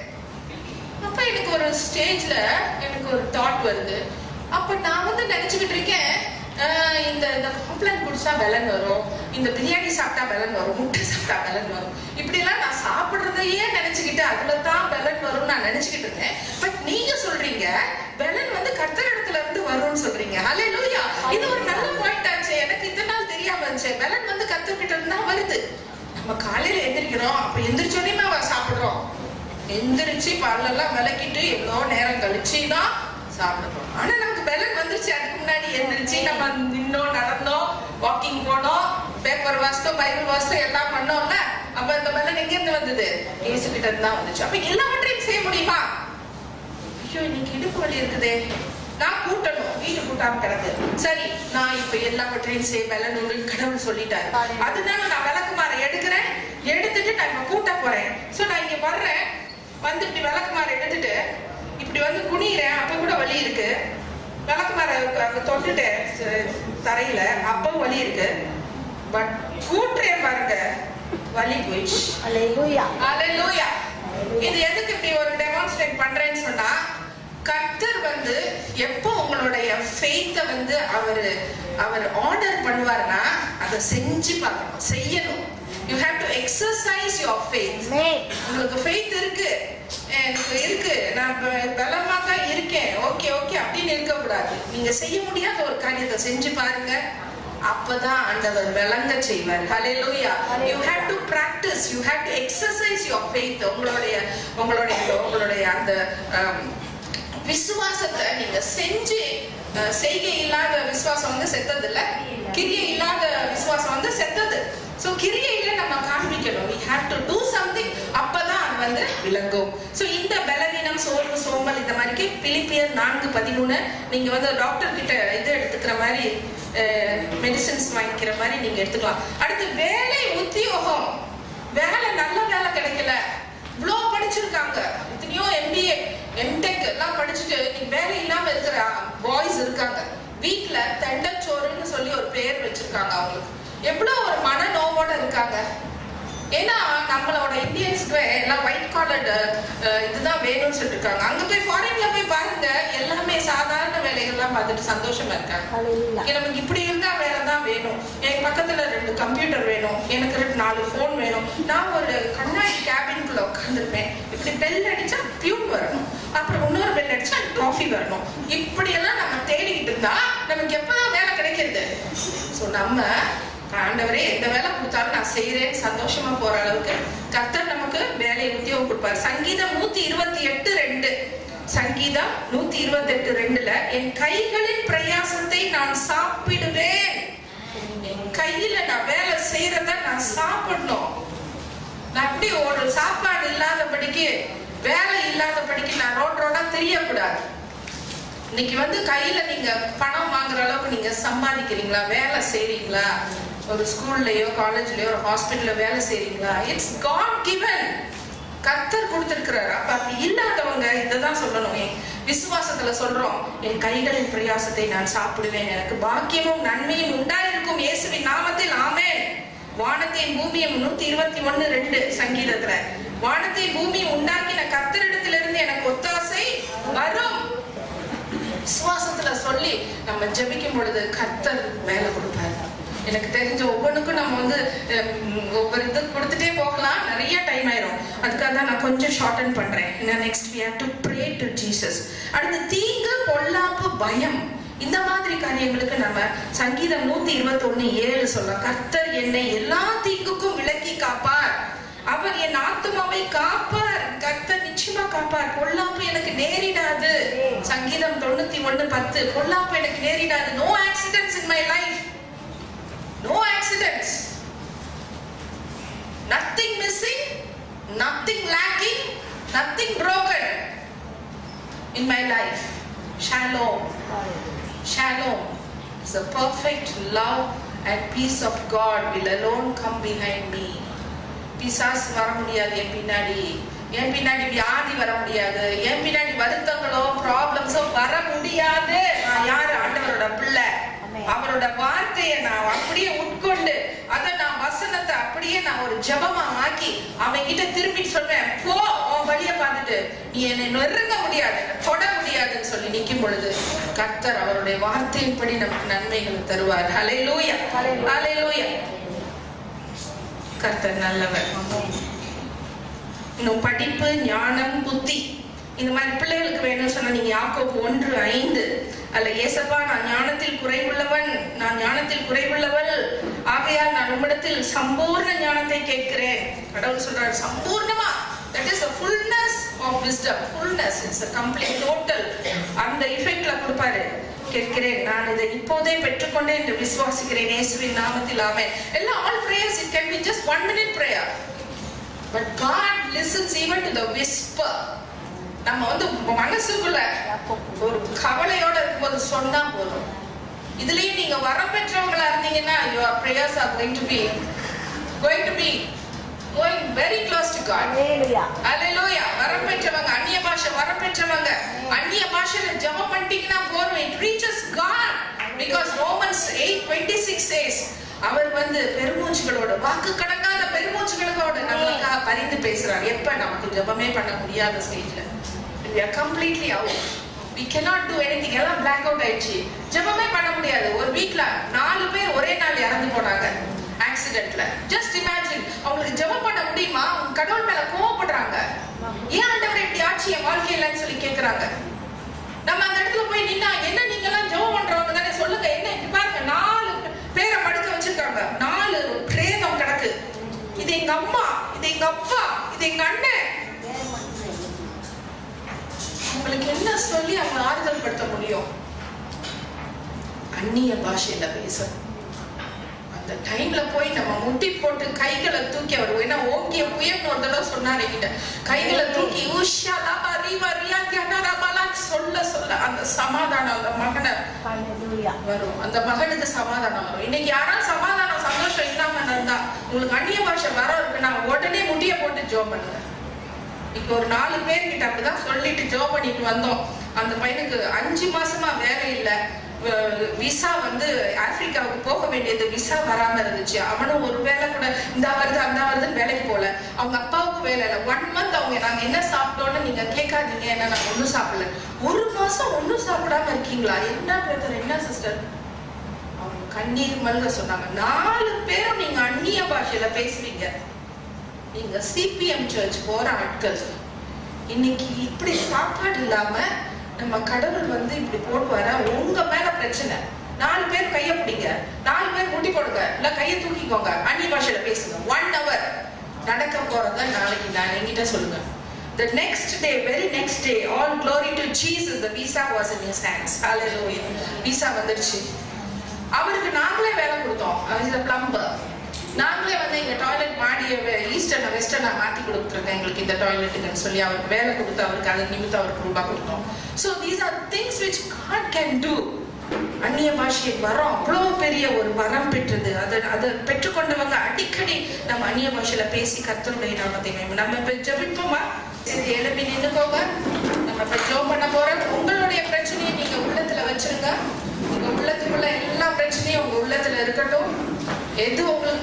அப்ப எனக்கு ஒரு ஸ்டேஜ்ல எனக்கு ஒரு தாட் வருது அப்ப நான் வந்து நினைச்சுக்கிட்டு இருக்கேன் ஆஹ் இந்த இந்த காம்ப்ளான் குடிச்சா பலன் வரும் இந்த பிரியாணி சாப்பிட்டா பலன் வரும் முட்டை சாப்பிட்டா பலன் வரும் இப்படி எல்லாம் நான் சாப்பிடுறதையே நினைச்சுக்கிட்டு அதுல தான் பலன் வரும்னு நான் நினைச்சுக்கிட்டு இருந்தேன் பட் நீங்க சொல்றீங்க பலன் வந்து கர்த்தர் இடத்துல இருந்து வரும்னு சொல்றீங்க ஹalleluya இது ஒரு நல்ல பாயிண்ட் ஆச்சு எனக்கு இத்தனை நாள் தெரியாம இருந்துச்சு பலன் வந்து கர்த்தர் கிட்ட இருந்து தான் வருது நம்ம காலையில எந்திரிக்கிறோம் அப்ப எந்திரிச்சோடனே நம்ம சாப்பிடுறோம் எந்திரிச்சு பல்லெல்லாம் விளக்கிட்டு எவ்வளோ நேரம் கழிச்சு தான் சாப்பிடுறோம் ஆனா நமக்கு பலன் வந்துருச்சு அதுக்கு முன்னாடி எந்திரிச்சு நம்ம நின்னோம் நடந்தோம் வாக்கிங் போனோம் பேப்பர் வாசித்தோம் பைபிள் வாசித்தோம் எல்லாம் பண்ணோம்ல அப்ப அந்த பலன் எங்க இருந்து வந்தது இயேசு கிட்ட இருந்து தான் வந்துச்சு அப்ப எல்லாவற்றையும் செய்ய முடியுமா ஐயோ இன்னைக்கு இடுப்பு வலி இருக்குதே நான் கூட்டணும் வீடு கூட்டாம கிடக்கு சரி நான் இப்ப எல்லாவற்றையும் செய்ய பலன் கடவுள் சொல்லிட்டாரு அதனால நான் விளக்குமாற எடுக்கிறேன் எடுத்துட்டு நான் இப்ப கூட்ட போறேன் சோ நான் இங்க வர்றேன் வந்து இப்படி விளக்குமாற எடுத்துட்டு இப்படி வந்து குனிகிறேன் அப்ப கூட வலி இருக்கு விளக்குமாற அங்க தொட்டுட்டேன் ச- தரையில அப்பவும் வலி இருக்கு பட் கூட்டுறேன் பாருங்க வலி போயிடுச்சு Hallelujah. Hallelujah. இது எதுக்கு இப்படி ஒரு டெமான்ஸ்ட்ரேட் பண்றேன்னு சொன்னா கர்த்தர் வந்து எப்போ உங்களுடைய ஃபெய்த்தை வந்து அவர் அவர் ஆர்டர் பண்ணுவார்னா அதை செஞ்சு பார்க்கணும் செய்யணும் you have to exercise your faith Amen. உங்களுக்கு ஃபெய்த் இருக்கு எனக்கு இருக்கு நான் ப- பலமா தான் இருக்கேன் ஓகே ஓகே அப்படின்னு இருக்கக்கூடாது நீங்க செய்ய முடியாத ஒரு காரியத்தை செஞ்சு பாருங்க அப்பதான் ஆண்டவர் விளங்க செய்வார் ஹalleluya you have to practice you have to exercise your faith உங்களுடைய உங்களுடைய உங்களுடைய அந்த ஆம், விசுவாசத்தை நீங்க செஞ்சு அஹ், செய்கை இல்லாத விசுவாசம் வந்து செத்தது இல்ல கிரியை இல்லாத விசுவாசம் வந்து செத்தது சோ கிரியையில நம்ம காண்பிக்கணும் we have to do something அப்பதான் அது வந்து விளங்கும் சோ இந்த பலவீனம் சோர்வு சோம்பல் இந்த மாதிரி பிலிப்பியர் நான்கு பதிமூணு நீங்க வந்து டாக்டர் கிட்ட இது எடுத்துக்கிற மாதிரி மெடிசின்ஸ் வாங்கிக்கிற மாதிரி நீங்க எடுத்துக்கலாம் அடுத்து வேலை உத்தியோகம் வேலை நல்ல வேலை கிடைக்கல இவ்வளோ படிச்சிருக்காங்க எத்தனையோ எம்பிஏ எம்டெக் எல்லாம் படிச்சுட்டு இன்னைக்கு வேலை இல்லாம இருக்கிற பாய்ஸ் இருக்காங்க வீட்ல தண்டச்சோறுன்னு சொல்லி ஒரு பேர் வச்சிருக்காங்க அவங்களுக்கு எவ்வளவு ஒரு மன நோவோட இருக்காங்க ஏன்னா நம்மளோட இந்தியன்ஸ்க்கு எல்லாம் ஒயிட் காலர்டு இதுதான் வேணும்னு சொல்லிட்டு இருக்காங்க அங்க போய் ஃபாரின்ல போய் பாருங்க எல்லாமே சாதாரண வேலைகள்லாம் பார்த்துட்டு சந்தோஷமா இருக்காங்க Hallelujah. இங்க நமக்கு இப்படி இருந்தா வேற தான் வேணும் என் பக்கத்துல ரெண்டு கம்ப்யூட்டர் வேணும் எனக்கு ரெண்டு நாலு ஃபோன் வேணும் நான் ஒரு கண்ணாடி கேபின்குள்ள உட்காந்துருப்பேன் இப்படி பெல் அடிச்சா பியூன் வரணும் அப்புறம் இன்னொரு பெல் அடிச்சா காஃபி வரணும் இப்படி எல்லாம் நம்ம தேடிக்கிட்டு இருந்தா நமக்கு எப்பதான் வேலை கிடைக்கிறது சோ நம்ம ஆண்டவரே எந்த வேலை கொடுத்தாலும் நான் செய்யறேன் சந்தோஷமா போற அளவுக்கு கர்த்தர் நமக்கு வேலை உத்தியோகம் கொடுப்பார் சங்கீதம் நூத்தி இருபத்தி எட்டு ரெண்டு சங்கீதம் நூத்தி இருபத்தி எட்டு ரெண்டுல என் கைகளின் பிரயாசத்தை நான் சாப்பிடுவேன் என் கையில நான் வேலை செய்யறத நான் சாப்பிடணும் நான் அப்படி ஒரு சாப்பாடு இல்லாதபடிக்கு வேலை இல்லாதபடிக்கு நான் ரோட் ரோடா தெரியக்கூடாது இன்னைக்கு வந்து கையில நீங்க பணம் வாங்குற அளவுக்கு நீங்க சம்பாதிக்கிறீங்களா வேலை செய்றீங்களா ஒரு ஸ்கூல்லயோ காலேஜ்லயோ ஒரு ஹாஸ்பிட்டல்ல வேலை செய்றீங்களா இட்ஸ் காட் கிவன் கர்த்தர் கொடுத்திருக்கிறார் அப்ப அப்படி இல்லாதவங்க இததான் சொல்லணும் என் விசுவாசத்துல சொல்றோம் என் கைகளின் பிரயாசத்தை நான் சாப்பிடுவேன் எனக்கு பாக்கியமும் நன்மையும் உண்டாயிருக்கும் இயேசுவின் நாமத்தில் ஆமென் வானத்தின் பூமியும் நூத்தி இருபத்தி ஒண்ணு ரெண்டு சங்கீதத்துல வானத்தை பூமி உண்டாக்கின கத்தரிடத்திலிருந்து எனக்கு ஒத்தாசை வரும் விசுவாசத்துல சொல்லி நம்ம ஜெபிக்கும் பொழுது கர்த்தர் வேலை கொடுப்பாரு எனக்கு தெரிஞ்ச ஒவ்வொன்றுக்கும் நம்ம வந்து ஹம், ஒவ்வொரு இது கொடுத்துட்டே போகலாம் நிறைய டைம் ஆயிரும் அதுக்காக தான் நான் கொஞ்சம் ஷார்டன் பண்றேன் next we have to pray to Jesus அடுத்து தீங்கு பொல்லாப்பு பயம் இந்த மாதிரி காரியங்களுக்கு நம்ம சங்கீதம் நூத்தி இருபத்தி ஒண்ணு ஏழு சொல்லலாம் கர்த்தர் என்னை எல்லா தீங்குக்கும் விலக்கி காப்பார் அவர் என் ஆத்துமாவை காப்பார் கர்த்தர் நிச்சயமா காப்பார் பொல்லாப்பு எனக்கு நேரிடாது சங்கீதம் தொண்ணூத்தி ஒண்ணு பத்து பொல்லாப்பு எனக்கு நேரிடாது no accidents in my life no accidents nothing missing nothing lacking nothing broken in my life shalom shalom is a perfect love and peace of god will alone come behind me பிசாசு வர முடியாது என் பின்னாடி என் பின்னாடி வியாதி வர முடியாது என் பின்னாடி வருத்தங்களோ ப்ராப்ளம்ஸோ வர முடியாது நான் யாரு ஆண்டவரோட பிள்ளை அவரோட வார்த்தையை நான் அப்படியே உட்கொண்டு அதை நான் வசனத்தை அப்படியே நான் ஒரு ஜபமா ஆக்கி அவன் கிட்ட திருப்பி சொல்வேன் போ உன் வழிய பார்த்துட்டு நீ என்னை நெருங்க முடியாது என்னை தொட முடியாதுன்னு சொல்லி நிக்கும் பொழுது கர்த்தர் அவருடைய வார்த்தையின்படி நமக்கு நன்மைகளை தருவார் ஹalleluya ஹalleluya கர்த்தர் நல்லவர் இன்னும் படிப்பு ஞானம் புத்தி இந்த மாதிரி பிள்ளைகளுக்கு வேணும் சொன்னா நீங்க யாக்கோபு ஒன்று ஐந்து அல்ல ஏசப்பா நான் ஞானத்தில் குறைவுள்ளவன் நான் ஞானத்தில் குறைவுள்ளவள் ஆகையால் நான் உம்மிடத்தில் சம்பூர்ண ஞானத்தை கேட்கிறேன் கடவுள் சொல்றாரு சம்பூர்ணமா that is a fullness of wisdom fullness it's a complete total அந்த இஃபெக்ட்ல கொடுப்பாரு கேட்கிறேன் நான் இதை இப்போதே பெற்றுக்கொண்டேன் என்று விசுவாசிக்கிறேன் இயேசுவின் நாமத்தில் ஆமென் எல்லாம் all prayers it can be just one minute prayer but God listens even to the whisper நம்ம வந்து மனசுக்குள்ள ஒரு கவலையோட இருக்கும்போது சொன்னா போதும் இதுலயும் நீங்க வர பெற்றவங்களா இருந்தீங்கன்னா your prayers are going to be going to be going very close to God Hallelujah. Hallelujah. வரம் பெற்றவங்க அந்நிய பாஷை வரம் பெற்றவங்க அந்நிய பாஷையில ஜெபம் பண்ணிட்டீங்கன்னா போதும் it reaches God because Romans 8:26 says அவர் வந்து பெருமூச்சுகளோட வாக்கு கடங்காத பெருமூச்சுகளோட நம்மளுக்காக பரிந்து பேசுறார் எப்ப நமக்கு ஜெபமே பண்ண முடியாத ஸ்டேஜ்ல we are completely out we cannot do anything எல்லாம் black out ஆயிடுச்சு ஜெபமே பண்ண முடியாது ஒரு வீட்ல நாலு பேர் ஒரே நாள் இறந்து போனாங்க ஆக்சிடென்ட்ல ஜஸ்ட் இமேஜின் அவங்களுக்கு ஜெபம் பண்ண முடியுமா அவங்க கடவுள் மேல கோவப்படுறாங்க ஏன் ஆண்டவர் இப்படி ஆட்சி என் வாழ்க்கையிலன்னு சொல்லி கேக்குறாங்க நம்ம அந்த இடத்துல போய் நின்னா என்ன நீங்க எல்லாம் ஜெபம் பண்றவங்க தானே சொல்லுங்க என்ன இப்படி பாருங்க நாலு பேரை படுக்க வச்சிருக்காங்க நாலு பிரேதம் கிடக்கு இது எங்க அம்மா இது எங்க அப்பா இது எங்க அண்ணன் உங்களுக்கு என்ன சொல்லி அவங்க ஆறுதல் படுத்த முடியும் அந்நிய பாஷையில பேசணும் அந்த டைம்ல போய் நம்ம முட்டி போட்டு கைகளை தூக்கி அவர் ஏன்னா ஓங்கிய புயல்னு ஒரு தடவை சொன்னார் என்கிட்ட கைகளை தூக்கி உஷா லாபா ரீவா ரியா தியானா ராபாலான்னு சொல்ல சொல்ல அந்த சமாதானம் அந்த மகனை Hallelujah. வரும் அந்த மகனுக்கு சமாதானம் வரும் இன்னைக்கு யாராவது சமாதானம் சந்தோஷம் இல்லாம இருந்தா உங்களுக்கு அந்நிய பாஷை வர இருக்குன்னா உடனே முடிய போட்டு ஜோம் பண்ணுங்க இப்போ ஒரு நாலு பேர்கிட்ட அப்படிதான் சொல்லிட்டு ஜோ பண்ணிட்டு வந்தோம் அந்த பையனுக்கு அஞ்சு மாசமா வேலை இல்ல விசா வந்து ஆப்பிரிக்காவுக்கு போக வேண்டியது விசா வராம இருந்துச்சு அவனும் ஒரு வேலை கூட இந்த வருது அந்த வருதுன்னு வேலைக்கு போல அவங்க அப்பாவுக்கு வேலை இல்லை ஒன் மந்த் அவங்க நாங்க என்ன சாப்பிட்டோம்னு நீங்க கேட்காதீங்க என்ன நான் ஒண்ணும் சாப்பிடல ஒரு மாசம் ஒண்ணும் சாப்பிடாம இருக்கீங்களா என்ன பிரதர் என்ன சிஸ்டர் அவங்க கண்ணீர் மல்க சொன்னாங்க நாலு பேரும் நீங்க அந்நிய பாஷையில பேசுவீங்க நீங்க சிபிஎம் சர்ச் போற ஆட்கள் இன்னைக்கு இப்படி சாப்பாடு இல்லாம நம்ம கடவுள் வந்து இப்படி போடுவாரா உங்க மேல பிரச்சனை நாலு பேர் கைய பிடிங்க நாலு பேர் முட்டி போடுங்க இல்ல கைய தூக்கிக்கோங்க அந்நிய பாஷையில பேசுங்க ஒன் hour நடக்க போறத நாளைக்கு நான் என்கிட்ட சொல்லுங்க The next day, very next day, all glory to Jesus, the visa was in his hands. Hallelujah. Visa வந்துடுச்சு அவருக்கு நாங்களே வேலை கொடுத்தோம் அவர் பிளம்பர் நாங்களே வந்து எங்க டாய்லெட் மாடிய ஈஸ்டர்ன் வெஸ்டர்னா மாத்தி கொடுத்துருக்கேன் எங்களுக்கு இந்த டாய்லெட்டுக்குன்னு சொல்லி அவருக்கு வேலை கொடுத்து அவருக்கு அதை நிமித்தம் அவருக்கு ரூபாய் கொடுத்தோம் so these are things which God can do அந்நிய பாஷை வரம் அவ்வளோ பெரிய ஒரு வரம் பெற்றது அதை அதை பெற்றுக்கொண்டவங்க அடிக்கடி நம்ம அந்நிய பாஷையில பேசி கர்த்தருடைய நாமத்தை மேம்பு நம்ம இப்ப ஜெபிப்போமா சரி எழுப்பி நின்னுக்கோங்க நம்ம இப்ப ஜெபம் பண்ண போறோம் உங்களுடைய பிரச்சனையை நீங்க உள்ளத்துல வச்சிருங்க உங்க உள்ளத்துக்குள்ள எல்லா பிரச்சனையும் உங்க உள்ளத்துல இருக்கட்டும் எது உங்களுக்கு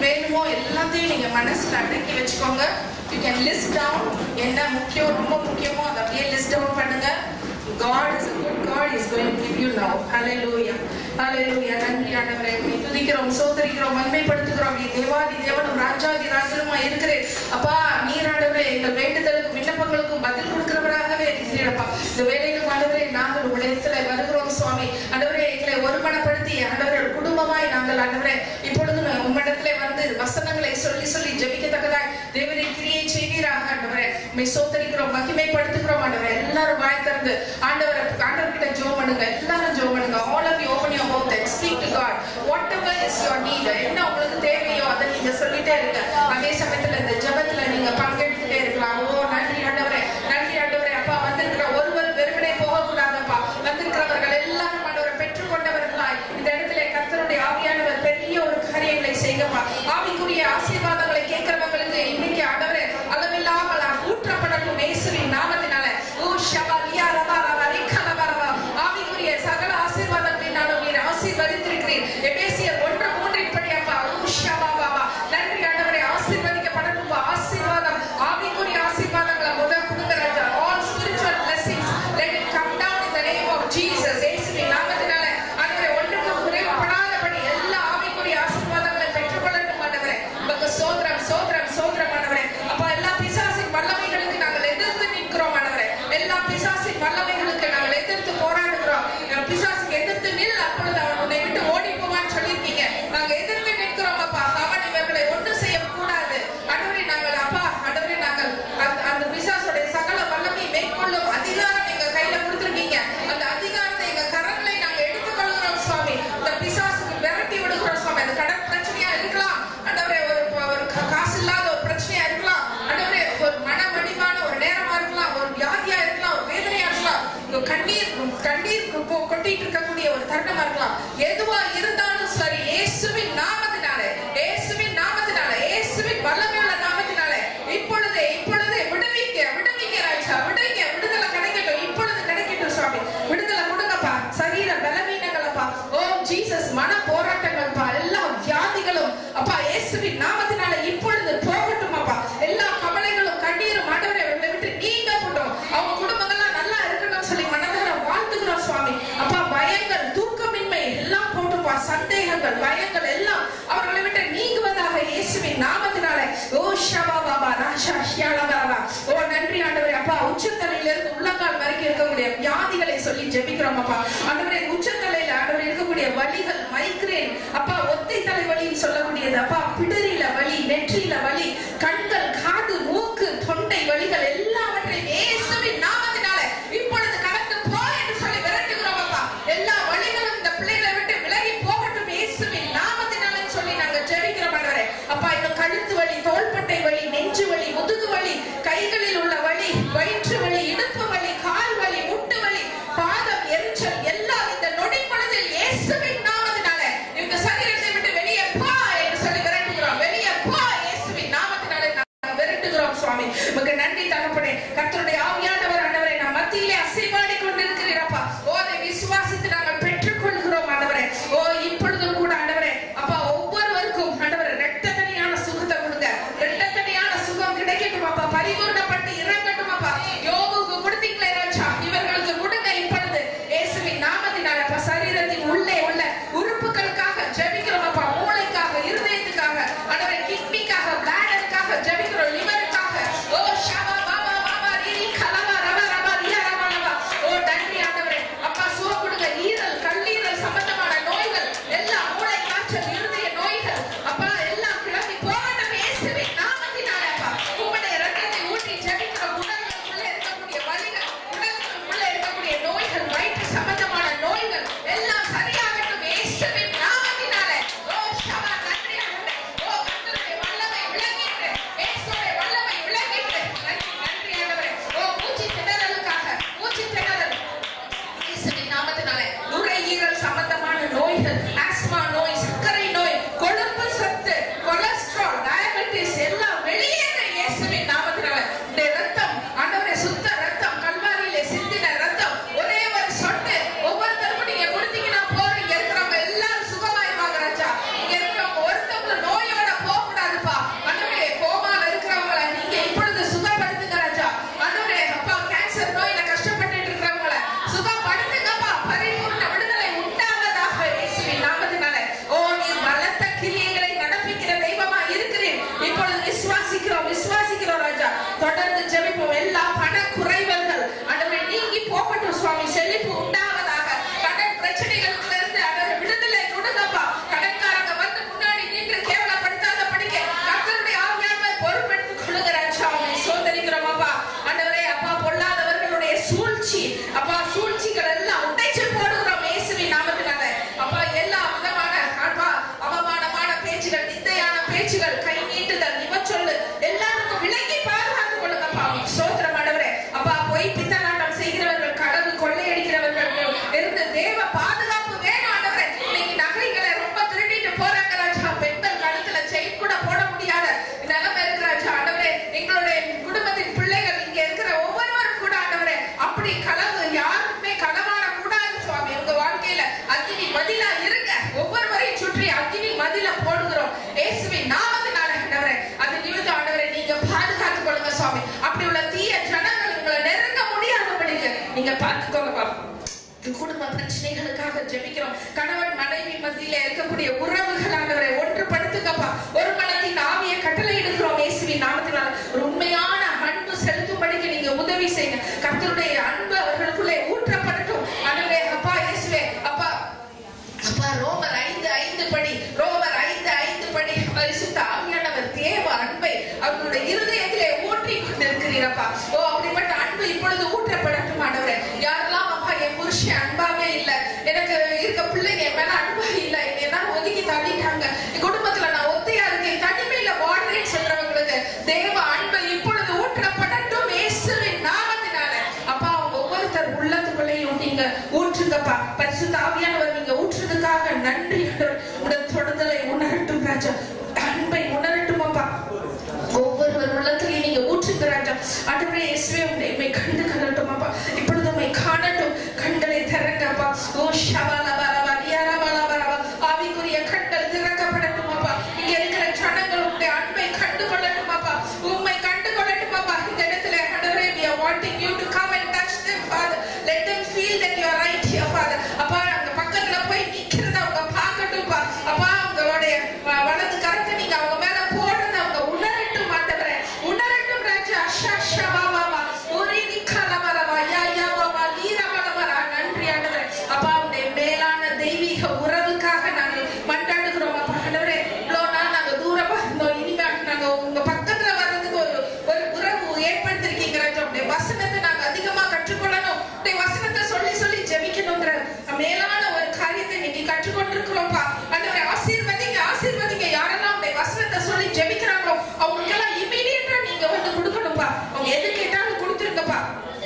வேணுமோ எல்லாத்தையும் நீங்க மனசுல அடக்கி வச்சுக்கோங்க யூ கேன் லிஸ்ட் டவுன் என்ன முக்கியம் ரொம்ப முக்கியமோ அதை அப்படியே லிஸ்ட் டவுன் பண்ணுங்க God is a good God is going to give you now. Hallelujah. Hallelujah. நன்றி ஆண்டவரே உம்மை துதிக்கிறோம் சோதரிக்கிறோம் மன்மைப்படுத்துகிறோம் நீ தேவாதி தேவனும் ராஜாதி ராஜனுமா இருக்கிறேன் அப்பா நீர் ஆண்டவரே எங்கள் வேண்டுதலுக்கும் விண்ணப்பங்களுக்கும் பதில் கொடுக்கிறவராகவே இருக்கிறீரப்பா இந்த வேலையிலும் ஆண்டவரே நாங்கள் உடையத்துல வருகிறோம் சுவாமி ஆண்டவரே எங்களை ஒருமனப்படுத்தி ஆண்டவரே ஒரு குடும்பமாய் நாங்கள் ஆண்டவரே இப்பொழுது உம்மிடத்திலே வந்து வசனங்களை சொல்லி சொல்லி ஜெபிக்கத்தக்கதாய் தேவனை கிரியை செய்வீராக ஆண்டவரே உம்மை சோதரிக்கிறோம் மகிமைப்படுத்துகிறோம் ஆண்டவரே எல்லாரும் வாய் திறந்து ஆண்டவரை ஆண்டவர் கிட்ட ஜோம் பண்ணுங்க எல்லாரும் ஜோம் பண்ணுங்க all of you open your mouth and speak to God whatever is your need என்ன உங்களுக்கு தேவையோ அதை நீங்க சொல்லிட்டே இருங்க அதே சமயத்துல இந்த ஜெபத்துல நீங்க பங்கெடுத்துட்டே இருக்கலாம் ஓ நன்றி ஆண்டவரே நன்றி ஆண்டவரே அப்பா வந்திருக்கிற ஒருவர் வெறுமனே போக கூடாதப்பா வந்திருக்கிறவர்கள் எல்லாரும் ஆண்டவரை பெற்றுக்கொண்டவர்களாய் இந்த இடத்துல கர்த்தருடைய ஆவியானவர் பெரிய ஒரு காரியங்களை செய்யப்பா ஆவிக்குரிய ஆசீர்வாதங்களை கேட்கிறவங்களுக்கு இன்னைக்கு ஆண்டவரே அளவில்லாமல் ஊற்றப்படட்டும் இயேசுவின் நாமத்தினால ஓ ஷபா லியா ரபா ரபா ரிக்கா ரபா ரபா ஆவிக்குரிய சகல ஆசீர்வாதங்களினாலும் நீர் ஆசீர்வதித்திருக்கிறீர் எபேசியர் ஒன்று மூன்றின் படி அப்பா ஓ ஷபா பாபா நன்றி ஆண்டவரே ஆசீர்வதிக்கப்படட்டும் ஆசீர்வாதம் ஆவிக்குரிய ஆசீர்வாதங்களை முதல் கொடுங்க ராஜா all spiritual blessings let it come down in the name of Jesus இயேசுவின் நாமத்தினால ஆண்டவரே ஒன்றுக்கும் குறைவுபடாதபடி எல்லா ஆவிக்குரிய ஆசீர்வாதங்களை பெற்றுக்கொள்ளட்டும் ஆண்டவரே உமக்கு சோதரம் சோதரம் சோதரம் ஆண்டவரே அப்பா எல்லா பிசாசின் வல்லமைகளுக்கு நாங்கள் எதிர்த்து நிற்கிறோம் ஆண்டவரே எல்லா பிசாசின் வல்லமைகளுக்கு நாங்கள் எதிர்த்து போராடுகிறோம் என் பிசாசுக்கு எதிர்த்து நில் அப்பொழுது அவன் உன்னை விட்டு ஓடி போவான்னு சொல்லியிருக்கீங்க நாங்க எதிர்த்து நிற்கிறோம் அப்பா அவன் இவர்களை ஒன்று செய்யக்கூடாது ஆண்டவரே நாங்கள் அப்பா ஆண்டவரே நாங்கள் அந்த அந்த பிசாசுடைய சகல வல்லமை மேற்கொள்ளும் அதிகாரம் எங்க கையில கொடுத்துருக்கீங்க அந்த அதிகாரத்தை எங்க கரங்களை நாங்க எடுத்துக்கொள்கிறோம் சுவாமி இந்த பிசாசுக்கு விரட்டி விடுகிறோம் சுவாமி அது கடன் பிரச்சனையா இருக்கலாம் ஆண்டவரே ஒரு ஒரு கா- காசு இல்லாத ஒரு பிரச்சனையா இருக்கலாம் ஆண்டவரே ஒரு மன வடிவான ஒரு நேரமா இருக்கலாம் ஒரு வியாதியா இருக்கலாம் ஒரு வேதனையா இருக்கலாம் ஒரு கண்ணீர் கண்ணீர் கொ- கொட்டிட்டு இருக்கக்கூடிய ஒரு தருணமா இருக்கலாம் எதுவா இருந்தாலும் சரி இயேசுவின் நாமத்தினாலே இயேசுவின் நாமத்தினாலே இயேசுவின் வல்லமையுள்ள நாமத்தினாலே இப்பொழுதே இப்பொழுதே விடுவிக்க விடுவிக்க ராஜா விடுவிக்க விடுதலை கிடைக்கட்டும் இப்பொழுது கிடைக்கட்டும் சுவாமி விடுதலை கொடுங்கப்பா சரீர பலவீனங்களப்பா ஓ ஜீசஸ் மன போராட்டங்கள்ப்பா எல்லா வியாதிகளும் அப்பா இயேசுவின் நாமத்தினால இப்பொழுது போகட்டும் அப்பா எல்லா கவலைகளும் கண்ணீரும் ஆண்டவரே அவர்களை விட்டு நீங்க போட்டோம் அவங்க குடும்பங்கள்லாம் நல்லா இருக்கணும்னு சொல்லி மனதார வாழ்த்துக்கிறோம் சுவாமி அப்பா பயங்கள் தூக்கமின்மை எல்லாம் போட்டுப்பா சந்தேகங்கள் பயங்கள் எல்லாம் அவர்களை விட்டு நீங்குவதாக இயேசுவின் நாமத்தினால ஓ ஷபா பாபா ராஷா ஷியாலா பாபா ஓ நன்றி ஆண்டவரே அப்பா உச்சத்தலையில இருந்து உள்ளங்கால் வரைக்கும் இருக்கக்கூடிய வியாதிகளை சொல்லி ஜெபிக்கிறோம் அப்பா ஆண்டவரே உச்சத்தலையில ஆண்டவரே இருக்கக்கூடிய வலிகள் மைக்ரேன் அப்பா ஒத்தை தலை வலின்னு சொல்லக்கூடியது அப்பா பிடரியில வலி நெற்றியில வலி கண்கள் காது மூக்கு தொண்டை வலிகள் எல்லாவற்றையும் இயேசுவின் நாமத்தினால இப்பொழுது கடந்து போ என்று சொல்லி விரட்டுகிறோம் அப்பா எல்லா வலிகளும் இந்த பிள்ளைகளை விட்டு விலகி போகட்டும் இயேசுவின் நாமத்தினால சொல்லி நாங்க ஜெபிக்கிறோம் ஆண்டவரே அப்பா இன்னும் கழுத்து வலி தோள்பட்டை வலி நெஞ்சு வலி முதுகு வலி கைகளில் உள்ள வலி வயிற்று வலி இடுப்பு வலி கால் வலி முட்டு வலி பாதம் எரிச்சல் எல்லாம் இந்த நொடி பொழுதில் இயேசுவின் நாமத்தினால இந்த சரீரத்தை விட்டு வெளியே போ என்று சொல்லி விரட்டுகிறோம் வெளியே போ இயேசுவின் நாமத்தினாலே நாங்கள் விரட்டுகிறோம் சுவாமி உமக்கு நன்றி தகப்பனே கர்த்தருடைய ஆவியானவர் ஆண்டவரை நாம் மத்தியிலே அசைவாடி கொண்டிருக்கிறீரப்பா ஓ அதை விசுவாசித்து நாங்கள் பெற்றுக்கொள்கிறோம் ஆண்டவரே ஓ இப்பொழுதும் கூட ஆண்டவரே அப்பா ஒவ்வொருவருக்கும் ஆண்டவரே இரட்டத்தனியான சுகத்தை கொடுங்க இரட்டத்தனியான சுகம் கிடைக்கட்டும் அப்பா பரிபூர்ணப்பட்டு இறங்கட்டும் அப்பா யோபுக்கு கொடுத்தீங்களே ராஜா இவர்களுக்கு கொடுங்க இப்பொழுது இயேசுவின் நாமத்தினால அப்பா சரீரத்தின் உள்ளே உள்ள உறுப்புகளுக்காக ஜெபிக்கிறோம் அப்பா மூளைக்காக இருதயத்துக்காக ஆண்டவரே நன்றி ஆண்டவரே உடைய தொடுதலை உணரட்டும் ராஜா அன்பை உணரட்டும் அப்பா ஒவ்வொருவர் உள்ளத்திலே நீங்க ஊற்றுங்க ராஜா ஆண்டவரே இயேசுவே உம்மை உம்மை கண்டு கலட்டும் அப்பா இப்பொழுது உம்மை காணட்டும் கண்களை திறங்க அப்பா ஓ ஷபால பரவா ரியாரா பல பரவா ஆவிக்குரிய கண்கள் திறக்கப்படட்டும் அப்பா இங்க இருக்கிற ஜனங்கள் உம்முடைய அன்பை கண்டு கொள்ளட்டும் அப்பா உம்மை கண்டு கொள்ளட்டும் அப்பா இந்த இடத்துல ஆண்டவரே we are wanting you to come and touch them father let them feel that you are right here father அப்பா அங்க பக்கத்துல போய் நிக்கிறத அவங்க பார்க்கட்டும்பா அப்பா உங்களுடைய வ- வலது கரத்தை நீங்க அவங்க மேல போடுறத அவங்க உணரட்டும் ஆண்டவரே உணரட்டும் ராஜா அஷா ஷா வா வா வா ஒரே நிக்கல வர வா யா யா வா வா நீர வர வர நன்றி ஆண்டவரே அப்பா உடைய மேலான தெய்வீக உறவுக்காக நாங்கள் மன்றாடுகிறோம் அப்பா ஆண்டவரே இவ்வளவு நாள் நாங்க தூரமா இருந்தோம் இனிமே நாங்க உங்க பக்கத்துல வர்றதுக்கு ஒரு ஒரு உறவு ஏற்படுத்திருக்கீங்க ராஜா உடைய வசனத்தை நாங்க அதிகமா கற்றுக்கொள்ளணும் உடைய வசனத்தை சொல்லி சொல்லி ஜெபிக்கணுங்கிற மேலான ஒரு காரியத்தை இன்னைக்கு கற்றுக்கொண்டிருக்கிறோம்ப்பா ஆண்டவரே ஆசீர்வதிங்க ஆசீர்வதிங்க யாரெல்லாம் உடைய வசனத்தை சொல்லி ஜெபிக்கிறாங்களோ அவங்களுக்கெல்லாம் இமீடியட்டா நீங்க வந்து கொடுக்கணும்ப்பா அவங்க எது கேட்டாலும் கொடுத்துருங்கப்பா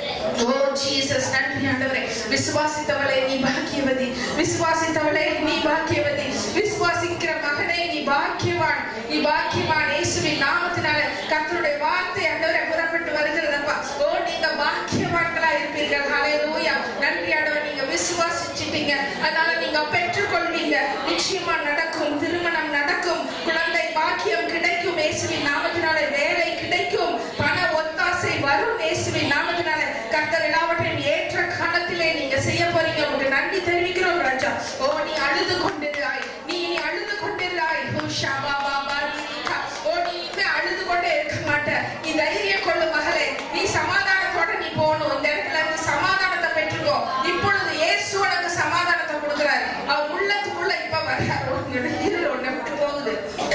ஓ ஜீசஸ் நன்றி ஆண்டவரே விசுவாசித்தவளே நீ பாக்கியவதி விசுவாசித்தவளே நீ பாக்கியவதி விசுவாசிக்கிற மகனே நீ பாக்கியவான் நீ பாக்கியவான் இயேசுவின் நாமத்தினால கர்த்தருடைய வார்த்தை ஆண்டவரே புறப்பட்டு வருகிறதப்பா ஓ நீங்க பாக்கியவான்களா இருப்பீர்கள் ஹalleluya நன்றி ஆண்டவரே நீங்க விசுவாசிச்சிட்டீங்க அதனால நீங்க பெற்றுக்கொள்வீங்க நிச்சயமா நடக்கும் திருமணம் நடக்கும் குழந்தை பாக்கியம் கிடைக்கும் இயேசுவின் நாமத்தினால வேலை கிடைக்கும் பண ஒத்தாசை வரும் இயேசுவின் நாமத்தினால கர்த்தர் எல்லாவற்றையும் ஏற்ற காலத்திலே நீங்க செய்ய போறீங்க உங்களுக்கு நன்றி தெரிவிக்கிறோம் ராஜா ஓ நீ அழுது கொண்டிருந்தாய் நீ நீ அழுது கொண்டிருந்தாய் ஓ ஷாபா பாபா நீகா. ஓ நீ இனிமே அழுது கொண்டே இருக்க மாட்ட நீ தைரியம் கொள்ளு மகளே நீ சமாதானத்தோட நீ போகணும் இந்த இடத்துல இருந்து சமாதானத்தை பெற்றுக்கோ இப்பொழுது இயேசு உனக்கு சமாதானத்தை கொடுக்கிறார் அவர் உள்ளத்துக்குள்ள இப்ப வர்றார் உன்னோட இருள் உன்னை விட்டு போகுது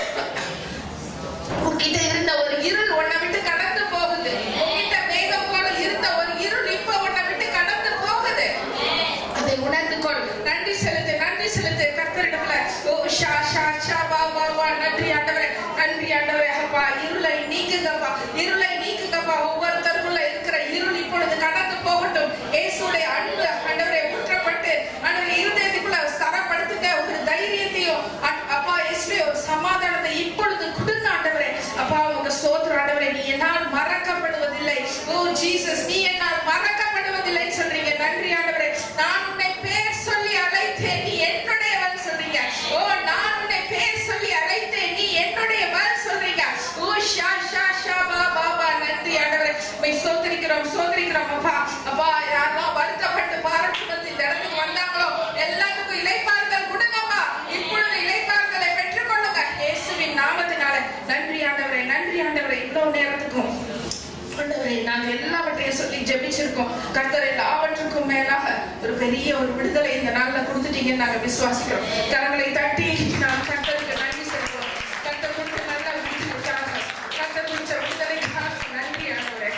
உன்கிட்ட இருந்த ஒரு இருள் உன்னை விட்டு கடந்து போகுது உன்கிட்ட மேகம் போல இருந்த ஒரு இருள் இப்ப உன்னை விட்டு கடந்து போகுது அதை உணர்ந்து கொள் நன்றி செலுத்து நன்றி செலுத்து கர்த்தரிடத்துல ஓ ஷா ஷா ஷா வா வா வா நன்றி ஆண்டவரே நன்றி ஆண்டவரே அப்பா இருளை நீக்குங்கப்பா இருளை நீக்குங்கப்பா ஒவ்வொருத்தருக்குள்ள இருக்கிற இருள் இப்பொழுது கடந்து போகட்டும் இயேசுடைய அன்பு ஆண்டவரே ஊற்றப்பட்டு ஆண்டவரே இருதயத்துக்குள்ள ஸ்தரப்படுத்துங்க ஒரு தைரியத்தையும் அ- அப்பா இயேசுவே ஒரு சமாதானத்தை இப்பொழுது கொடுங்க ஆண்டவரே அப்பா உங்க சோதர ஆண்டவரே நீ என்னால் மறக்கப்படுவதில்லை ஓ ஜீசஸ் நீ என்னால் மறக்கப்படுவதில்லை சொல்றீங்க நன்றி ஆண்டவரே நான் உன்னை பேர் சொல்லி அழைத்தேன் நீ என்னுடையவன் சொல்றீங்க ஓ நான் உன்னை பேர் சொல்லி அழைத்தேன் நீ என்னுடையவன் சொல்றீங்க ஓ ஷா ஷா ஷா பா பா பா நன்றி ஆண்டவரே உம்மை சோதரிக்கிறோம் சோதரிக்கிறோம் அப்பா அப்பா யாரெல்லாம் வருத்தப்பட்டு பாராட்டு வந்து இந்த இடத்துக்கு வந்தாங்களோ எல்லாத்துக்கும் இலைப்பாறுதல் கொடுங்கப்பா இப்பொழுது இலைப்பாறுதலை பெற்றுக்கொள்ளுங்க இயேசுவின் நாமத்தினால நன்றி ஆண்டவரே நன்றி ஆண்டவரே இவ்வளவு நேரத்துக்கும் ஆண்டவரே நாங்க எல்லாவற்றையும் சொல்லி ஜெபிச்சிருக்கோம் கர்த்தர் எல்லாவற்றுக்கும் மேலாக ஒரு பெரிய ஒரு விடுதலை இந்த நாள்ல கொடுத்துட்டீங்கன்னு நாங்க விசுவாசிக்கிறோம் கரங்களை தட்டி நான் கர்த்தருக்கு நன்றி செலுத்துவோம் கர்த்தர் கொடுத்த நல்ல விடுதலைக்காக கர்த்தர் கொடுத்த விடுதலைக்காக நன்றி ஆண்டவரே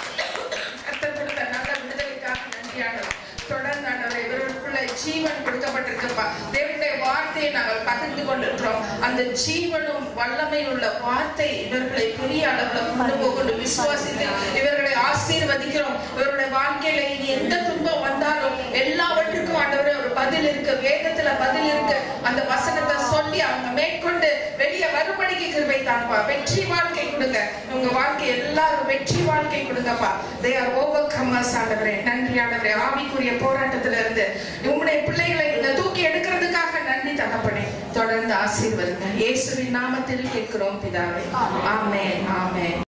கர்த்தர் கொடுத்த நல்ல விடுதலைக்காக நன்றி ஆண்டவரே தொடர்ந்து ஆண்டவரே இவர்களுக்குள்ள ஜீவன் கொடுக்கப்பட்டிருக்குப்பா தேவனுடைய வார்த்தையை நாங்கள் பகிர்ந்து கொண்டிருக்கிறோம் அந்த ஜீவனும் வல்லமை உள்ள வார்த்தை இவர்களை பெரிய அளவுல கொண்டு போகணும் விசுவாசித்து இவர்களை ஆசீர்வதிக்கிறோம் இவருடைய வாழ்க்கையில இனி எந்த துன்பம் வந்தாலும் எல்லாவற்றுக்கும் ஆண்டவரே ஒரு பதில் இருக்கு வேதத்துல பதில் இருக்கு அந்த வசனத்தை சொல்லி அவங்க மேற்கொண்டு வெளியே வரும்படிக்கு கிருபை தாங்கப்பா வெற்றி வாழ்க்கை கொடுங்க உங்க வாழ்க்கை எல்லாரும் வெற்றி வாழ்க்கை கொடுங்கப்பா தே ஆர் ஓவர் கமர்ஸ் ஆண்டவரே நன்றி ஆண்டவரே ஆவிக்குரிய போராட்டத்துல இருந்து உங்களுடைய பிள்ளைகளை நீங்க தூக்கி எடுக்கிறதுக்காக நன்றி தகப்பனே தொடர்ந்து ஆசீர்வதிங்க இயேசுவின் நாமத்தில் கேட்கிறோம் பிதாவே ஆமென் ஆமென்